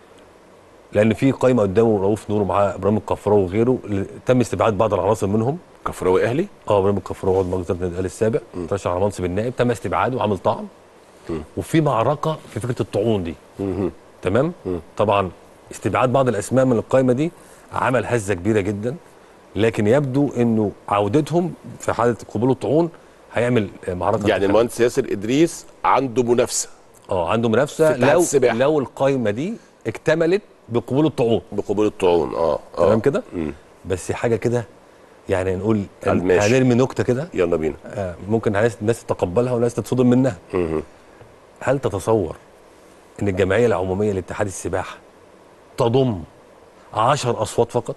لان في قائمه قدامه رؤوف نور ومعاه ابراهيم الكفراوي وغيره اللي تم استبعاد بعض العناصر منهم كفراوي اهلي اه ابراهيم الكفراوي عضو مجلس النادي الاهلي السابق ترشح على منصب النائب تم استبعاده وعامل طعن وفي معركه في فكره الطعون دي تمام طبعا استبعاد بعض الاسماء من القائمه دي عمل هزه كبيره جدا لكن يبدو انه عودتهم في حاله قبول الطعون هيعمل آه، معركه يعني انتخابية. المهندس ياسر ادريس عنده منافسه اه عنده منافسه في اتحاد لو السباحة. لو القائمه دي اكتملت بقبول الطعون بقبول الطعون اه اه تمام كده مم. بس حاجه كده يعني نقول قال ماشي. هنرمي نكته كده يلا بينا آه، ممكن الناس الناس تتقبلها وناس تتصدم منها مهم. هل تتصور ان الجمعيه العموميه لاتحاد السباحه تضم عشر اصوات فقط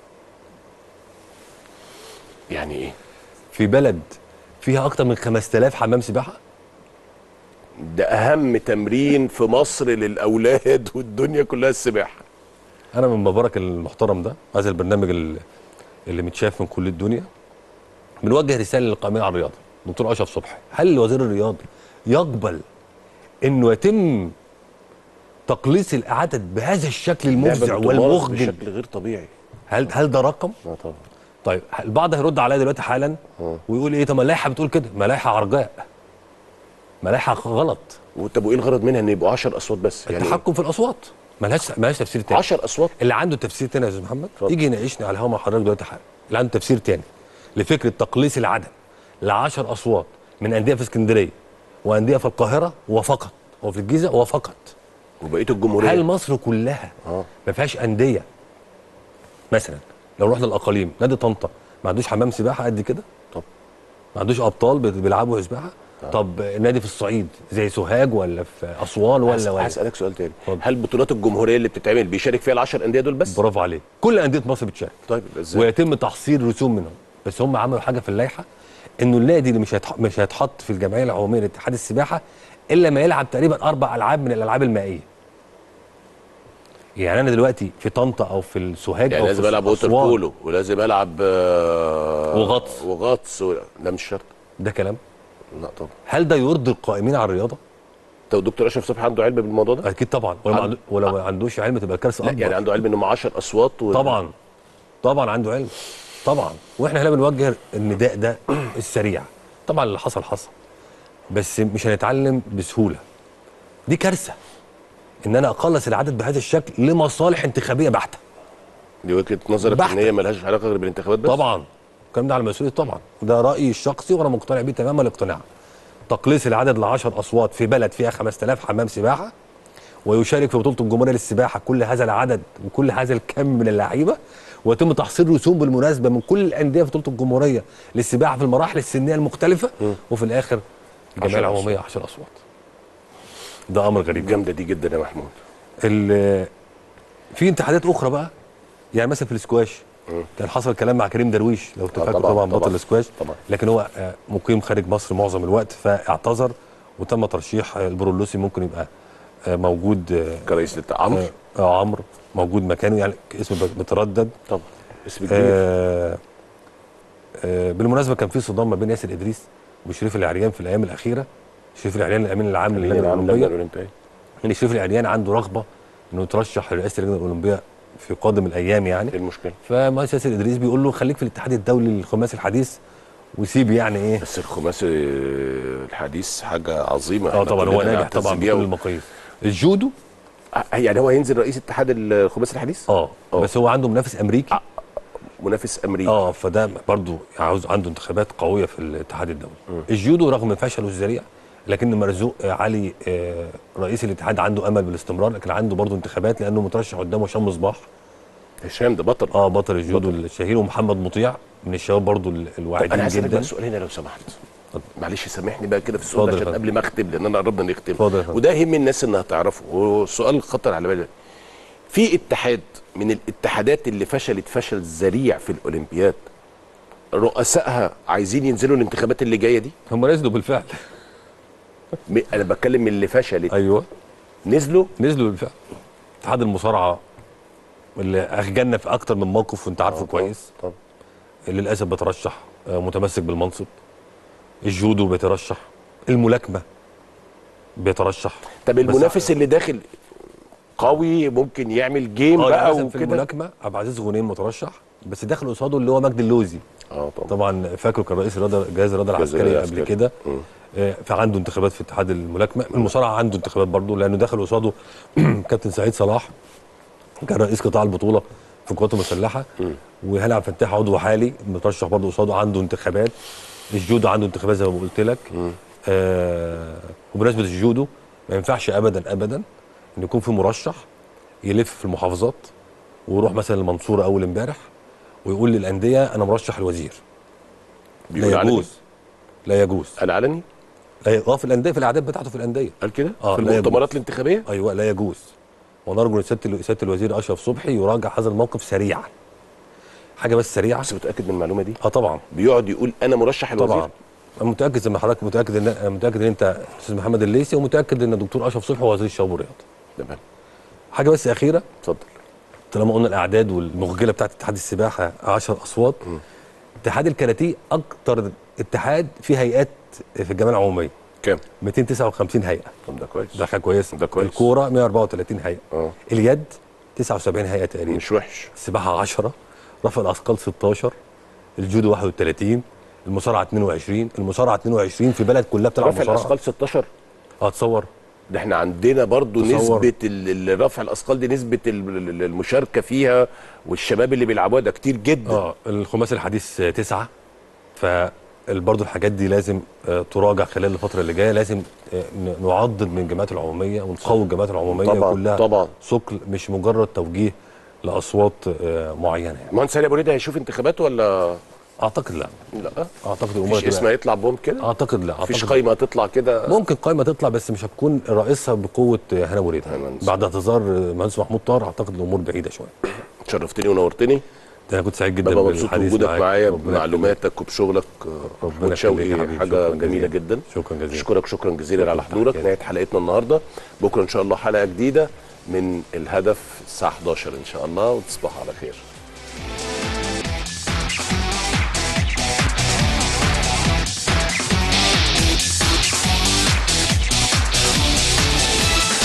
يعني ايه في بلد فيها اكتر من 5000 حمام سباحه ده اهم تمرين في مصر للاولاد والدنيا كلها السباحه انا من مبارك المحترم ده هذا البرنامج ال- اللي متشاف من كل الدنيا بنوجه رساله للقائمين على الرياضه دكتور اشرف صبحي هل وزير الرياضه يقبل انه يتم تقليص العدد بهذا الشكل المفزع لعبة بتمارس والمخجل بشكل غير طبيعي هل هل ده رقم اه طبعا طيب البعض هيرد عليا دلوقتي حالا ويقول ايه طب ما اللائحه بتقول كده ما لائحه عرجاء ما لائحه غلط طب وايه الغرض منها ان يبقوا 10 اصوات بس يعني التحكم في الاصوات ملهاش ملهاش تفسير تاني 10 اصوات اللي عنده تفسير تاني يا استاذ محمد اتفضل. يجي يناقشني على الهواء مع حضرتك دلوقتي حالا اللي عنده تفسير تاني لفكره تقليص العدد ل 10 اصوات من انديه في اسكندريه وانديه في القاهره وفقط وفي الجيزه وفقط وبقيه الجمهوريه هل مصر كلها اه ما فيهاش انديه مثلا لو رحنا الاقاليم نادي طنطا ما عندوش حمام سباحه قد كده طب ما عندوش ابطال بي- بيلعبوا سباحه طب نادي في الصعيد زي سوهاج ولا في اسوان هس- ولا ولا هسألك سؤال تاني اتفضل. هل بطولات الجمهوريه اللي بتتعمل بيشارك فيها ال10 انديه دول بس؟ برافو عليك كل انديه مصر بتشارك طيب ازاي؟ ويتم تحصيل رسوم منهم بس هم عملوا حاجه في اللائحه انه النادي اللي مش هيتح... مش هيتحط في الجمعيه العموميه لاتحاد السباحه الا ما يلعب تقريبا اربع العاب من الالعاب المائيه يعني انا دلوقتي في طنطا او في السوهاج يعني او لازم في العب ووتر أسوان، بولو ولازم العب آه، وغطس. وغطس و... لا مش شرط ده كلام لا طبعا هل ده يرضي القائمين على الرياضه طب الدكتور اشرف صبحي عنده علم بالموضوع ده؟ اكيد طبعا ولو ما عن- عنده ولو ما عندوش علم تبقى كارثه لا اكبر يعني عنده علم انهم 10 اصوات و... طبعا طبعا عنده علم طبعا واحنا هنا بنوجه النداء ده السريع طبعا اللي حصل حصل بس مش هنتعلم بسهوله دي كارثه ان انا اقلص العدد بهذا الشكل لمصالح انتخابيه بحته دي وجهه نظرك بحتة. ان هي ملهاش علاقه غير بالانتخابات بس؟ طبعا الكلام ده على مسؤوليه طبعا ده رايي الشخصي وانا مقتنع بيه تمام الاقتناع تقليص العدد ل 10 اصوات في بلد فيها 5000 حمام سباحه ويشارك في بطوله الجمهوريه للسباحه كل هذا العدد وكل هذا الكم من اللعيبه ويتم تحصيل رسوم بالمناسبه من كل الانديه في بطوله الجمهوريه للسباحه في المراحل السنيه المختلفه وفي الاخر الجمعيه 10 العموميه 10 اصوات ده امر غريب جامده دي جدا يا محمود ال- في اتحادات اخرى بقى يعني مثلا في الاسكواش كان حصل كلام مع كريم درويش لو تفكر طبعاً، طبعا, طبعاً، بطل الاسكواش طبعاً. لكن هو آه، مقيم خارج مصر معظم الوقت فاعتذر وتم ترشيح آه، البرولوسي ممكن يبقى آه، موجود آه، كرئيس للت- عمرو اه آه، عمرو موجود مكانه يعني اسمه بتردد طبعا اسم كبير آه آه بالمناسبه كان في صدام ما بين ياسر ادريس وشريف العريان في الايام الاخيره شريف العريان الامين العام اللجنه للجنه العامه للجنه الاولمبيه الاولمبيه يعني شريف العريان عنده رغبه انه يترشح لرئاسه اللجنه الاولمبيه في قادم الايام يعني ايه المشكله؟ فمهندس ياسر ادريس بيقول له خليك في الاتحاد الدولي للخماسي الحديث وسيب يعني ايه بس الخماسي الحديث حاجه عظيمه اه احنا طبعا هو كلنا ناجح نعتز طبعا بيها بكل و- المقاييس الجودو آه، يعني هو هينزل رئيس اتحاد الخماسي الحديث؟ اه آه. بس هو عنده منافس امريكي منافس امريكي اه فده برضو عاوز عنده انتخابات قويه في الاتحاد الدولي الجودو رغم فشله الذريع لكن مرزوق آه، علي آه، رئيس الاتحاد عنده امل بالاستمرار لكن عنده برضو انتخابات لانه مترشح قدامه هشام مصباح هشام ده بطل اه بطل الجودو الشهير ومحمد مطيع من الشباب برضو ال- طب الواعدين انا هسالك جدا بقى سؤال هنا لو سمحت معلش سامحني بقى كده في السؤال ده اتفضل يا عشان فندم. قبل ما اختم لان انا قربنا نختم اتفضل يا فندم. وده يهم الناس انها تعرفه والسؤال خطر على بالي في اتحاد من الاتحادات اللي فشلت فشل ذريع في الاولمبياد رؤسائها عايزين ينزلوا الانتخابات اللي جايه دي هم نزلوا بالفعل م- انا بتكلم من اللي فشلت ايوه نزلوا نزلوا بالفعل اتحاد المصارعه اللي اخجلنا في اكتر من موقف وانت عارفه كويس طبعا للاسف بيترشح آه، متمسك بالمنصب الجودو بيترشح الملاكمه بيترشح طب بس- المنافس اللي داخل قوي ممكن يعمل جيم اه بقى يعني مثلا في وكده الملاكمه عبد العزيز غنيم مترشح بس داخل قصاده اللي هو مجدي اللوزي اه طبعا طبعا فاكره كان رئيس الرياضه جهاز الرياضه جهاز العسكري الرياضة قبل العسكري. كده مم. آه، فعنده انتخابات في اتحاد الملاكمه المصارعه عنده انتخابات برضه لانه داخل قصاده كابتن سعيد صلاح كان رئيس قطاع البطوله في القوات المسلحه وهلا عبد الفتاح عضو حالي مترشح برضه قصاده عنده انتخابات الجودو عنده انتخابات زي ما قلت لك آه وبمناسبه الجودو ما ينفعش ابدا ابدا ان يكون في مرشح يلف في المحافظات ويروح مثلا المنصوره اول امبارح ويقول للانديه انا مرشح الوزير بيقول لا علني؟ يجوز لا يجوز العلني لا ي- اه في الانديه في الاعداد بتاعته في الانديه قال كده اه في لا يجوز. المؤتمرات الانتخابيه ايوه لا يجوز ونرجو ان سياده ال- سياده الوزير اشرف صبحي يراجع هذا الموقف سريعا حاجه بس سريعه بس متاكد من المعلومه دي اه طبعا بيقعد يقول انا مرشح الوزير طبعا انا متاكد زي ما حضرتك متاكد ان أنا متاكد ان انت استاذ محمد الليثي ومتاكد ان الدكتور اشرف صبحي هو وزير الشباب والرياضه تمام حاجه بس اخيره اتفضل طالما قلنا الاعداد والمخجله بتاعت اتحاد السباحه 10 اصوات اتحاد الكاراتيه اكتر اتحاد فيه هيئات في الجمعيه العموميه كام 259 هيئه طب ده كويس ده حاجه كويسه ده كويس. الكوره 134 هيئه اه اليد 79 هيئه تقريبا مش وحش السباحه 10 رفع الاثقال 16 الجودو 31 المصارعه 22 المصارعه 22 في بلد كلها بتلعب رفع مصارعه الاثقال 16 اه تصور ده احنا عندنا برضو تصور. نسبة ال- ال- رفع الأثقال دي نسبة ال- ال- المشاركة فيها والشباب اللي بيلعبوها ده كتير جدا اه الخماسي الحديث آه، تسعة فبرضه الحاجات دي لازم آه، تراجع خلال الفترة اللي جاية لازم آه، ن- نعضد من الجامعات العمومية ونقوي الجامعات العمومية طبعاً، كلها طبعاً. ثقل مش مجرد توجيه لأصوات آه، معينة يعني مهندس علي ابو ريده هيشوف انتخابات ولا اعتقد لا لا اعتقد الامور مفيش هتبقى- اسم هيطلع بهم كده اعتقد لا مفيش أعتقد- قايمه هتطلع كده ممكن قائمه تطلع بس مش هتكون رئيسها بقوه هنا وريد بعد اعتذار مهندس محمود طاهر اعتقد الامور بعيده شويه شرفتني ونورتني ده انا كنت سعيد جدا ببقى مبسوط بالحديث بوجودك معاك. معايا ربنا بمعلوماتك وبشغلك ربنا محمود شوقي يخليك يا حبيبي. حاجه شكراً جميله جزيلاً. جدا شكرا جزيلا اشكرك شكرا جزيلا على حضورك نهايه حلقتنا النهارده بكره ان شاء الله حلقه جديده من الهدف الساعه 11 ان شاء الله وتصبحوا على خير